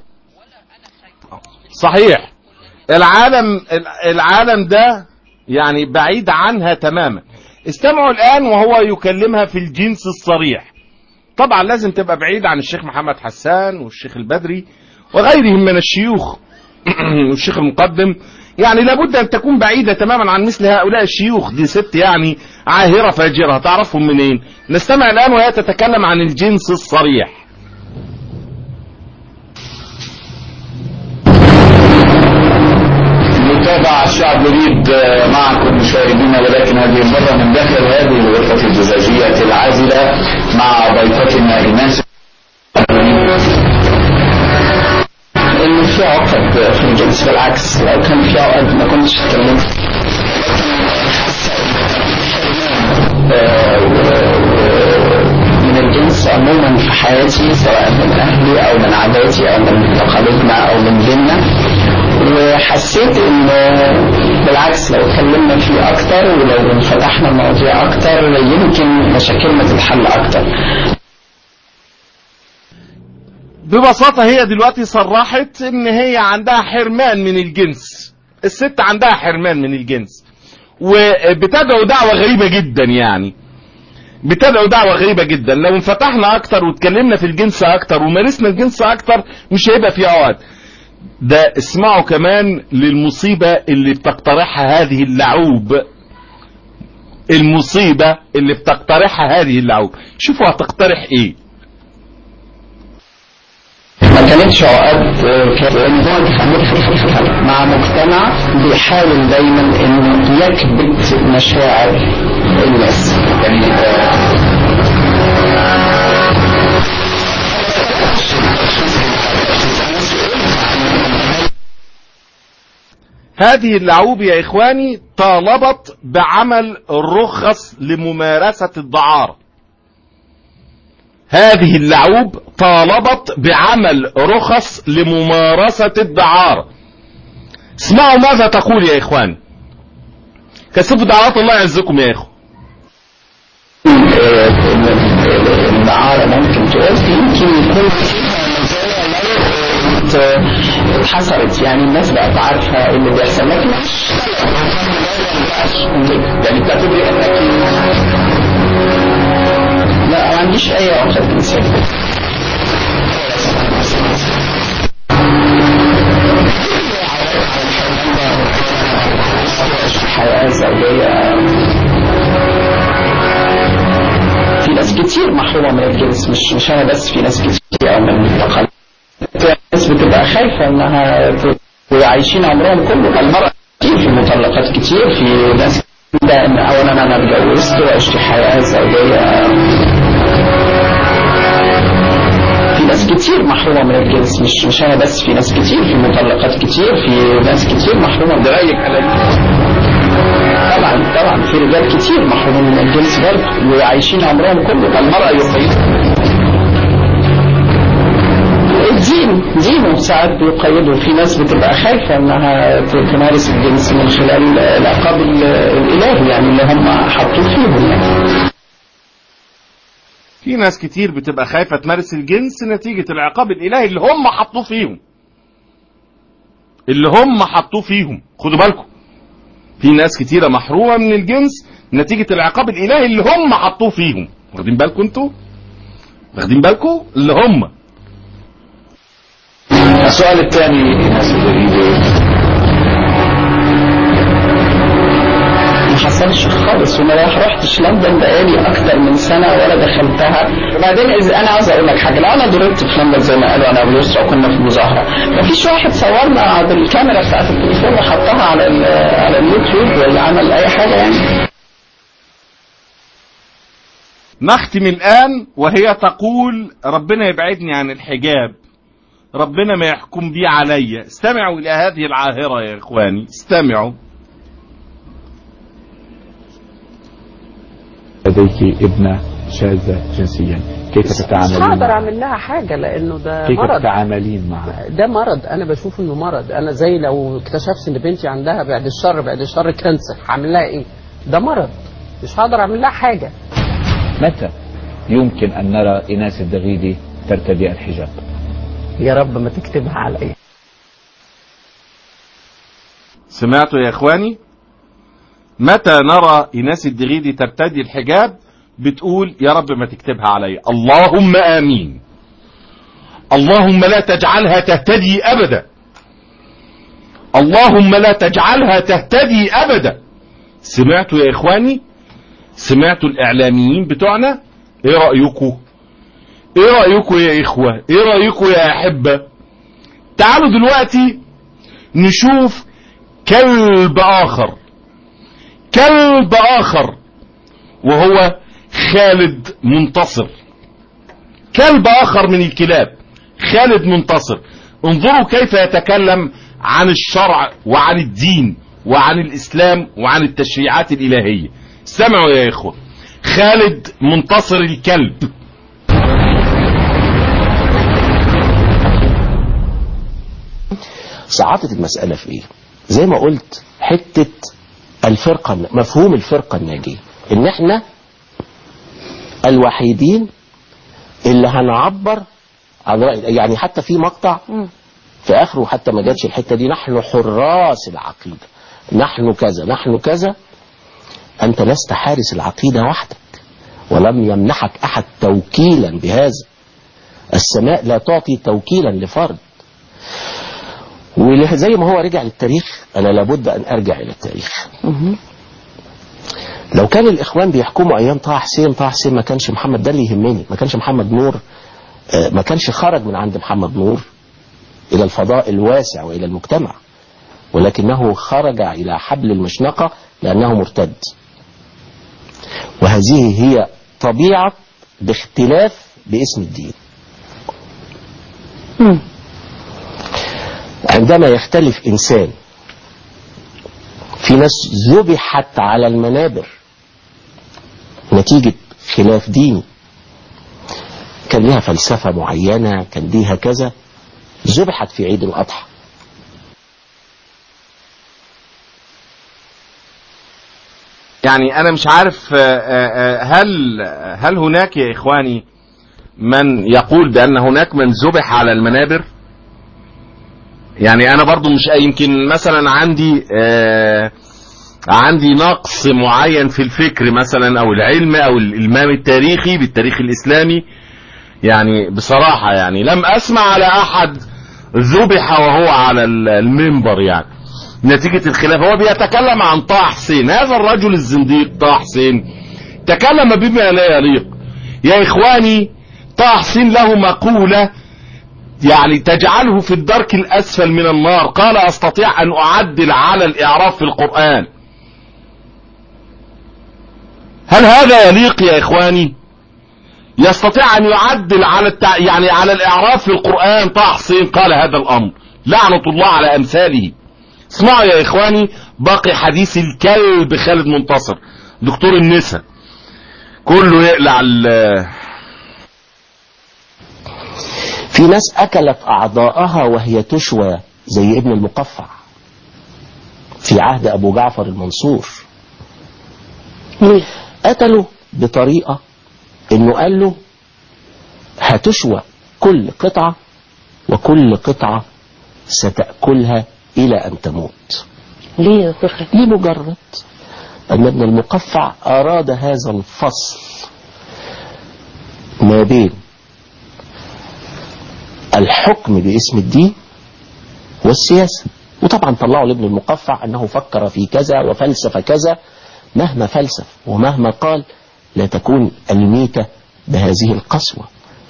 صحيح العالم العالم ده يعني بعيد عنها تماما استمعوا الآن وهو يكلمها في الجنس الصريح طبعا لازم تبقى بعيد عن الشيخ محمد حسان والشيخ البدري وغيرهم من الشيوخ والشيخ المقدم يعني لابد أن تكون بعيدة تماما عن مثل هؤلاء الشيوخ دي ست يعني عاهرة فاجرة هتعرفهم منين نستمع الآن وهي تتكلم عن الجنس الصريح نتابع الشعب جديد معكم مشاهدينا ولكن هذه المرة من داخل هذه الغرفة الزجاجية العازلة مع ضيفتنا إيناس انه في عقد في الجنس بالعكس لو كان في عقد ما كنتش اتكلمت آه، و- و- من الجنس عموما في حياتي سواء من اهلي او من عاداتي او من تقاليدنا او من ديننا وحسيت ان بالعكس لو اتكلمنا فيه اكتر ولو فتحنا المواضيع اكتر يمكن مشاكلنا تتحل اكتر ببساطة هي دلوقتي صرحت ان هي عندها حرمان من الجنس الست عندها حرمان من الجنس وبتدعو دعوة غريبة جدا يعني بتدعو دعوة غريبة جدا لو انفتحنا اكتر واتكلمنا في الجنس اكتر ومارسنا الجنس اكتر مش هيبقى في عقد ده اسمعوا كمان للمصيبة اللي بتقترحها هذه اللعوب المصيبة اللي بتقترحها هذه اللعوب شوفوا هتقترح ايه ما كانتش عقد آه، كان مع مجتمع بيحاول دايما انه يكبت مشاعر الناس يعني هذه اللعوب يا إخواني طالبت بعمل الرخص لممارسة الدعارة هذه اللعوب طالبت بعمل رخص لممارسة الدعارة اسمعوا ماذا تقول يا إخواني كثفوا دعوات الله يعزكم يا إخوة الدعارة ممكن تؤدي يمكن يكون فيها مزايا لو آه، اتحصلت يعني الناس بقت عارفة ايه اللي بيحصل لكن مش يعني بتعتبري انك لا ما عنديش اي عقد جنسية الحياة الزوجية في ناس كتير محرومة من الجنس مش مش أنا بس في ناس كتير من التقاليد ناس بتبقى خايفة إنها ت- وعايشين عمرهم كله المرأة كتير في مطلقات كتير في ناس ده إن أولا أنا اتجوزت وعشت حياة زوجية في ناس كتير محرومة من الجنس مش مش أنا بس في ناس كتير في مطلقات كتير في ناس كتير محرومة ده رأيك على طبعا طبعا في رجال كتير محرومين من الجنس برضه وعايشين عمرهم كله المرأة يقيد الدين دينه ساعات بيقيده في ناس بتبقى خايفة انها ت- تمارس الجنس من خلال العقاب ال- الالهي يعني اللي هم حطوه فيهم يعني في ناس كتير بتبقى خايفة تمارس الجنس نتيجة العقاب الإلهي اللي هم حطوه فيهم اللي هم حطوه فيهم خدوا بالكم في ناس كتيرة محرومة من الجنس نتيجة العقاب الإلهي اللي هم حطوه فيهم واخدين بالكم انتوا واخدين بالكم اللي هم السؤال الثاني إيناس الجديدة ما حصلش خالص وما رحتش لندن بقالي اكتر من سنه ولا دخلتها وبعدين اذا انا عاوز اقول لك حاجه لو انا ضربت في لندن زي ما قالوا انا ويسرا وكنا في مظاهره ما فيش واحد صورنا بالكاميرا بتاعت التليفون وحطها على ال- على اليوتيوب ولا عمل اي حاجه يعني نختم الآن وهي تقول ربنا يبعدني عن الحجاب ربنا ما يحكم بي عليا استمعوا إلى هذه العاهرة يا إخواني استمعوا لديك ابنة شاذة جنسيا كيف مش تتعاملين هقدر معها؟ اعمل لها حاجه لانه ده كيف مرض تتعاملين معها ده مرض انا بشوف انه مرض انا زي لو اكتشفت ان بنتي عندها بعد الشر بعد الشر كانسر هعمل لها ايه ده مرض مش هقدر اعمل لها حاجه متى يمكن أن نرى إيناس الدغيدي ترتدي الحجاب يا رب ما تكتبها عليا سمعتوا يا إخواني متى نرى إيناس الدغيدي ترتدي الحجاب بتقول يا رب ما تكتبها علي اللهم آمين اللهم لا تجعلها تهتدي أبدا اللهم لا تجعلها تهتدي أبدا سمعتوا يا إخواني سمعتوا الإعلاميين بتوعنا إيه رأيكم إيه رأيكم يا إخوة إيه رأيكم يا أحبة تعالوا دلوقتي نشوف كلب آخر كلب آخر وهو خالد منتصر كلب آخر من الكلاب خالد منتصر انظروا كيف يتكلم عن الشرع وعن الدين وعن الإسلام وعن التشريعات الإلهية استمعوا يا إخوة خالد منتصر الكلب صعبت المسألة في ايه زي ما قلت حتة الفرقة مفهوم الفرقة الناجية ان احنا الوحيدين اللي هنعبر عن رأي يعني حتى في مقطع في اخره حتى ما جاتش الحتة دي نحن حراس العقيدة نحن كذا نحن كذا انت لست حارس العقيدة وحدك ولم يمنحك احد توكيلا بهذا السماء لا تعطي توكيلا لفرد وزي ما هو رجع للتاريخ انا لابد ان ارجع الى التاريخ لو كان الاخوان بيحكموا ايام طه حسين طه حسين ما كانش محمد ده اللي يهمني ما كانش محمد نور آه، ما كانش خرج من عند محمد نور الى الفضاء الواسع والى المجتمع ولكنه خرج الى حبل المشنقة لانه مرتد وهذه هي طبيعة باختلاف باسم الدين عندما يختلف إنسان في ناس ذبحت على المنابر نتيجة خلاف ديني كان لها فلسفة معينة كان ليها كذا ذبحت في عيد الأضحى يعني انا مش عارف آه، آه، آه، هل هل هناك يا اخواني من يقول بان هناك من ذبح على المنابر يعني انا برضو مش يمكن مثلا عندي آه عندي نقص معين في الفكر مثلا او العلم او الالمام التاريخي بالتاريخ الاسلامي يعني بصراحة يعني لم اسمع على احد ذبح وهو على المنبر يعني نتيجة الخلاف هو بيتكلم عن طه حسين هذا الرجل الزنديق طه حسين تكلم بما لا يليق يا اخواني طه حسين له مقولة يعني تجعله في الدرك الأسفل من النار قال أستطيع أن أعدل على الإعراف في القرآن هل هذا يليق يا إخواني يستطيع أن يعدل على التع... يعني على الإعراف في القرآن طه حسين قال هذا الأمر لعنة الله على أمثاله اسمعوا يا إخواني باقي حديث الكلب خالد منتصر دكتور النساء كله يقلع ال في ناس أكلت أعضاءها وهي تشوى زي ابن المقفع في عهد أبو جعفر المنصور قتلوا بطريقة إنه قال له هتشوى كل قطعة وكل قطعة ستأكلها إلى أن تموت ليه يا دكتور خالد؟ لمجرد أن ابن المقفع أراد هذا الفصل ما بين الحكم باسم الدين والسياسة وطبعا طلعوا لابن المقفع أنه فكر في كذا وفلسف كذا مهما فلسف ومهما قال لا تكون الميتة بهذه القسوة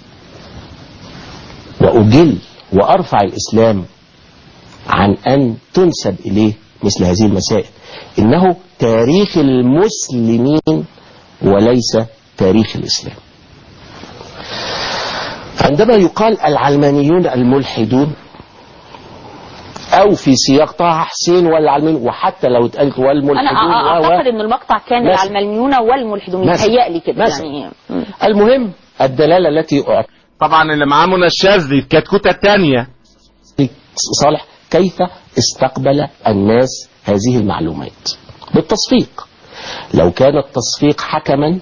وأجل وأرفع الإسلام عن أن تنسب إليه مثل هذه المسائل إنه تاريخ المسلمين وليس تاريخ الإسلام عندما يقال العلمانيون الملحدون أو في سياق طه حسين والعلمانيون وحتى لو اتقالت انا والملحدون أ- و- و- اعتقد ان المقطع كان مثلا. العلمانيون والملحدون مثلا. متهيألي كده مثلا. يعني المهم الدلالة التي أعطيت طبعا اللي معاه منى الشاذلي الكتكوتة الثانية صالح كيف استقبل الناس هذه المعلومات بالتصفيق لو كان التصفيق حكما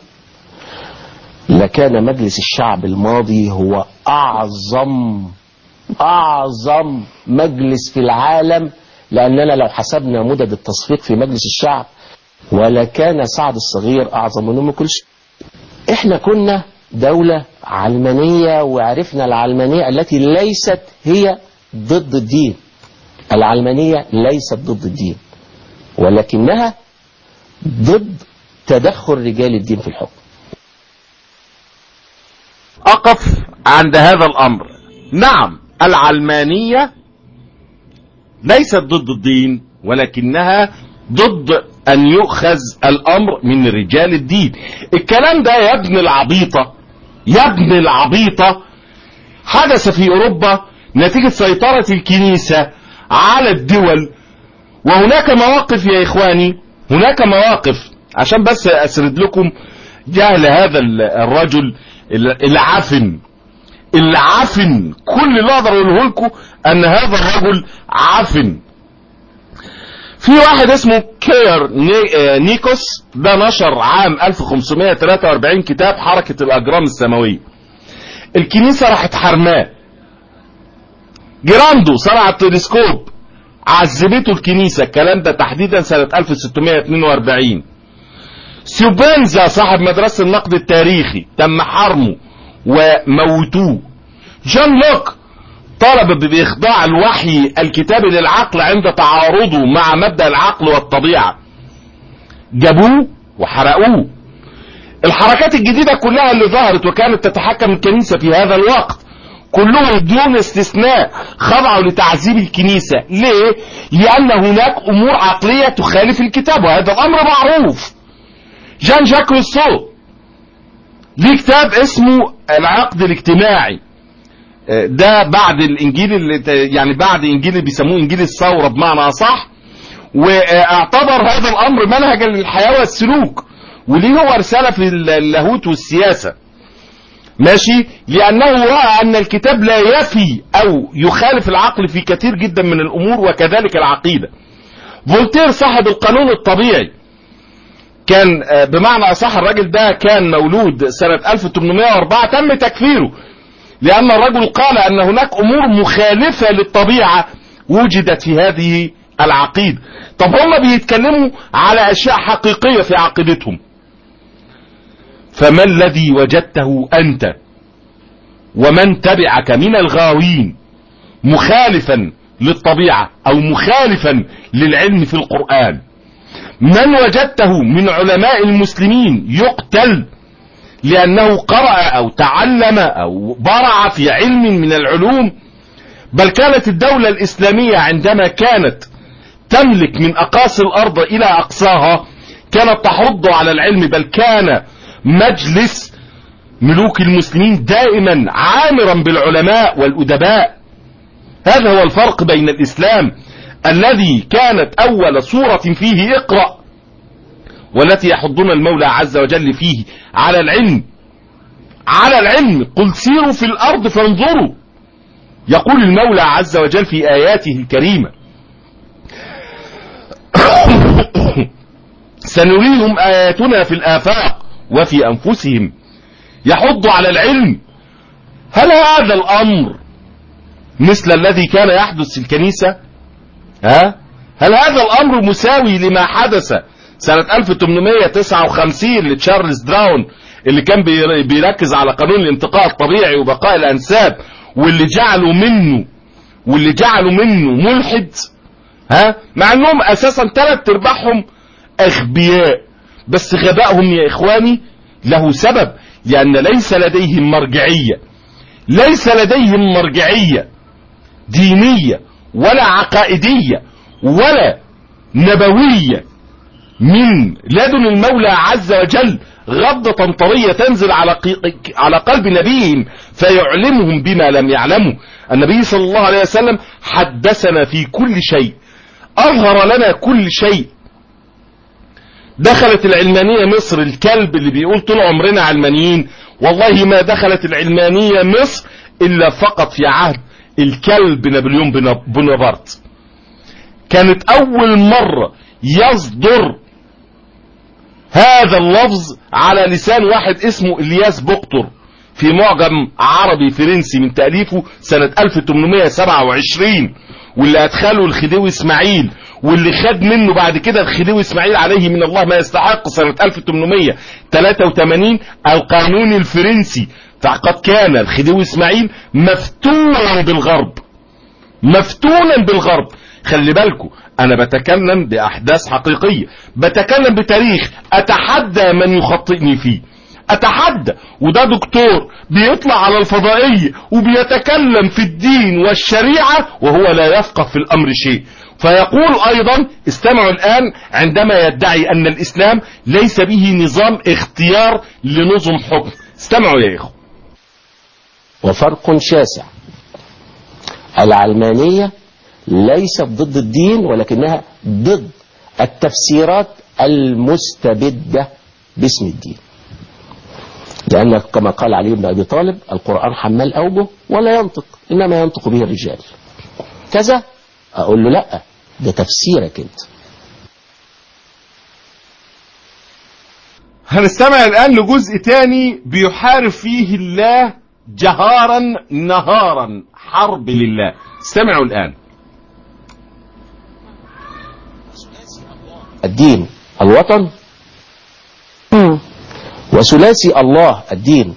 لكان مجلس الشعب الماضي هو أعظم أعظم مجلس في العالم لأننا لو حسبنا مدد التصفيق في مجلس الشعب ولكان سعد الصغير أعظم من أم كلثوم احنا كنا دولة علمانية وعرفنا العلمانية التي ليست هي ضد الدين العلمانية ليست ضد الدين ولكنها ضد تدخل رجال الدين في الحكم أقف عند هذا الأمر نعم العلمانية ليست ضد الدين ولكنها ضد أن يؤخذ الأمر من رجال الدين الكلام ده يا ابن العبيطة يا ابن العبيطة حدث في أوروبا نتيجة سيطرة الكنيسة على الدول وهناك مواقف يا إخواني هناك مواقف عشان بس أسرد لكم جهل هذا الرجل العفن العفن كل اللي اقدر اقوله لكم ان هذا الرجل عفن في واحد اسمه كير نيكوس ده نشر عام 1543 كتاب حركة الأجرام السماوية الكنيسة راحت حرماه جراندو صنع التلسكوب عذبته الكنيسة الكلام ده تحديدا سنة 1642 سيوبنزا صاحب مدرسة النقد التاريخي تم حرمه وموتوه جون لوك طلب بإخضاع الوحي الكتابي للعقل عند تعارضه مع مبدأ العقل والطبيعة جابوه وحرقوه الحركات الجديدة كلها اللي ظهرت وكانت تتحكم الكنيسة في هذا الوقت كلهم دون استثناء خضعوا لتعذيب الكنيسة ليه؟ لأن هناك أمور عقلية تخالف الكتاب وهذا الأمر معروف جان جاك روسو ليه كتاب اسمه العقد الاجتماعي ده بعد الانجيل اللي يعني بعد انجيل اللي بيسموه انجيل الثوره بمعنى اصح واعتبر هذا الامر منهجا للحياه والسلوك وليه هو رساله في اللاهوت والسياسه ماشي لانه راى ان الكتاب لا يفي او يخالف العقل في كثير جدا من الامور وكذلك العقيده فولتير صاحب القانون الطبيعي كان بمعنى اصح الراجل ده كان مولود سنه 1804 تم تكفيره لأن الرجل قال أن هناك أمور مخالفة للطبيعة وجدت في هذه العقيدة طب هم بيتكلموا على أشياء حقيقية في عقيدتهم فما الذي وجدته أنت ومن تبعك من الغاوين مخالفا للطبيعة أو مخالفا للعلم في القرآن من وجدته من علماء المسلمين يقتل لأنه قرأ أو تعلم أو برع في علم من العلوم بل كانت الدولة الإسلامية عندما كانت تملك من أقاصي الأرض إلى أقصاها كانت تحض على العلم بل كان مجلس ملوك المسلمين دائما عامرا بالعلماء والأدباء هذا هو الفرق بين الإسلام الذي كانت أول صورة فيه اقرأ والتي يحضون المولى عز وجل فيه على العلم على العلم قل سيروا في الأرض فانظروا يقول المولى عز وجل في آياته الكريمة سنريهم آياتنا في الآفاق وفي أنفسهم يحض على العلم هل هذا الأمر مثل الذي كان يحدث في الكنيسة ها هل هذا الأمر مساوي لما حدث سنة 1859 لتشارلز دراون اللي كان بيركز على قانون الانتقاء الطبيعي وبقاء الأنساب واللي جعلوا منه واللي جعلوا منه ملحد ها مع انهم اساسا ثلاث ارباعهم اغبياء بس غبائهم يا اخواني له سبب لان ليس لديهم مرجعية ليس لديهم مرجعية دينية ولا عقائدية ولا نبوية من لدن المولى عز وجل غضة طرية تنزل على على قلب نبيهم فيعلمهم بما لم يعلموا النبي صلى الله عليه وسلم حدثنا في كل شيء أظهر لنا كل شيء دخلت العلمانية مصر الكلب اللي بيقول طول عمرنا علمانيين والله ما دخلت العلمانية مصر إلا فقط في عهد الكلب نابليون بونابرت كانت أول مرة يصدر هذا اللفظ على لسان واحد اسمه الياس بقطر في معجم عربي فرنسي من تأليفه سنة 1827 واللي أدخله الخديوي إسماعيل واللي خد منه بعد كده الخديوي إسماعيل عليه من الله ما يستحق سنة 1883 القانون الفرنسي فقد كان الخديوي إسماعيل مفتونا بالغرب مفتونا بالغرب خلي بالكم انا بتكلم باحداث حقيقية بتكلم بتاريخ اتحدى من يخطئني فيه اتحدى وده دكتور بيطلع على الفضائية وبيتكلم في الدين والشريعة وهو لا يفقه في الامر شيء فيقول ايضا استمعوا الان عندما يدعي ان الاسلام ليس به نظام اختيار لنظم حكم استمعوا يا اخوة وفرق شاسع العلمانية ليست ضد الدين ولكنها ضد التفسيرات المستبدة باسم الدين لأن كما قال علي بن أبي طالب القرآن حمال أوجه ولا ينطق إنما ينطق به الرجال كذا أقول له لا ده تفسيرك أنت هنستمع الآن لجزء تاني بيحارب فيه الله جهارا نهارا حرب لله استمعوا الآن الدين الوطن وثلاثي الله الدين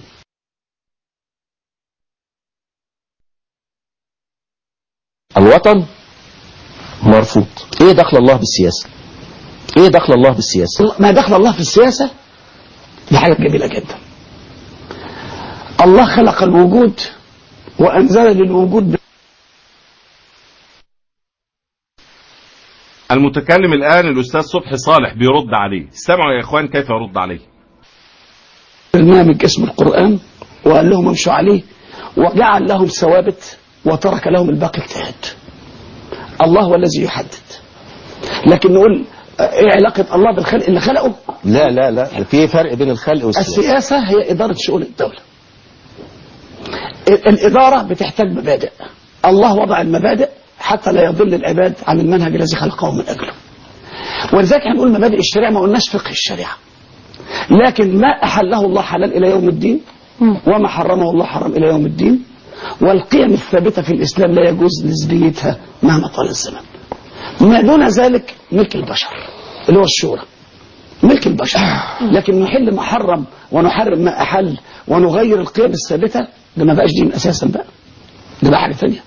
الوطن مرفوض ايه دخل الله بالسياسة ايه دخل الله بالسياسة ما دخل الله في السياسة دي حاجة جميلة جدا الله خلق الوجود وأنزل للوجود المتكلم الآن الأستاذ صبحي صالح بيرد عليه استمعوا يا إخوان كيف يرد عليه برنامج اسم القرآن وقال لهم امشوا عليه وجعل لهم ثوابت وترك لهم الباقي اجتهاد الله هو الذي يحدد لكن نقول ايه علاقة الله بالخلق اللي خلقه لا لا لا في فرق بين الخلق والسياسة السياسة هي إدارة شؤون الدولة ال- الإدارة بتحتاج مبادئ الله وضع المبادئ حتى لا يضل العباد عن المنهج الذي خلقهم من أجله ولذلك هنقول مبادئ الشريعة ما قلناش فقه الشريعة لكن ما أحله الله حلال إلى يوم الدين وما حرمه الله حرم إلى يوم الدين والقيم الثابتة في الإسلام لا يجوز نسبيتها مهما طال الزمن ما دون ذلك ملك البشر اللي هو الشورى ملك البشر لكن نحل ما حرم ونحرم ما أحل ونغير القيم الثابتة ده ما بقاش دين أساسا بقى ده بقى حاجة ثانية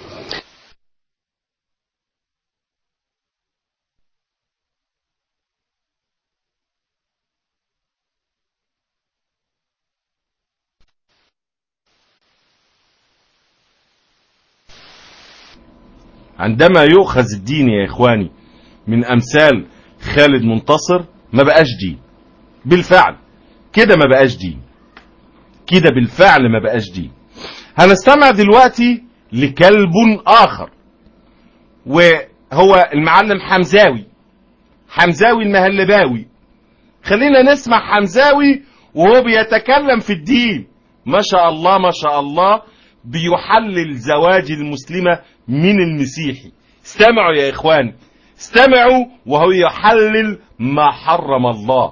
عندما يؤخذ الدين يا إخواني من أمثال خالد منتصر ما بقاش دين بالفعل كده ما بقاش دين كده بالفعل ما بقاش دين هنستمع دلوقتي لكلب آخر وهو المعلم حمزاوي حمزاوي المهلباوي خلينا نسمع حمزاوي وهو بيتكلم في الدين ما شاء الله ما شاء الله بيحلل زواج المسلمة من المسيحي استمعوا يا إخوان استمعوا وهو يحلل ما حرم الله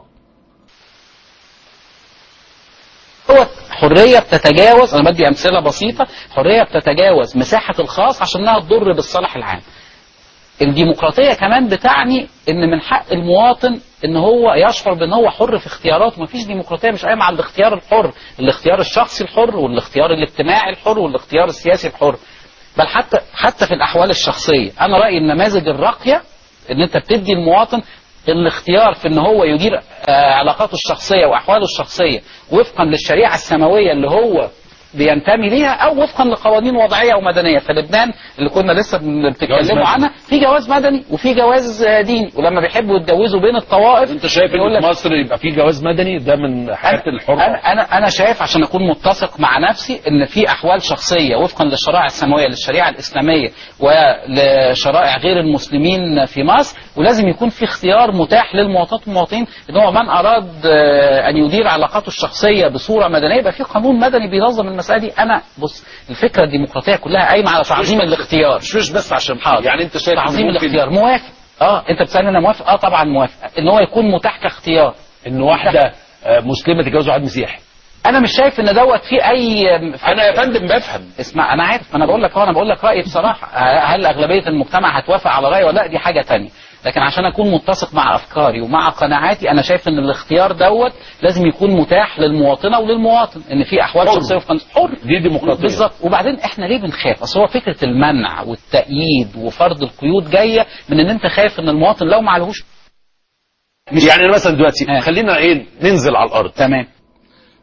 هو حرية بتتجاوز أنا بدي أمثلة بسيطة حرية بتتجاوز مساحة الخاص عشان إنها تضر بالصالح العام الديمقراطية كمان بتعني ان من حق المواطن ان هو يشعر بان هو حر في اختياراته مفيش ديمقراطية مش قايمة على الاختيار الحر الاختيار الشخصي الحر والاختيار الاجتماعي الحر والاختيار السياسي الحر بل حتى حتى في الاحوال الشخصية انا رأيي النماذج الراقية ان انت بتدي المواطن الاختيار في ان هو يدير آه، علاقاته الشخصية واحواله الشخصية وفقا للشريعة السماوية اللي هو بينتمي ليها او وفقا لقوانين وضعيه ومدنيه في لبنان اللي كنا لسه بن- بتتكلموا عنها في جواز مدني وفي جواز آه، ديني ولما بيحبوا يتجوزوا بين الطوائف انت شايف يقول ان لك في مصر يبقى في جواز مدني ده من حياه الحره انا انا انا شايف عشان اكون متسق مع نفسي ان في احوال شخصيه وفقا للشرائع السماويه للشريعه الاسلاميه ولشرائع غير المسلمين في مصر ولازم يكون في اختيار متاح للمواطنات والمواطنين ان هو من اراد آه، ان يدير علاقاته الشخصيه بصوره مدنيه يبقى في قانون مدني بينظم المساله دي انا بص الفكره الديمقراطيه كلها قايمه على تعظيم الاختيار مش مش بس عشان حاضر. يعني انت شايف تعظيم إن ممكن الاختيار موافق اه انت بتسالني انا موافق اه طبعا موافق ان هو يكون متاح كاختيار ان واحده آه، مسلمه تتجوز واحد مسيحي انا مش شايف ان دوت في اي انا يا فندم بفهم اسمع انا عارف انا بقول لك انا بقول لك رايي بصراحه هل اغلبيه المجتمع هتوافق على رايي ولا لا دي حاجه تانية لكن عشان اكون متسق مع افكاري ومع قناعاتي انا شايف ان الاختيار دوت لازم يكون متاح للمواطنه وللمواطن ان في احوال حر. شخصيه وفقا حر دي ديمقراطيه بالظبط وبعدين احنا ليه بنخاف اصل هو فكره المنع والتأييد وفرض القيود جايه من ان انت خايف ان المواطن لو ما عليهوش يعني أنا مثلا دلوقتي خلينا ايه ننزل على الارض تمام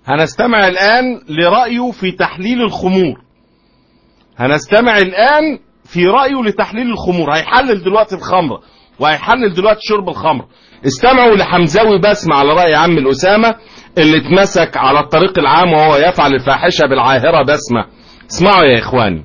هنستمع الآن لرأيه في تحليل الخمور هنستمع الآن في رأيه لتحليل الخمور هيحلل دلوقتي الخمر وهيحلل دلوقتي شرب الخمر استمعوا لحمزاوي بسمة على رأي عم الأسامة اللي اتمسك على الطريق العام وهو يفعل الفاحشة بالعاهرة بسمة اسمعوا يا إخواني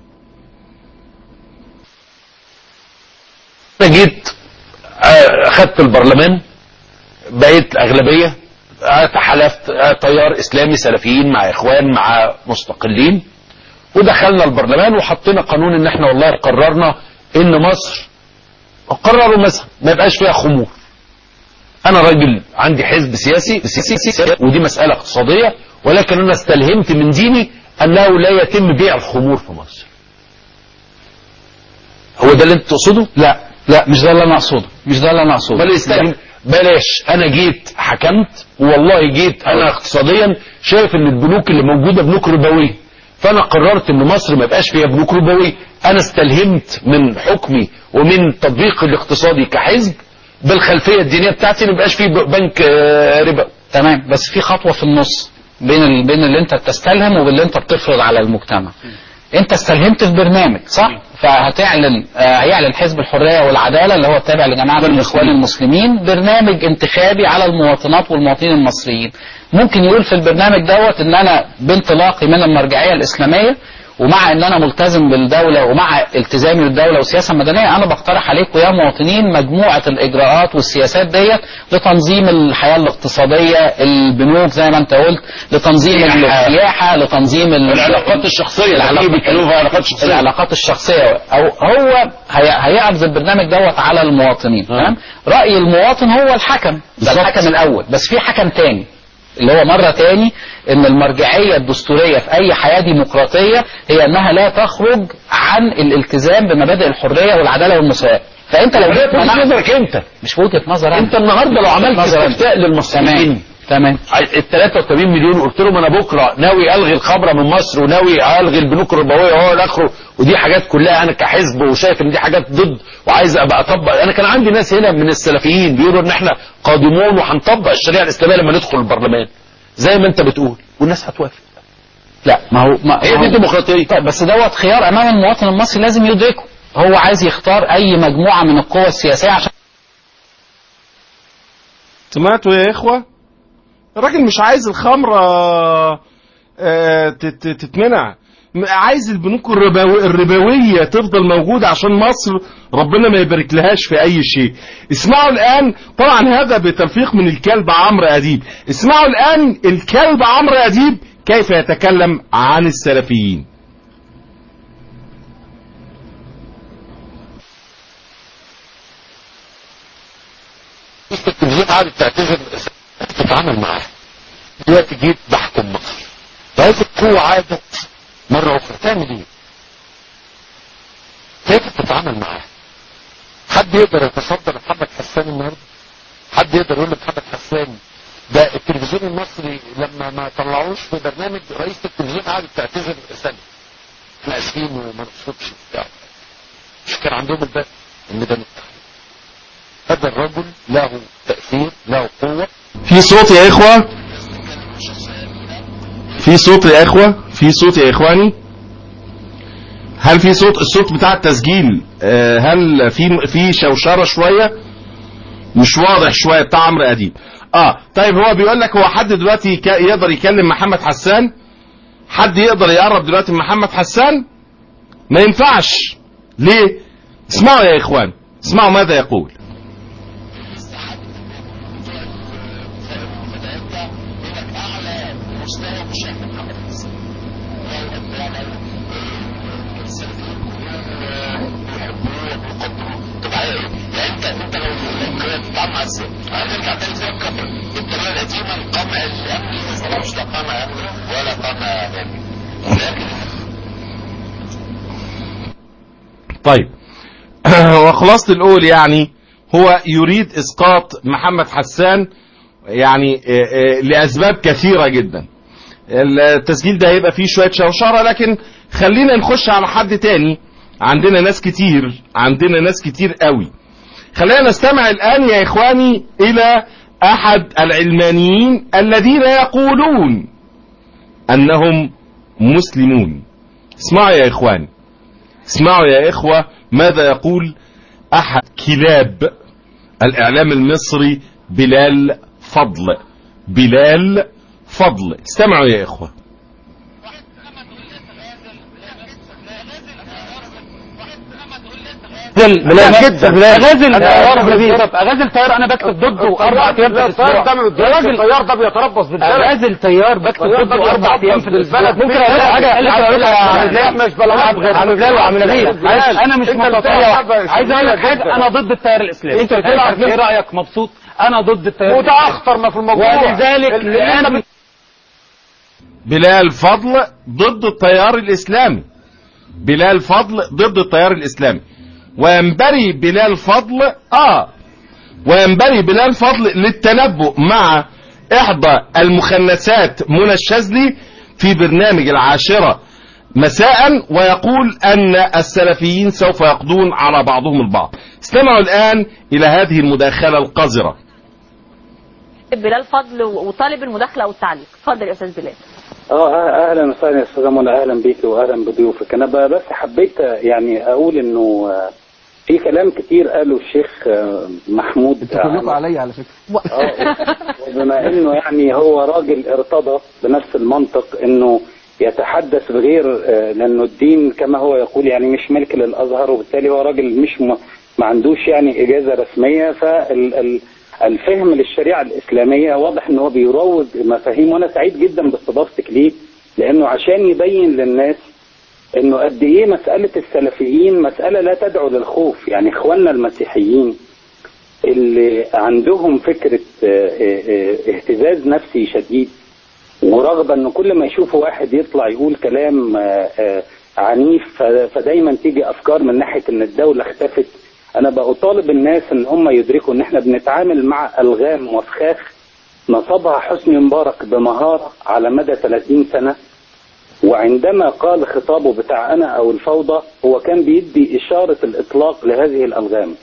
انا جيت آه، خدت البرلمان بقيت اغلبيه آه، تحالفت آه، تيار اسلامي سلفيين مع اخوان مع مستقلين ودخلنا البرلمان وحطينا قانون ان احنا والله قررنا ان مصر قرروا مثلا ما يبقاش فيها خمور انا راجل عندي حزب سياسي سياسي ودي مساله اقتصاديه ولكن انا استلهمت من ديني انه لا يتم بيع الخمور في مصر هو ده اللي انت تقصده لا لا مش ده اللي انا اقصده مش ده اللي انا اقصده بل استنى بلاش انا جيت حكمت والله جيت انا اقتصاديا شايف ان البنوك اللي موجوده بنوك ربويه فانا قررت ان مصر ما يبقاش فيها بنوك ربويه انا استلهمت من حكمي ومن تطبيقي الاقتصادي كحزب بالخلفيه الدينيه بتاعتي ما يبقاش فيه بنك آه، ربا تمام بس في خطوه في النص بين ال... بين اللي انت بتستلهم وباللي انت بتفرض على المجتمع انت استلهمت في برنامج صح فهتعلن آه، هيعلن حزب الحريه والعداله اللي هو التابع لجماعه الاخوان المسلمين برنامج انتخابي على المواطنات والمواطنين المصريين ممكن يقول في البرنامج دوت ان انا بانطلاقي من المرجعيه الاسلاميه ومع ان انا ملتزم بالدوله ومع التزامي بالدوله والسياسه المدنيه انا بقترح عليكم يا مواطنين مجموعه الاجراءات والسياسات ديت لتنظيم الحياه الاقتصاديه البنوك زي ما انت قلت لتنظيم السياحه لتنظيم ال- العلاقات الشخصيه العلاقات بيتكلموا في علاقات شخصيه العلاقات الشخصيه او هو هي- هيعرض البرنامج دوت على المواطنين تمام راي المواطن هو الحكم ده بالظبط. الحكم الاول بس في حكم تاني اللي هو مرة تاني ان المرجعية الدستورية في اي حياة ديمقراطية هي انها لا تخرج عن الالتزام بمبادئ الحرية والعدالة والمساواة فانت لو جيت وجهة منعت- نظرك انت مش وجهة نظر أنا. انت النهارده لو عملت نظر أنا. استفتاء للمصريين تمام ال 83 مليون قلت لهم انا بكره ناوي الغي الخمره من مصر وناوي الغي البنوك الربويه وهو الى اخره ودي حاجات كلها انا كحزب وشايف ان دي حاجات ضد وعايز ابقى اطبق انا كان عندي ناس هنا من السلفيين بيقولوا ان احنا قادمون وهنطبق الشريعه الاسلاميه لما ندخل البرلمان زي ما انت بتقول والناس هتوافق لا ما هو ما هي دي ما هو- الديمقراطيه طيب بس دوت خيار امام المواطن المصري لازم يدركه هو عايز يختار اي مجموعة من القوى السياسية عشان سمعتوا يا إخوة الراجل مش عايز الخمرة آه، تت- تتمنع م- عايز البنوك الربوي الربوية تفضل موجودة عشان مصر ربنا ما يبارك لهاش في أي شيء اسمعوا الآن طبعا هذا بتلفيق من الكلب عمرو أديب اسمعوا الآن الكلب عمرو أديب كيف يتكلم عن السلفيين التلفزيون قعدت تعتذر تتعامل معاه دلوقتي جيت بحكم مصر فهذه القوة عادت مرة أخرى تعمل إيه؟ كيف تتعامل معاه؟ حد يقدر يتصدى لمحمد حسان النهارده؟ حد يقدر يقول لمحمد حسان ده التلفزيون المصري لما ما طلعوش في برنامج رئيس التلفزيون قعدت تعتذر سنة احنا اسفين وما نقصدش بتاع مش كان عندهم الباب ان ده نفتح هذا الرجل له تأثير له قوة في صوت يا إخوة في صوت يا إخوة في صوت يا إخواني هل في صوت الصوت بتاع التسجيل آه، هل في في شوشرة شوية مش واضح شوية بتاع عمرو أديب اه طيب هو بيقول لك هو حد دلوقتي يك- يقدر يكلم محمد حسان حد يقدر يقرب دلوقتي من محمد حسان ما ينفعش ليه اسمعوا يا إخوان اسمعوا ماذا يقول هنرجع تاني زي الكفر بالطريقه القديمه القمع الامني مش ده قمع امني ولا قمع امني لكن طيب وخلاصة القول يعني هو يريد اسقاط محمد حسان يعني آه، آه، لاسباب كثيرة جدا التسجيل ده هيبقى فيه شوية شوشرة لكن خلينا نخش على حد تاني عندنا ناس كتير عندنا ناس كتير قوي خلينا نستمع الآن يا إخواني إلى أحد العلمانيين الذين يقولون أنهم مسلمون اسمعوا يا إخواني اسمعوا يا إخوة ماذا يقول أحد كلاب الإعلام المصري بلال فضل بلال فضل استمعوا يا إخوة غازل جدا غازل أنا غازل طيار انا بكتب ضده اربع ايام في الاسبوع يا راجل الطيار ده بيتربص بالبلد غازل طيار بكتب الطيار ده ضده اربع ايام في بيتربص الاسبوع بالبلد. ممكن اقول لك حاجه قال لك عايز اقول لك أقول لك على مش بلعب غير عن بلال وعن نبيل بلال. انا مش أنت اللي متطيع بتلعب عايز اقول لك جدا. حاجه انا ضد التيار الاسلامي أنت بتلعب ايه جدا. رايك مبسوط انا ضد التيار وده اخطر ما في الموضوع ولذلك اللي لان بلال فضل ضد التيار الإسلامي بلال فضل ضد التيار الإسلامي وينبري بلال فضل آه وينبري بلال فضل للتنبؤ مع إحدى المخنثات منى الشاذلي في برنامج العاشرة مساء ويقول أن السلفيين سوف يقضون على بعضهم البعض استمعوا الآن إلى هذه المداخلة القذرة بلال فضل وطالب المداخله او التعليق اتفضل يا استاذ بلال اه اهلا وسهلا يا استاذه منى اهلا بيك واهلا بضيوفك انا ب- بس حبيت يعني اقول انه آه، في كلام كتير قاله الشيخ آه، محمود كلكم عليا على فكره بما انه يعني هو راجل ارتضى بنفس المنطق انه يتحدث بغير آه، لانه الدين كما هو يقول يعني مش ملك للازهر وبالتالي هو راجل مش م- ما عندوش يعني اجازه رسميه فالفهم للشريعه الاسلاميه واضح ان هو بيروج مفاهيم وانا سعيد جدا باستضافتك ليه لانه عشان يبين للناس انه قد ايه مساله السلفيين مساله لا تدعو للخوف يعني اخواننا المسيحيين اللي عندهم فكرة آه، آه، آه، اهتزاز نفسي شديد ورغبة ان كل ما يشوفوا واحد يطلع يقول كلام آه، آه، عنيف ف- فدايما تيجي افكار من ناحية ان الدولة اختفت انا بطالب الناس ان هم يدركوا ان احنا بنتعامل مع الغام وفخاخ نصبها حسني مبارك بمهارة على مدى 30 سنة وعندما قال خطابه بتاع انا او الفوضى هو كان بيدي اشارة الاطلاق لهذه الالغام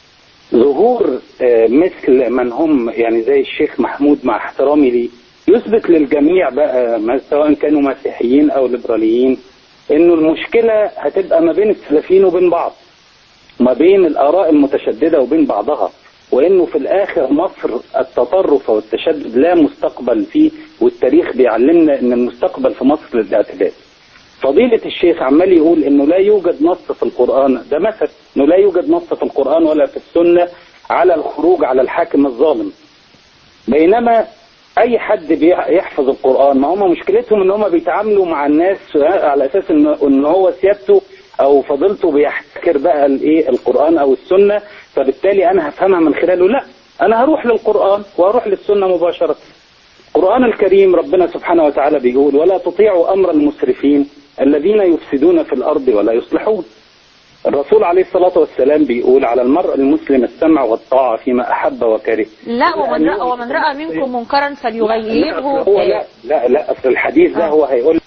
ظهور آه، مثل من هم يعني زي الشيخ محمود مع احترامي ليه يثبت للجميع بقى ما- سواء كانوا مسيحيين او ليبراليين انه المشكله هتبقى ما بين السلفيين وبين بعض ما بين الاراء المتشدده وبين بعضها وانه في الاخر مصر التطرف والتشدد لا مستقبل فيه والتاريخ بيعلمنا ان المستقبل في مصر للاعتدال فضيلة الشيخ عمال يقول انه لا يوجد نص في القرآن ده مثل انه لا يوجد نص في القرآن ولا في السنة على الخروج على الحاكم الظالم بينما اي حد بيحفظ القرآن ما هم مشكلتهم ان هم بيتعاملوا مع الناس على اساس ان ان هو سيادته او فضيلته بيحتكر بقى الايه القرآن او السنة فبالتالي انا هفهمها من خلاله لا انا هروح للقرآن وهروح للسنة مباشرة القرآن الكريم ربنا سبحانه وتعالى بيقول ولا تطيعوا أمر المسرفين الذين يفسدون في الأرض ولا يصلحون الرسول عليه الصلاة والسلام بيقول على المرء المسلم السمع والطاعة فيما أحب وكره لا ومن رأى ومن رأى منكم منكرا فليغيره هو لا لا لا أصل الحديث ده هو هيقول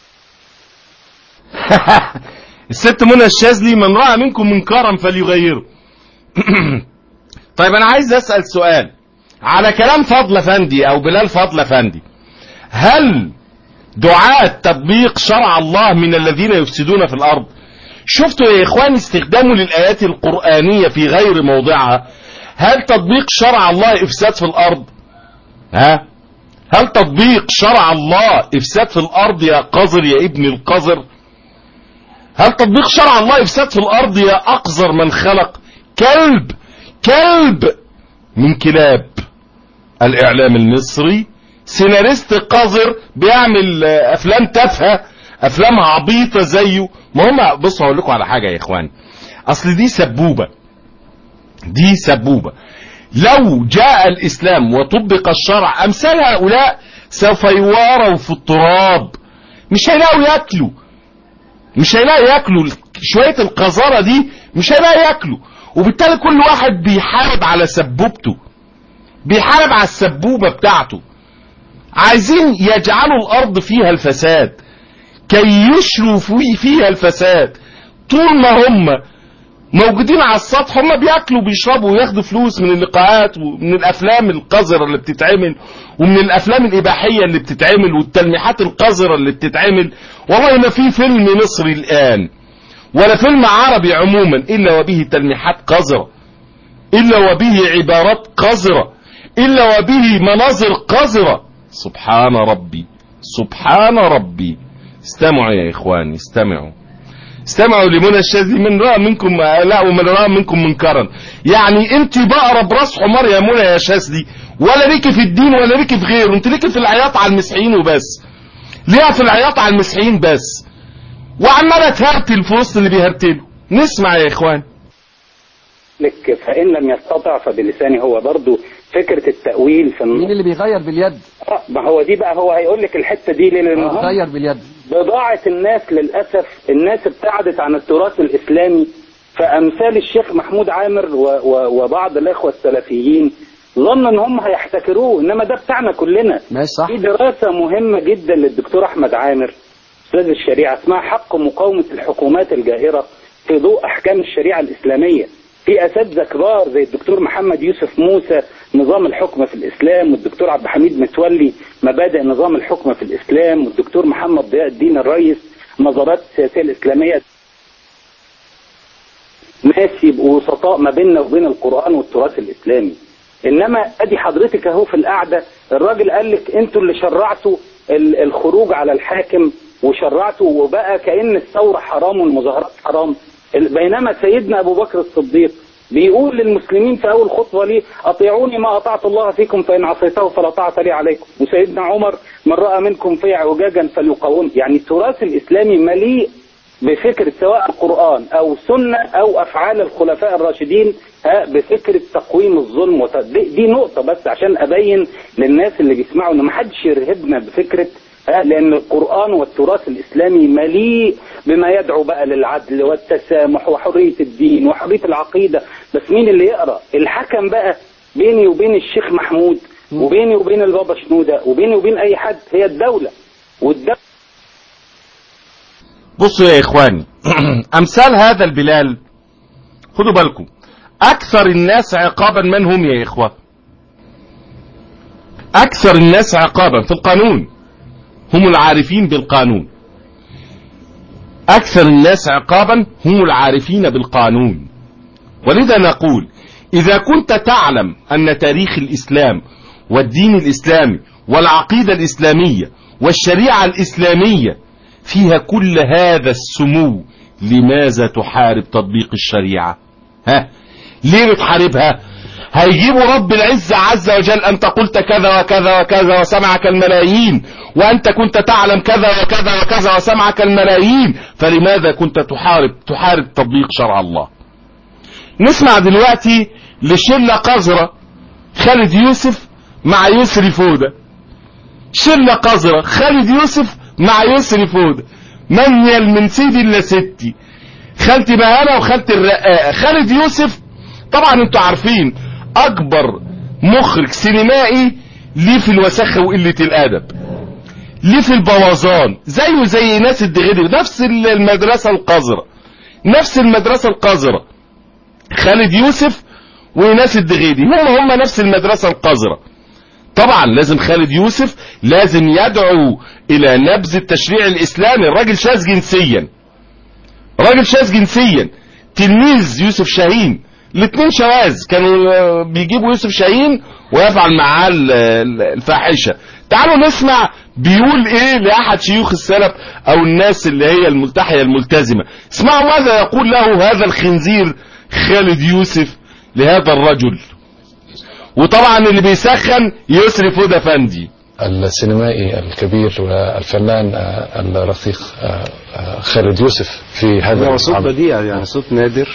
الست منى الشاذلي من رأى منكم منكرا فليغيره طيب انا عايز اسأل سؤال على كلام فضل فندي او بلال فضل فندي هل دعاة تطبيق شرع الله من الذين يفسدون في الارض شفتوا يا اخواني استخدامه للايات القرآنية في غير موضعها هل تطبيق شرع الله افساد في الارض ها هل تطبيق شرع الله افساد في الارض يا قذر يا ابن القذر هل تطبيق شرع الله افساد في الارض يا اقذر من خلق كلب كلب من كلاب الاعلام المصري سيناريست قذر بيعمل آه، افلام تافهه افلام عبيطه زيه ما هم بصوا هقول لكم على حاجه يا اخوان اصل دي سبوبه دي سبوبه لو جاء الاسلام وطبق الشرع امثال هؤلاء سوف يواروا في التراب مش هيلاقوا ياكلوا مش هيلاقوا ياكلوا شويه القذاره دي مش هيلاقوا ياكلوا وبالتالي كل واحد بيحارب على سبوبته بيحارب على السبوبه بتاعته عايزين يجعلوا الارض فيها الفساد كي يشروا في- فيها الفساد طول ما هم موجودين على السطح هم بياكلوا وبيشربوا وياخدوا فلوس من اللقاءات ومن الافلام القذره اللي بتتعمل ومن الافلام الاباحيه اللي بتتعمل والتلميحات القذره اللي بتتعمل والله ما في فيلم مصري الان ولا فيلم عربي عموما الا وبه تلميحات قذره الا وبه عبارات قذره الا وبه مناظر قذره سبحان ربي سبحان ربي استمعوا يا اخواني استمعوا استمعوا لمنى الشاذلي من راى منكم لا ومن راى منكم منكرا يعني انت بقره براس حمار يا منى يا شاذلي ولا ليكي في الدين ولا ليكي في غيره انت ليكي في العياط على المسيحيين وبس ليها في العياط على المسيحيين بس وعماله تهرتل في وسط اللي بيهرتلوا نسمع يا اخوان لك فإن لم يستطع فبلسانه هو برضو فكرة التأويل في مين اللي بيغير باليد آه، ما هو دي بقى هو هيقول لك الحتة دي ليه لأن آه، هم غير باليد بضاعة الناس للأسف الناس ابتعدت عن التراث الإسلامي فأمثال الشيخ محمود عامر و و وبعض الإخوة السلفيين ظن ان هم هيحتكروه انما ده بتاعنا كلنا ماشي صح في دراسة مهمة جدا للدكتور احمد عامر استاذ الشريعة اسمها حق مقاومة الحكومات الجائرة في ضوء احكام الشريعة الاسلامية في اساتذه كبار زي الدكتور محمد يوسف موسى نظام الحكم في الاسلام والدكتور عبد الحميد متولي مبادئ نظام الحكم في الاسلام والدكتور محمد ضياء الدين الرئيس نظرات السياسيه الاسلاميه ناس يبقوا وسطاء ما بيننا وبين القران والتراث الاسلامي انما ادي حضرتك اهو في القعده الراجل قال لك انتوا اللي شرعتوا ال- الخروج على الحاكم وشرعتوا وبقى كان الثوره حرام والمظاهرات حرام ال- بينما سيدنا ابو بكر الصديق بيقول للمسلمين في اول خطوه ليه اطيعوني ما اطعت الله فيكم فان عصيته فلا طاعه لي عليكم وسيدنا عمر من راى منكم في اعوجاجا فليقوم يعني التراث الاسلامي مليء بفكرة سواء القرآن أو سنة أو أفعال الخلفاء الراشدين ها، بفكرة تقويم الظلم وت- دي, دي نقطة بس عشان أبين للناس اللي بيسمعوا إن محدش يرهبنا بفكرة ها، لأن القرآن والتراث الإسلامي مليء بما يدعو بقى للعدل والتسامح وحرية الدين وحرية العقيدة بس مين اللي يقرأ الحكم بقى بيني وبين الشيخ محمود وبيني وبين البابا شنودة وبيني وبين أي حد هي الدولة والدولة بصوا يا اخواني امثال هذا البلال خدوا بالكم اكثر الناس عقابا من هم يا اخوة اكثر الناس عقابا في القانون هم العارفين بالقانون اكثر الناس عقابا هم العارفين بالقانون ولذا نقول اذا كنت تعلم ان تاريخ الاسلام والدين الاسلامي والعقيدة الاسلامية والشريعة الاسلامية فيها كل هذا السمو لماذا تحارب تطبيق الشريعة ها ليه بتحاربها هيجيبوا رب العزة عز وجل أنت قلت كذا وكذا وكذا وسمعك الملايين وأنت كنت تعلم كذا وكذا وكذا وسمعك الملايين فلماذا كنت تحارب تحارب تطبيق شرع الله نسمع دلوقتي لشلة قذرة خالد يوسف مع يسري فودة شلة قذرة خالد يوسف مع يسري فودة من يل من سيدي الا ستي خالتي بهانة وخالتي الرقاقة خالد يوسف طبعا انتوا عارفين اكبر مخرج سينمائي ليه في الوساخة وقلة الادب ليه في البوظان زيه زي ناس الدغيدي نفس المدرسة القذرة نفس المدرسة القذرة خالد يوسف وناس الدغيدي هم هم نفس المدرسة القذرة طبعا لازم خالد يوسف لازم يدعو الى نبذ التشريع الاسلامي الراجل شاذ جنسيا راجل شاذ جنسيا تلميذ يوسف شاهين الاثنين شواذ كانوا آه، بيجيبوا يوسف شاهين ويفعل معاه ال- ال- الفاحشة تعالوا نسمع بيقول ايه لاحد شيوخ السلف او الناس اللي هي الملتحية الملتزمة اسمعوا ماذا يقول له هذا الخنزير خالد يوسف لهذا الرجل وطبعا اللي بيسخن يسري فودة فندي السينمائي الكبير والفنان آه، الرفيق آه، آه، خالد يوسف في هذا هو صوت العمل. بديع يعني صوت نادر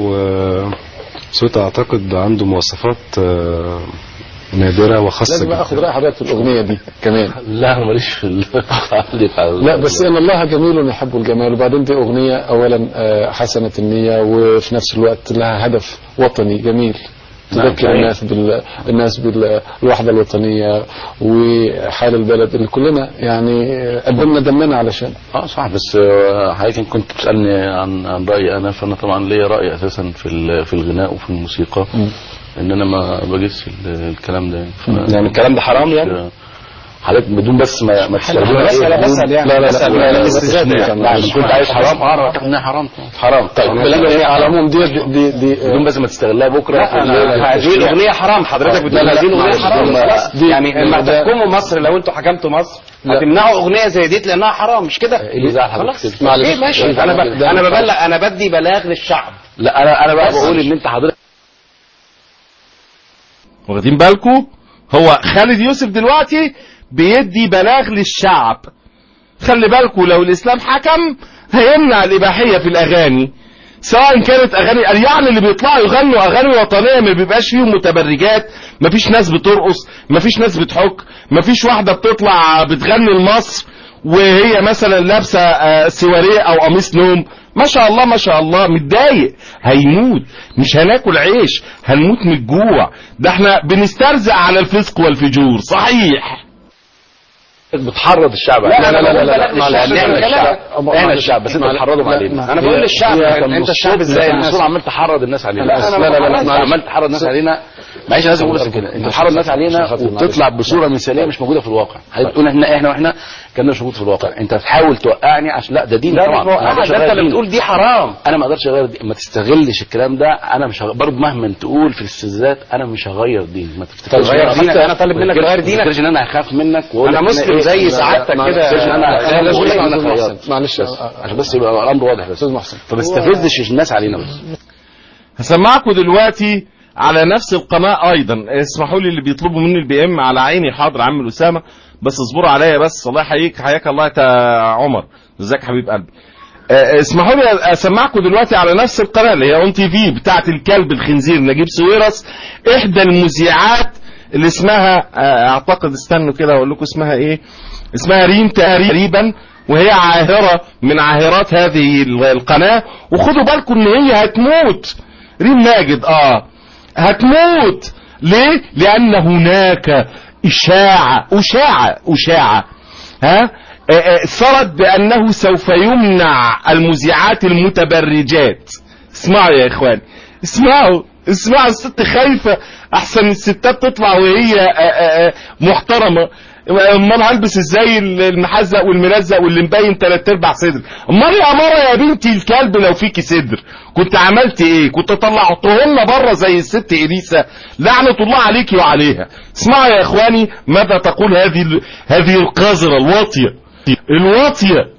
وصوت اعتقد عنده مواصفات آه، نادرة وخاصة لازم جدا اخد راي حضرتك في الاغنيه دي كمان لا ماليش في لا بس ان الله جميل يحب الجمال وبعدين دي اغنيه اولا آه، حسنه النيه وفي نفس الوقت لها هدف وطني جميل تذكر الناس بال... الناس بالوحدة الوطنية وحال البلد اللي كلنا يعني قدمنا دمنا علشان اه صح بس آه، حضرتك كنت بتسالني عن عن رايي انا فانا طبعا ليا راي اساسا في ال- في الغناء وفي الموسيقى ان انا ما بجس ال- الكلام ده ف- يعني الكلام ده حرام يعني؟ حضرتك بدون بس ما ما تستخدمها بسأل- إيه؟ بسأل يعني. لا لا لا بسأل لا يعني لا الاستزادة لا يعني. لا مش كنت عايز حرام. حرام اه انا بعتقد انها حرام حرام طيب بالأغنية على العموم دي دي دي بدون بس ما تستغلها بكره لا في ال- انا هذه التشريع. الاغنيه حرام حضرتك آه، بتقول لا، لا، هذه الاغنيه معلش، حرام دي- خلاص دي- يعني دي- لما ده- تحكموا مصر لو انتوا حكمتوا مصر لا. هتمنعوا اغنيه زي ديت لانها حرام مش كده اللي زعل حضرتك خلاص كده. معلش ماشي انا ب... ده- انا ببلغ انا بدي بلاغ للشعب لا انا انا بقى بس. بقول ان انت حضرتك واخدين بالكم هو خالد يوسف دلوقتي بيدي بلاغ للشعب خلي بالكم لو الاسلام حكم هيمنع الاباحيه في الاغاني سواء كانت اغاني يعني اللي بيطلعوا يغنوا اغاني وطنيه ما بيبقاش فيهم متبرجات ما فيش ناس بترقص ما فيش ناس بتحك ما فيش واحده بتطلع بتغني لمصر وهي مثلا لابسه آه، سواريه او قميص نوم ما شاء الله ما شاء الله متضايق هيموت مش هناكل عيش هنموت من الجوع ده احنا بنسترزق على الفسق والفجور صحيح بتحرض الشعب لا، علينا. لا، لا، لا، لا، لا، معلش، احنا معلش. الشعب احنا معلش. الشعب بس انت معلش. بتحرضهم لا، علينا ما- انا بقول للشعب هي كان انت الشعب الصوت- ازاي الصوت عمال تحرض الناس علينا لا، لا أنا لا لا, لا, بحرض لا عمال تحرض الناس علينا معلش انا لازم اقول لك كده انت بتحرض الناس علينا وبتطلع بصوره مثاليه مش موجوده في الواقع هتقول احنا احنا واحنا الكلام ده مش موجود في الواقع انت بتحاول توقعني عشان لا ده دين لا، طبعا مش موقع. أنا ما أقدرش ده انت أغير اللي دين. بتقول دي حرام انا ما اقدرش اغير دين. ما تستغلش الكلام ده انا مش هغ... برضه مهما تقول في الاستزادات انا مش هغير دين ما تفتكرش طب غير إن دينك، حتى- أنا طالب ما منك تفتكرش- تغير ما دينك. تفتكرش ان انا هخاف منك واقول أنا لك مسلم إيه؟ زي لا، سعادتك ما كده. تفتكرش ان انا أنا انا لازم بقول لك أقول ان لك انا محسن. غيرت معلش بس عشان بس يبقى الامر واضح بس استاذ محسن فما تستفزش الناس علينا بس هسمعكم دلوقتي على نفس القناة ايضا اسمحوا لي اللي بيطلبوا مني البي ام على عيني حاضر عم اسامة بس اصبروا عليا بس الله يحييك حياك الله يا عمر ازيك حبيب قلبي آه، اسمحوا لي اسمعكم دلوقتي على نفس القناة اللي هي اون تي في بتاعت الكلب الخنزير نجيب سويرس احدى المذيعات اللي اسمها آه، اعتقد استنوا كده اقول لكم اسمها ايه اسمها ريم تقريبا وهي عاهرة من عاهرات هذه القناة وخدوا بالكم ان هي هتموت ريم ماجد اه هتموت ليه لان هناك اشاعة اشاعة اشاعة ها آه، آه، سرت بانه سوف يمنع المذيعات المتبرجات اسمعوا يا اخوان اسمعوا اسمعوا الست خايفة احسن الستات تطلع وهي آه، آه، آه، محترمة امال هلبس ازاي المحزق والملزق واللي مبين تلات ارباع صدر امال يا مرة يا بنتي الكلب لو فيكي صدر كنت عملت ايه كنت طلعتهن بره زي الست اليسا لعنة الله عليك وعليها اسمعوا يا اخواني ماذا تقول هذه ال- هذه القذرة الواطية الواطية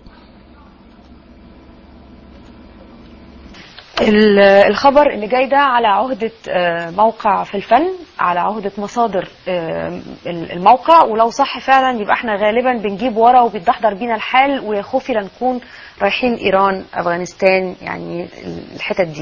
ال- الخبر اللي جاي ده على عهدة آه، موقع في الفن على عهدة مصادر آه، ال- الموقع ولو صح فعلا يبقى احنا غالبا بنجيب ورا وبيتدحضر بينا الحال ويا خوفي لنكون رايحين ايران افغانستان يعني الحتت دي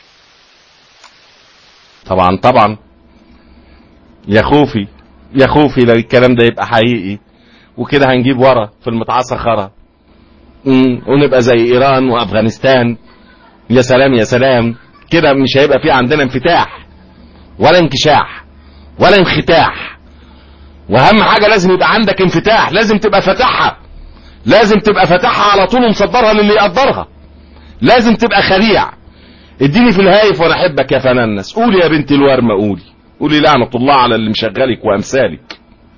طبعا طبعا يا خوفي يا خوفي لو الكلام ده يبقى حقيقي وكده هنجيب ورا في المتعصى خرا مم، ونبقى زي ايران وافغانستان يا سلام يا سلام كده مش هيبقى في عندنا انفتاح ولا انكشاح ولا انختاح واهم حاجة لازم يبقى عندك انفتاح لازم تبقى فاتحها لازم تبقى فاتحها على طول ومصدرها للي يقدرها لازم تبقى خليع اديني في الهايف وانا احبك يا فنانس قولي يا بنت الورمة قولي قولي لعنة الله على اللي مشغلك وامثالك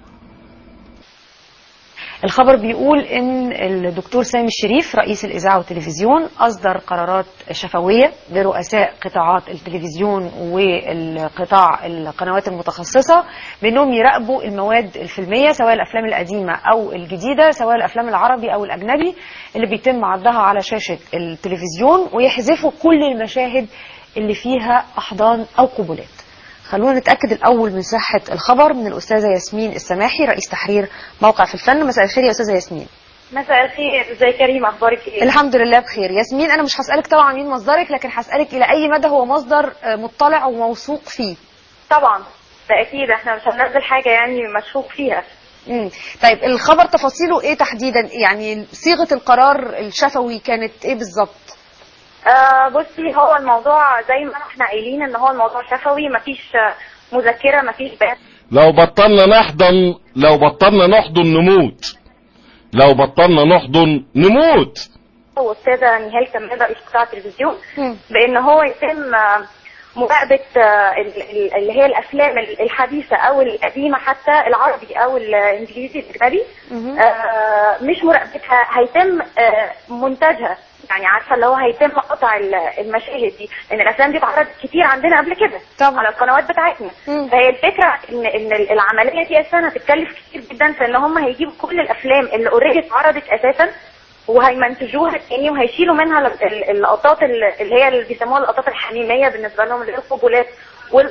الخبر بيقول ان الدكتور سامي الشريف رئيس الاذاعه والتلفزيون اصدر قرارات شفويه لرؤساء قطاعات التلفزيون والقطاع القنوات المتخصصه بانهم يراقبوا المواد الفيلميه سواء الافلام القديمه او الجديده سواء الافلام العربي او الاجنبي اللي بيتم عرضها على شاشه التلفزيون ويحذفوا كل المشاهد اللي فيها احضان او قبلات خلونا نتأكد الأول من صحة الخبر من الأستاذة ياسمين السماحي رئيس تحرير موقع في الفن مساء الخير يا أستاذة ياسمين مساء الخير ازي كريم اخبارك ايه الحمد لله بخير ياسمين أنا مش هسألك طبعا مين مصدرك لكن هسألك إلى أي مدى هو مصدر آه، مطلع وموثوق فيه طبعا ده اكيد احنا مش هننزل حاجه يعني مشكوك فيها مم. طيب الخبر تفاصيله إيه تحديدا يعني صيغة القرار الشفوي كانت إيه بالظبط آه بصي هو الموضوع زي ما احنا قايلين ان هو الموضوع شفوي مفيش آه، مذكره مفيش بيان لو بطلنا نحضن لو بطلنا نحضن نموت لو بطلنا نحضن نموت واستاذه نهال كمان رئيس قطاع التلفزيون بان هو يتم آه، مراقبه آه، ال- ال- اللي هي الافلام الحديثه او القديمه حتى العربي او الانجليزي الاجنبي آه، مش مراقبتها هيتم آه، منتجها يعني عارفه اللي هو هيتم قطع ال- المشاهد دي لان الافلام دي اتعرضت كتير عندنا قبل كده طبعا. على القنوات بتاعتنا فهي الفكره ان ان العمليه دي اساسا هتتكلف كتير جدا في ان هم هيجيبوا كل الافلام اللي اوريدي اتعرضت اساسا وهيمنتجوها تاني وهيشيلوا منها ال- ال- اللقطات ال- اللي هي اللي بيسموها اللقطات الحميميه بالنسبه لهم اللي هي القبولات وال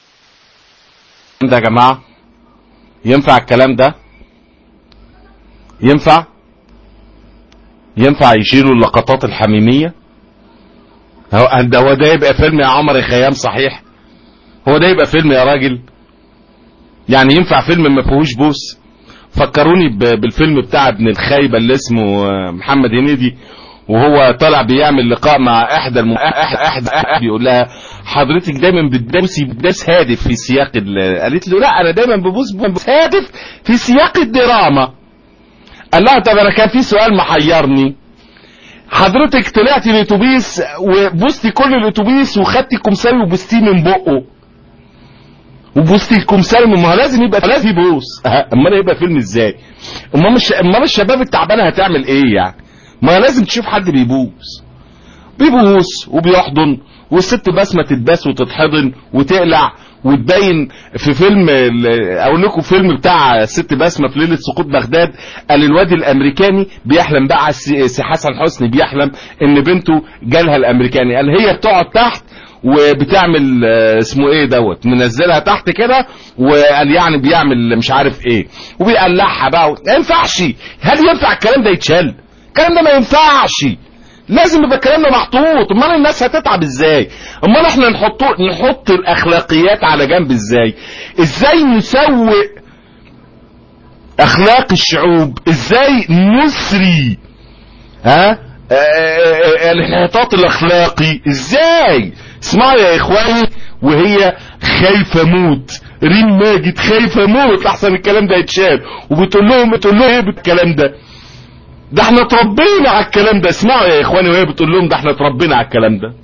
ده يا جماعة ينفع الكلام ده ينفع ينفع يشيلوا اللقطات الحميمية هو ده هو ده يبقى فيلم يا عمر يا خيام صحيح هو ده يبقى فيلم يا راجل يعني ينفع فيلم ما فيهوش بوس فكروني ب- بالفيلم بتاع ابن الخايبة اللي اسمه آه، محمد هنيدي وهو طالع بيعمل لقاء مع احدى الم... احدى احدى أحد بيقول لها حضرتك دايما بتدرسي بتدرس هادف في سياق ال... قالت له لا انا دايما ببص ببص هادف في سياق الدراما قال لها طب انا كان في سؤال محيرني حضرتك طلعتي الاتوبيس وبوستي كل الاتوبيس وخدتي كمثال وبوستيه من بقه وبوستي الكمثال من ما هو لازم يبقى لازم يبوس أه، امال يبقى فيلم ازاي امال الش... امال الشباب التعبانه هتعمل ايه يعني ما هي لازم تشوف حد بيبوس بيبوس وبيحضن والست بسمة تتباس وتتحضن وتقلع وتبين في فيلم ال- اقول لكم فيلم بتاع الست بسمة في ليلة سقوط بغداد قال الواد الامريكاني بيحلم بقى على السي سي حسن حسني بيحلم ان بنته جالها الامريكاني قال هي بتقعد تحت وبتعمل آه، اسمه ايه دوت منزلها تحت كده وقال يعني بيعمل مش عارف ايه وبيقلعها بقى ما ينفعش هل ينفع الكلام ده يتشال الكلام ده ما ينفعش لازم يبقى الكلام ده محطوط امال الناس هتتعب ازاي امال احنا نحط نحط الاخلاقيات على جنب ازاي ازاي نسوق اخلاق الشعوب ازاي نسري ها آه، آه، آه، الانحطاط الاخلاقي ازاي اسمعوا يا اخواني وهي خايفه موت ريم ماجد خايفه موت لحسن الكلام ده يتشال وبتقول لهم بتقول لهم ايه بالكلام ده ده احنا اتربينا على الكلام ده اسمعوا يا اخواني وهي بتقول لهم ده احنا اتربينا على الكلام ده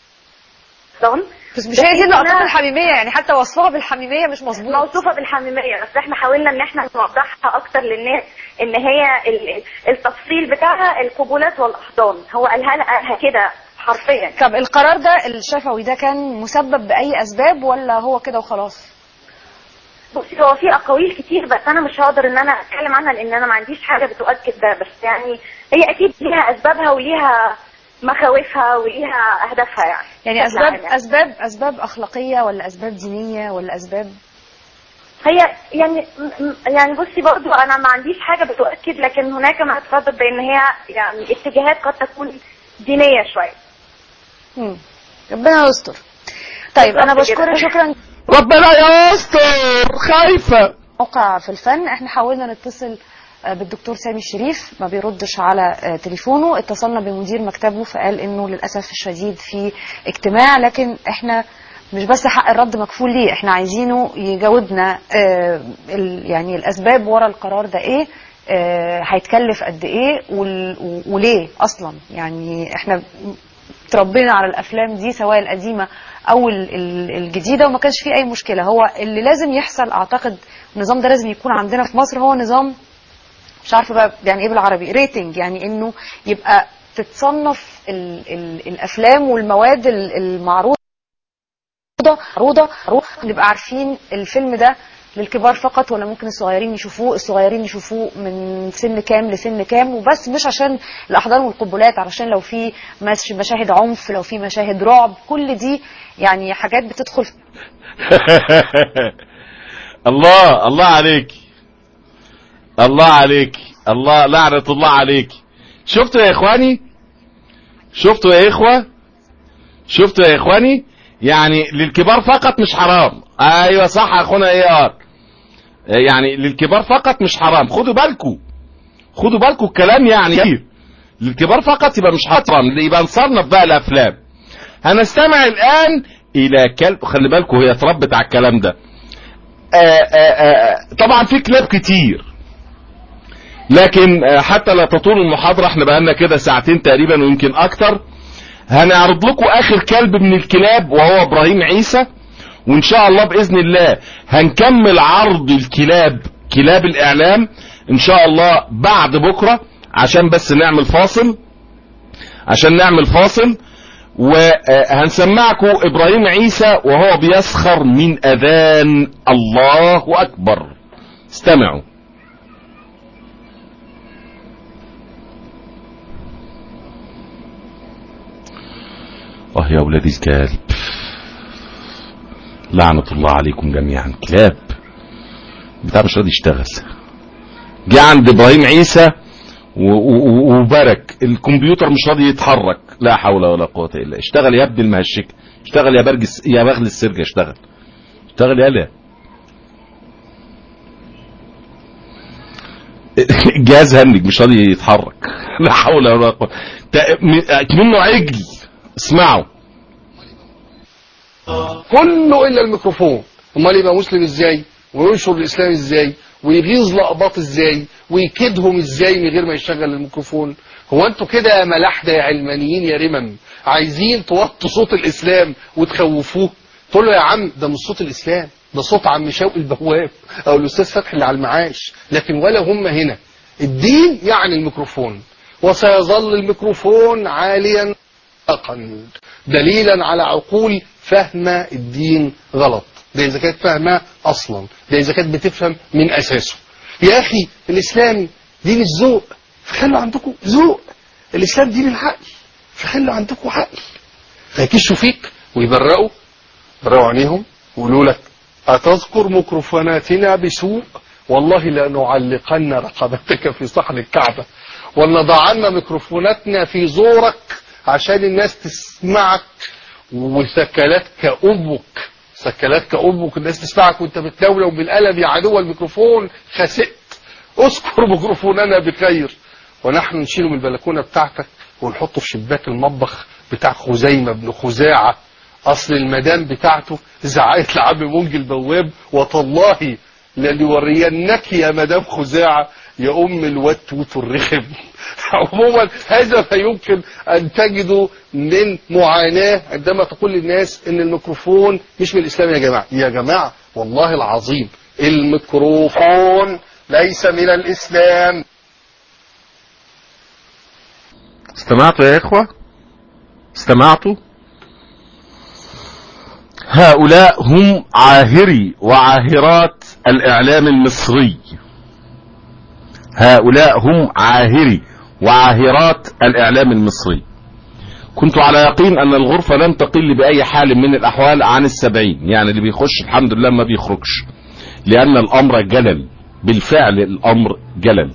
بس مش هي دي اللقطات الحميميه يعني حتى وصفها بالحميميه مش مظبوط موصوفه بالحميميه بس احنا حاولنا ان احنا نوضحها اكتر للناس ان هي ال- التفصيل بتاعها القبولات والاحضان هو قالها قالها كده حرفيا طب القرار ده الشفوي ده كان مسبب باي اسباب ولا هو كده وخلاص بصي هو في اقاويل كتير بس انا مش هقدر ان انا اتكلم عنها لان انا ما عنديش حاجه بتؤكد ده بس يعني هي اكيد ليها اسبابها وليها مخاوفها وليها اهدافها يعني يعني بشكل اسباب عام يعني. اسباب اسباب اخلاقيه ولا اسباب دينيه ولا اسباب هي يعني م- م- يعني بصي برضو انا ما عنديش حاجه بتؤكد لكن هناك ما يتردد بان هي يعني اتجاهات قد تكون دينيه شويه مم. ربنا يستر طيب انا بالظبط كده. بشكرك شكرا ربنا يستر خايفه موقع في الفن احنا حاولنا نتصل آه، بالدكتور سامي الشريف ما بيردش على آه، تليفونه اتصلنا بمدير مكتبه فقال انه للاسف الشديد في اجتماع لكن احنا مش بس حق الرد مكفول ليه احنا عايزينه يجاوبنا آه، ال- يعني الاسباب ورا القرار ده ايه آه، هيتكلف قد ايه وال- و- وليه اصلا يعني احنا تربينا على الافلام دي سواء القديمه او ال- ال- الجديده وما كانش فيه اي مشكله هو اللي لازم يحصل اعتقد النظام ده لازم يكون عندنا في مصر هو نظام مش عارفه بقى يعني ايه بالعربي ريتنج يعني انه يبقى تتصنف ال ال الافلام والمواد ال- المعروضه معروضه معروضة، نبقى عارفين الفيلم ده للكبار فقط ولا ممكن الصغيرين يشوفوه الصغيرين يشوفوه من سن كام لسن كام وبس مش عشان الاحضان والقبلات علشان لو في مش- مشاهد عنف لو في مشاهد رعب كل دي يعني حاجات بتدخل الله الله عليك الله عليك الله لعنة الله عليك شفتوا يا اخواني شفتوا يا اخوة شفتوا يا اخواني يعني للكبار فقط مش حرام ايوه صح يا اخونا ايه ار يعني للكبار فقط مش حرام خدوا بالكم خدوا بالكم الكلام يعني كتير للكبار فقط يبقى مش حرام يبقى نصنف بقى الافلام هنستمع الان الى كلب خلي بالكم هي اتربت على الكلام ده آآ آآ طبعا في كلاب كتير لكن آه، حتى لا تطول المحاضرة احنا بقالنا كده ساعتين تقريبا ويمكن اكتر هنعرض لكم اخر كلب من الكلاب وهو ابراهيم عيسى وان شاء الله باذن الله هنكمل عرض الكلاب كلاب الاعلام ان شاء الله بعد بكرة عشان بس نعمل فاصل عشان نعمل فاصل وهنسمعكم ابراهيم عيسى وهو بيسخر من اذان الله اكبر استمعوا اه يا اولاد الكلب لعنة الله عليكم جميعا كلاب بتاع مش راضي يشتغل جه عند ابراهيم عيسى و- و- وبرك الكمبيوتر مش راضي يتحرك لا حول ولا قوة الا بالله اشتغل يا ابن المهشك اشتغل يا برجس يا بغل السرجة اشتغل اشتغل يا لا الجهاز هنج مش راضي يتحرك لا حول ولا قوة تا- م- منه عجل اسمعوا كله الا الميكروفون امال يبقى مسلم ازاي وينشر الاسلام ازاي ويغيظ لقباط ازاي ويكيدهم ازاي من غير ما يشغل الميكروفون هو انتوا كده يا ملاحده يا علمانيين يا رمم عايزين توطوا صوت الاسلام وتخوفوه تقول له يا عم ده مش صوت الاسلام ده صوت عم شوقي البواب او الاستاذ فتحي اللي على المعاش لكن ولا هم هنا الدين يعني الميكروفون وسيظل الميكروفون عاليا مطلقا دليلا على عقول فاهمة الدين غلط ده إذا كانت فاهمة أصلا ده إذا كانت بتفهم من أساسه يا أخي الإسلام دين الذوق فخلوا عندكم ذوق الإسلام دين العقل فخلوا عندكم عقل فيكشوا فيك ويبرقوا يبرقوا عينيهم ويقولوا لك أتذكر ميكروفوناتنا بسوء والله لنعلقن رقبتك في صحن الكعبة ولنضعن ميكروفوناتنا في زورك عشان الناس تسمعك وسكلاتك أمك سكلاتك أمك الناس تسمعك وانت بتلولو بالقلم يا عدو الميكروفون خسئت اذكر ميكروفوننا بخير ونحن نشيله من البلكونة بتاعتك ونحطه في شباك المطبخ بتاع خزيمة بن خزاعة أصل المدام بتاعته زعقت لعم منجي البواب وتالله لنورينك يا مدام خزاعة يا أم الوتوت الرخم عموما هذا ما يمكن أن تجده من معاناة عندما تقول للناس أن الميكروفون مش من الإسلام يا جماعة يا جماعة والله العظيم الميكروفون ليس من الإسلام استمعتوا يا إخوة استمعتوا هؤلاء هم عاهري وعاهرات الإعلام المصري هؤلاء هم عاهري وعاهرات الإعلام المصري كنت على يقين أن الغرفة لن تقل بأي حال من الأحوال عن السبعين يعني اللي بيخش الحمد لله ما بيخرجش لأن الأمر جلل بالفعل الأمر جلل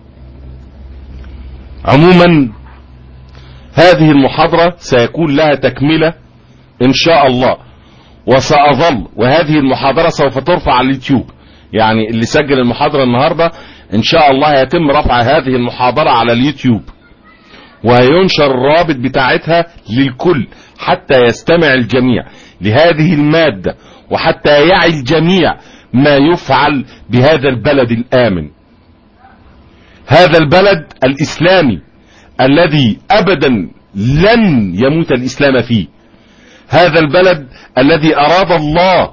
عموما هذه المحاضرة سيكون لها تكملة إن شاء الله وسأظل وهذه المحاضرة سوف ترفع على اليوتيوب يعني اللي سجل المحاضرة النهاردة إن شاء الله يتم رفع هذه المحاضرة على اليوتيوب وينشر الرابط بتاعتها للكل حتى يستمع الجميع لهذه المادة وحتى يعي الجميع ما يفعل بهذا البلد الآمن هذا البلد الإسلامي الذي أبدا لن يموت الإسلام فيه هذا البلد الذي أراد الله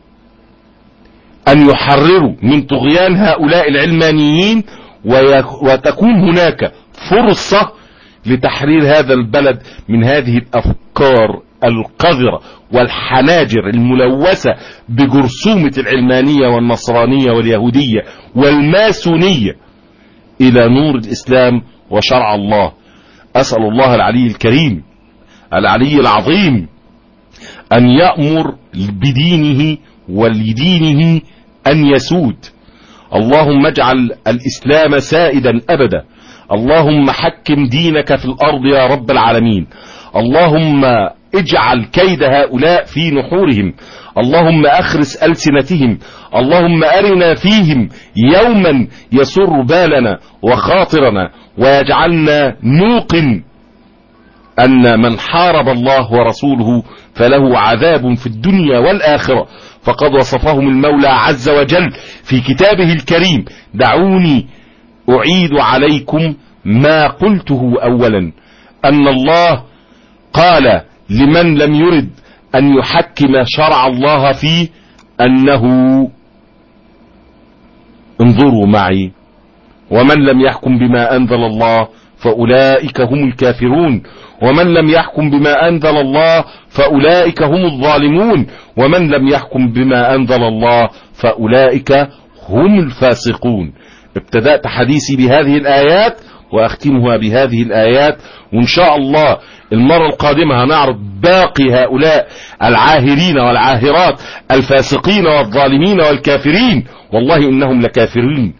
أن يحرروا من طغيان هؤلاء العلمانيين وتكون هناك فرصة لتحرير هذا البلد من هذه الأفكار القذرة والحناجر الملوثة بجرثومة العلمانية والنصرانية واليهودية والماسونية إلى نور الإسلام وشرع الله أسأل الله العلي الكريم العلي العظيم أن يأمر بدينه ولدينه أن يسود اللهم اجعل الإسلام سائدا أبدا اللهم حكم دينك في الأرض يا رب العالمين اللهم اجعل كيد هؤلاء في نحورهم اللهم أخرس ألسنتهم اللهم أرنا فيهم يوما يسر بالنا وخاطرنا ويجعلنا نوقن أن من حارب الله ورسوله فله عذاب في الدنيا والآخرة فقد وصفهم المولى عز وجل في كتابه الكريم دعوني أعيد عليكم ما قلته أولا أن الله قال لمن لم يرد أن يحكم شرع الله فيه أنه انظروا معي ومن لم يحكم بما أنزل الله فأولئك هم الكافرون ومن لم يحكم بما أنزل الله فأولئك هم الظالمون ومن لم يحكم بما أنزل الله فأولئك هم الفاسقون ابتدأت حديثي بهذه الآيات وأختمها بهذه الآيات وإن شاء الله المرة القادمة هنعرض باقي هؤلاء العاهرين والعاهرات الفاسقين والظالمين والكافرين والله إنهم لكافرين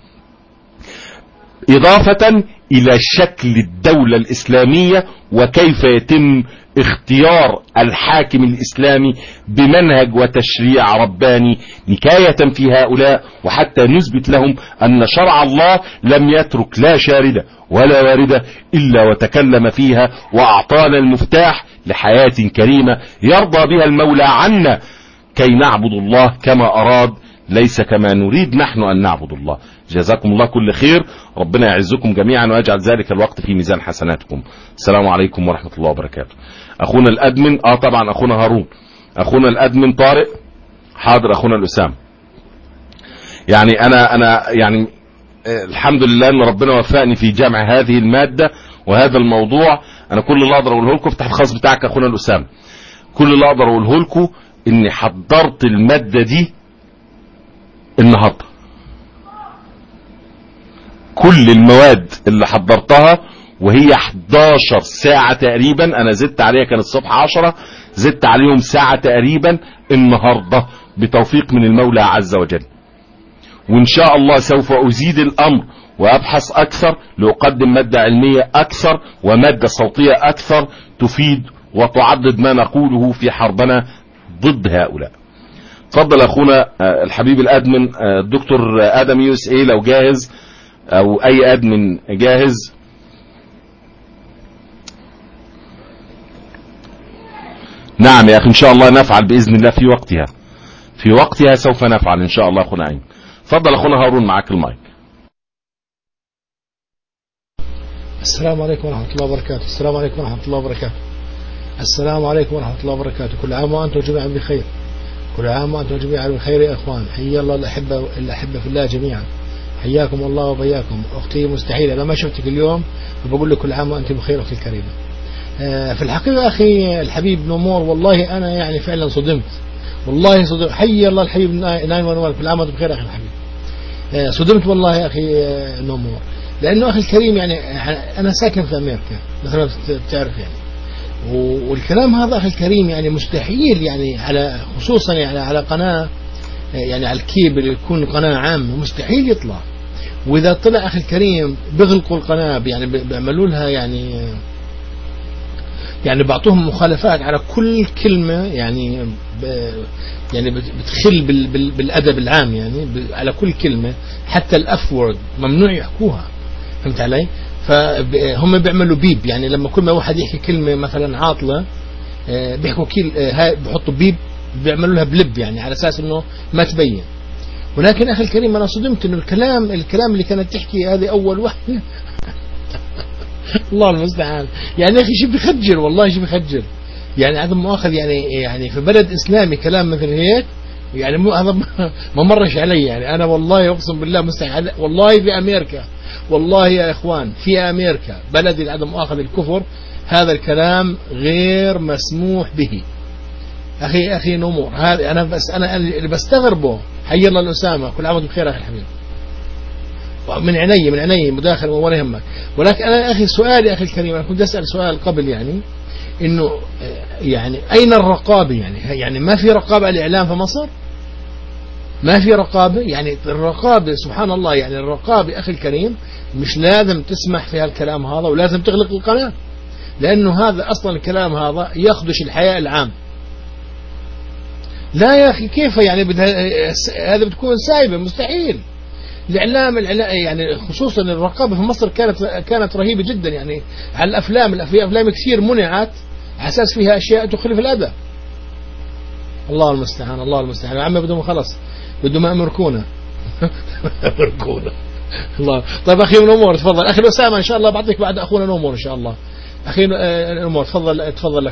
إضافة إلى شكل الدولة الإسلامية وكيف يتم اختيار الحاكم الإسلامي بمنهج وتشريع رباني نكاية في هؤلاء وحتى نثبت لهم أن شرع الله لم يترك لا شاردة ولا واردة إلا وتكلم فيها وأعطانا المفتاح لحياة كريمة يرضى بها المولى عنا كي نعبد الله كما أراد ليس كما نريد نحن أن نعبد الله جزاكم الله كل خير ربنا يعزكم جميعا ويجعل ذلك الوقت في ميزان حسناتكم السلام عليكم ورحمة الله وبركاته أخونا الأدمن آه طبعا أخونا هارون أخونا الأدمن طارق حاضر أخونا الأسام يعني أنا أنا يعني الحمد لله أن ربنا وفقني في جمع هذه المادة وهذا الموضوع أنا كل اللي أقدر أقوله لكم افتح الخاص بتاعك أخونا الأسام كل اللي أقدر أقوله لكم إني حضرت المادة دي النهاردة كل المواد اللي حضرتها وهي 11 ساعة تقريبا انا زدت عليها كان الصبح 10 زدت عليهم ساعة تقريبا النهاردة بتوفيق من المولى عز وجل وان شاء الله سوف ازيد الامر وابحث اكثر لأقدم مادة علمية اكثر ومادة صوتية اكثر تفيد وتعضد ما نقوله في حربنا ضد هؤلاء اتفضل اخونا الحبيب الادمن الدكتور ادم يو اس اي لو جاهز او اي ادمن جاهز نعم يا اخي ان شاء الله نفعل باذن الله في وقتها في وقتها سوف نفعل ان شاء الله اخونا عين اتفضل اخونا هارون معاك المايك السلام عليكم ورحمة الله وبركاته السلام عليكم ورحمة الله وبركاته السلام عليكم ورحمة الله وبركاته كل عام وأنتم جميعا بخير كل عام وأنتم جميعا بخير يا إخوان حيا الله الأحبة الأحبة في الله جميعا حياكم الله وبياكم أختي مستحيل أنا ما شفتك اليوم فبقول لك كل عام وأنت بخير أختي الكريمة في الحقيقة أخي الحبيب نمور والله أنا يعني فعلا صدمت والله صدمت حي الله الحبيب 911 كل عام وأنت بخير أخي الحبيب صدمت والله يا أخي نمور لأنه أخي الكريم يعني أنا ساكن في أمريكا مثل ما بتعرف يعني والكلام هذا أخي الكريم يعني مستحيل يعني على خصوصا يعني على قناة يعني على الكيبل يكون قناة عامة مستحيل يطلع وإذا طلع أخي الكريم بيغلقوا القناة يعني بيعملوا لها يعني يعني بعطوهم مخالفات على كل كلمة يعني يعني بتخل بالأدب العام يعني على كل كلمة حتى الأف وورد ممنوع يحكوها فهمت علي؟ فهم بيعملوا بيب يعني لما كل ما واحد يحكي كلمة مثلا عاطلة بيحكوا كيل هاي بحطوا بيب بيعملوا لها بلب يعني على اساس انه ما تبين ولكن اخي الكريم انا صدمت انه الكلام الكلام اللي كانت تحكي هذه اول واحده الله المستعان يعني اخي شيء بخجل والله شيء بخجل يعني عدم مؤاخذ يعني يعني في بلد اسلامي كلام مثل هيك يعني مو هذا ما مرش علي يعني انا والله اقسم بالله مستحيل والله في امريكا والله يا اخوان في امريكا بلد عدم مؤاخذ الكفر هذا الكلام غير مسموح به اخي اخي نمور هذا انا بس انا اللي بستغربه حي الله الاسامه كل عام وانتم بخير اخي الحبيب من عيني من عيني مداخل ولا يهمك ولكن انا اخي سؤالي اخي الكريم انا كنت اسال سؤال قبل يعني انه يعني اين الرقابه يعني يعني ما في رقابه على الاعلام في مصر ما في رقابه يعني الرقابه سبحان الله يعني الرقابه اخي الكريم مش لازم تسمح في هالكلام هذا ولازم تغلق القناه لانه هذا اصلا الكلام هذا يخدش الحياء العام لا يا اخي كيف يعني بدها هذا بتكون سايبه مستحيل الاعلام الإعلام- يعني خصوصا الرقابه في مصر كانت كانت رهيبه جدا يعني على الافلام في افلام كثير منعت على اساس فيها اشياء تخالف الادب الله المستعان الله المستعان يا عمي بدهم خلص بدهم يمركونا يمركونا الله طيب اخي نمور تفضل اخي اسامه ان شاء الله بعطيك بعد اخونا نمور ان شاء الله اخي آه، نمور تفضل تفضل لك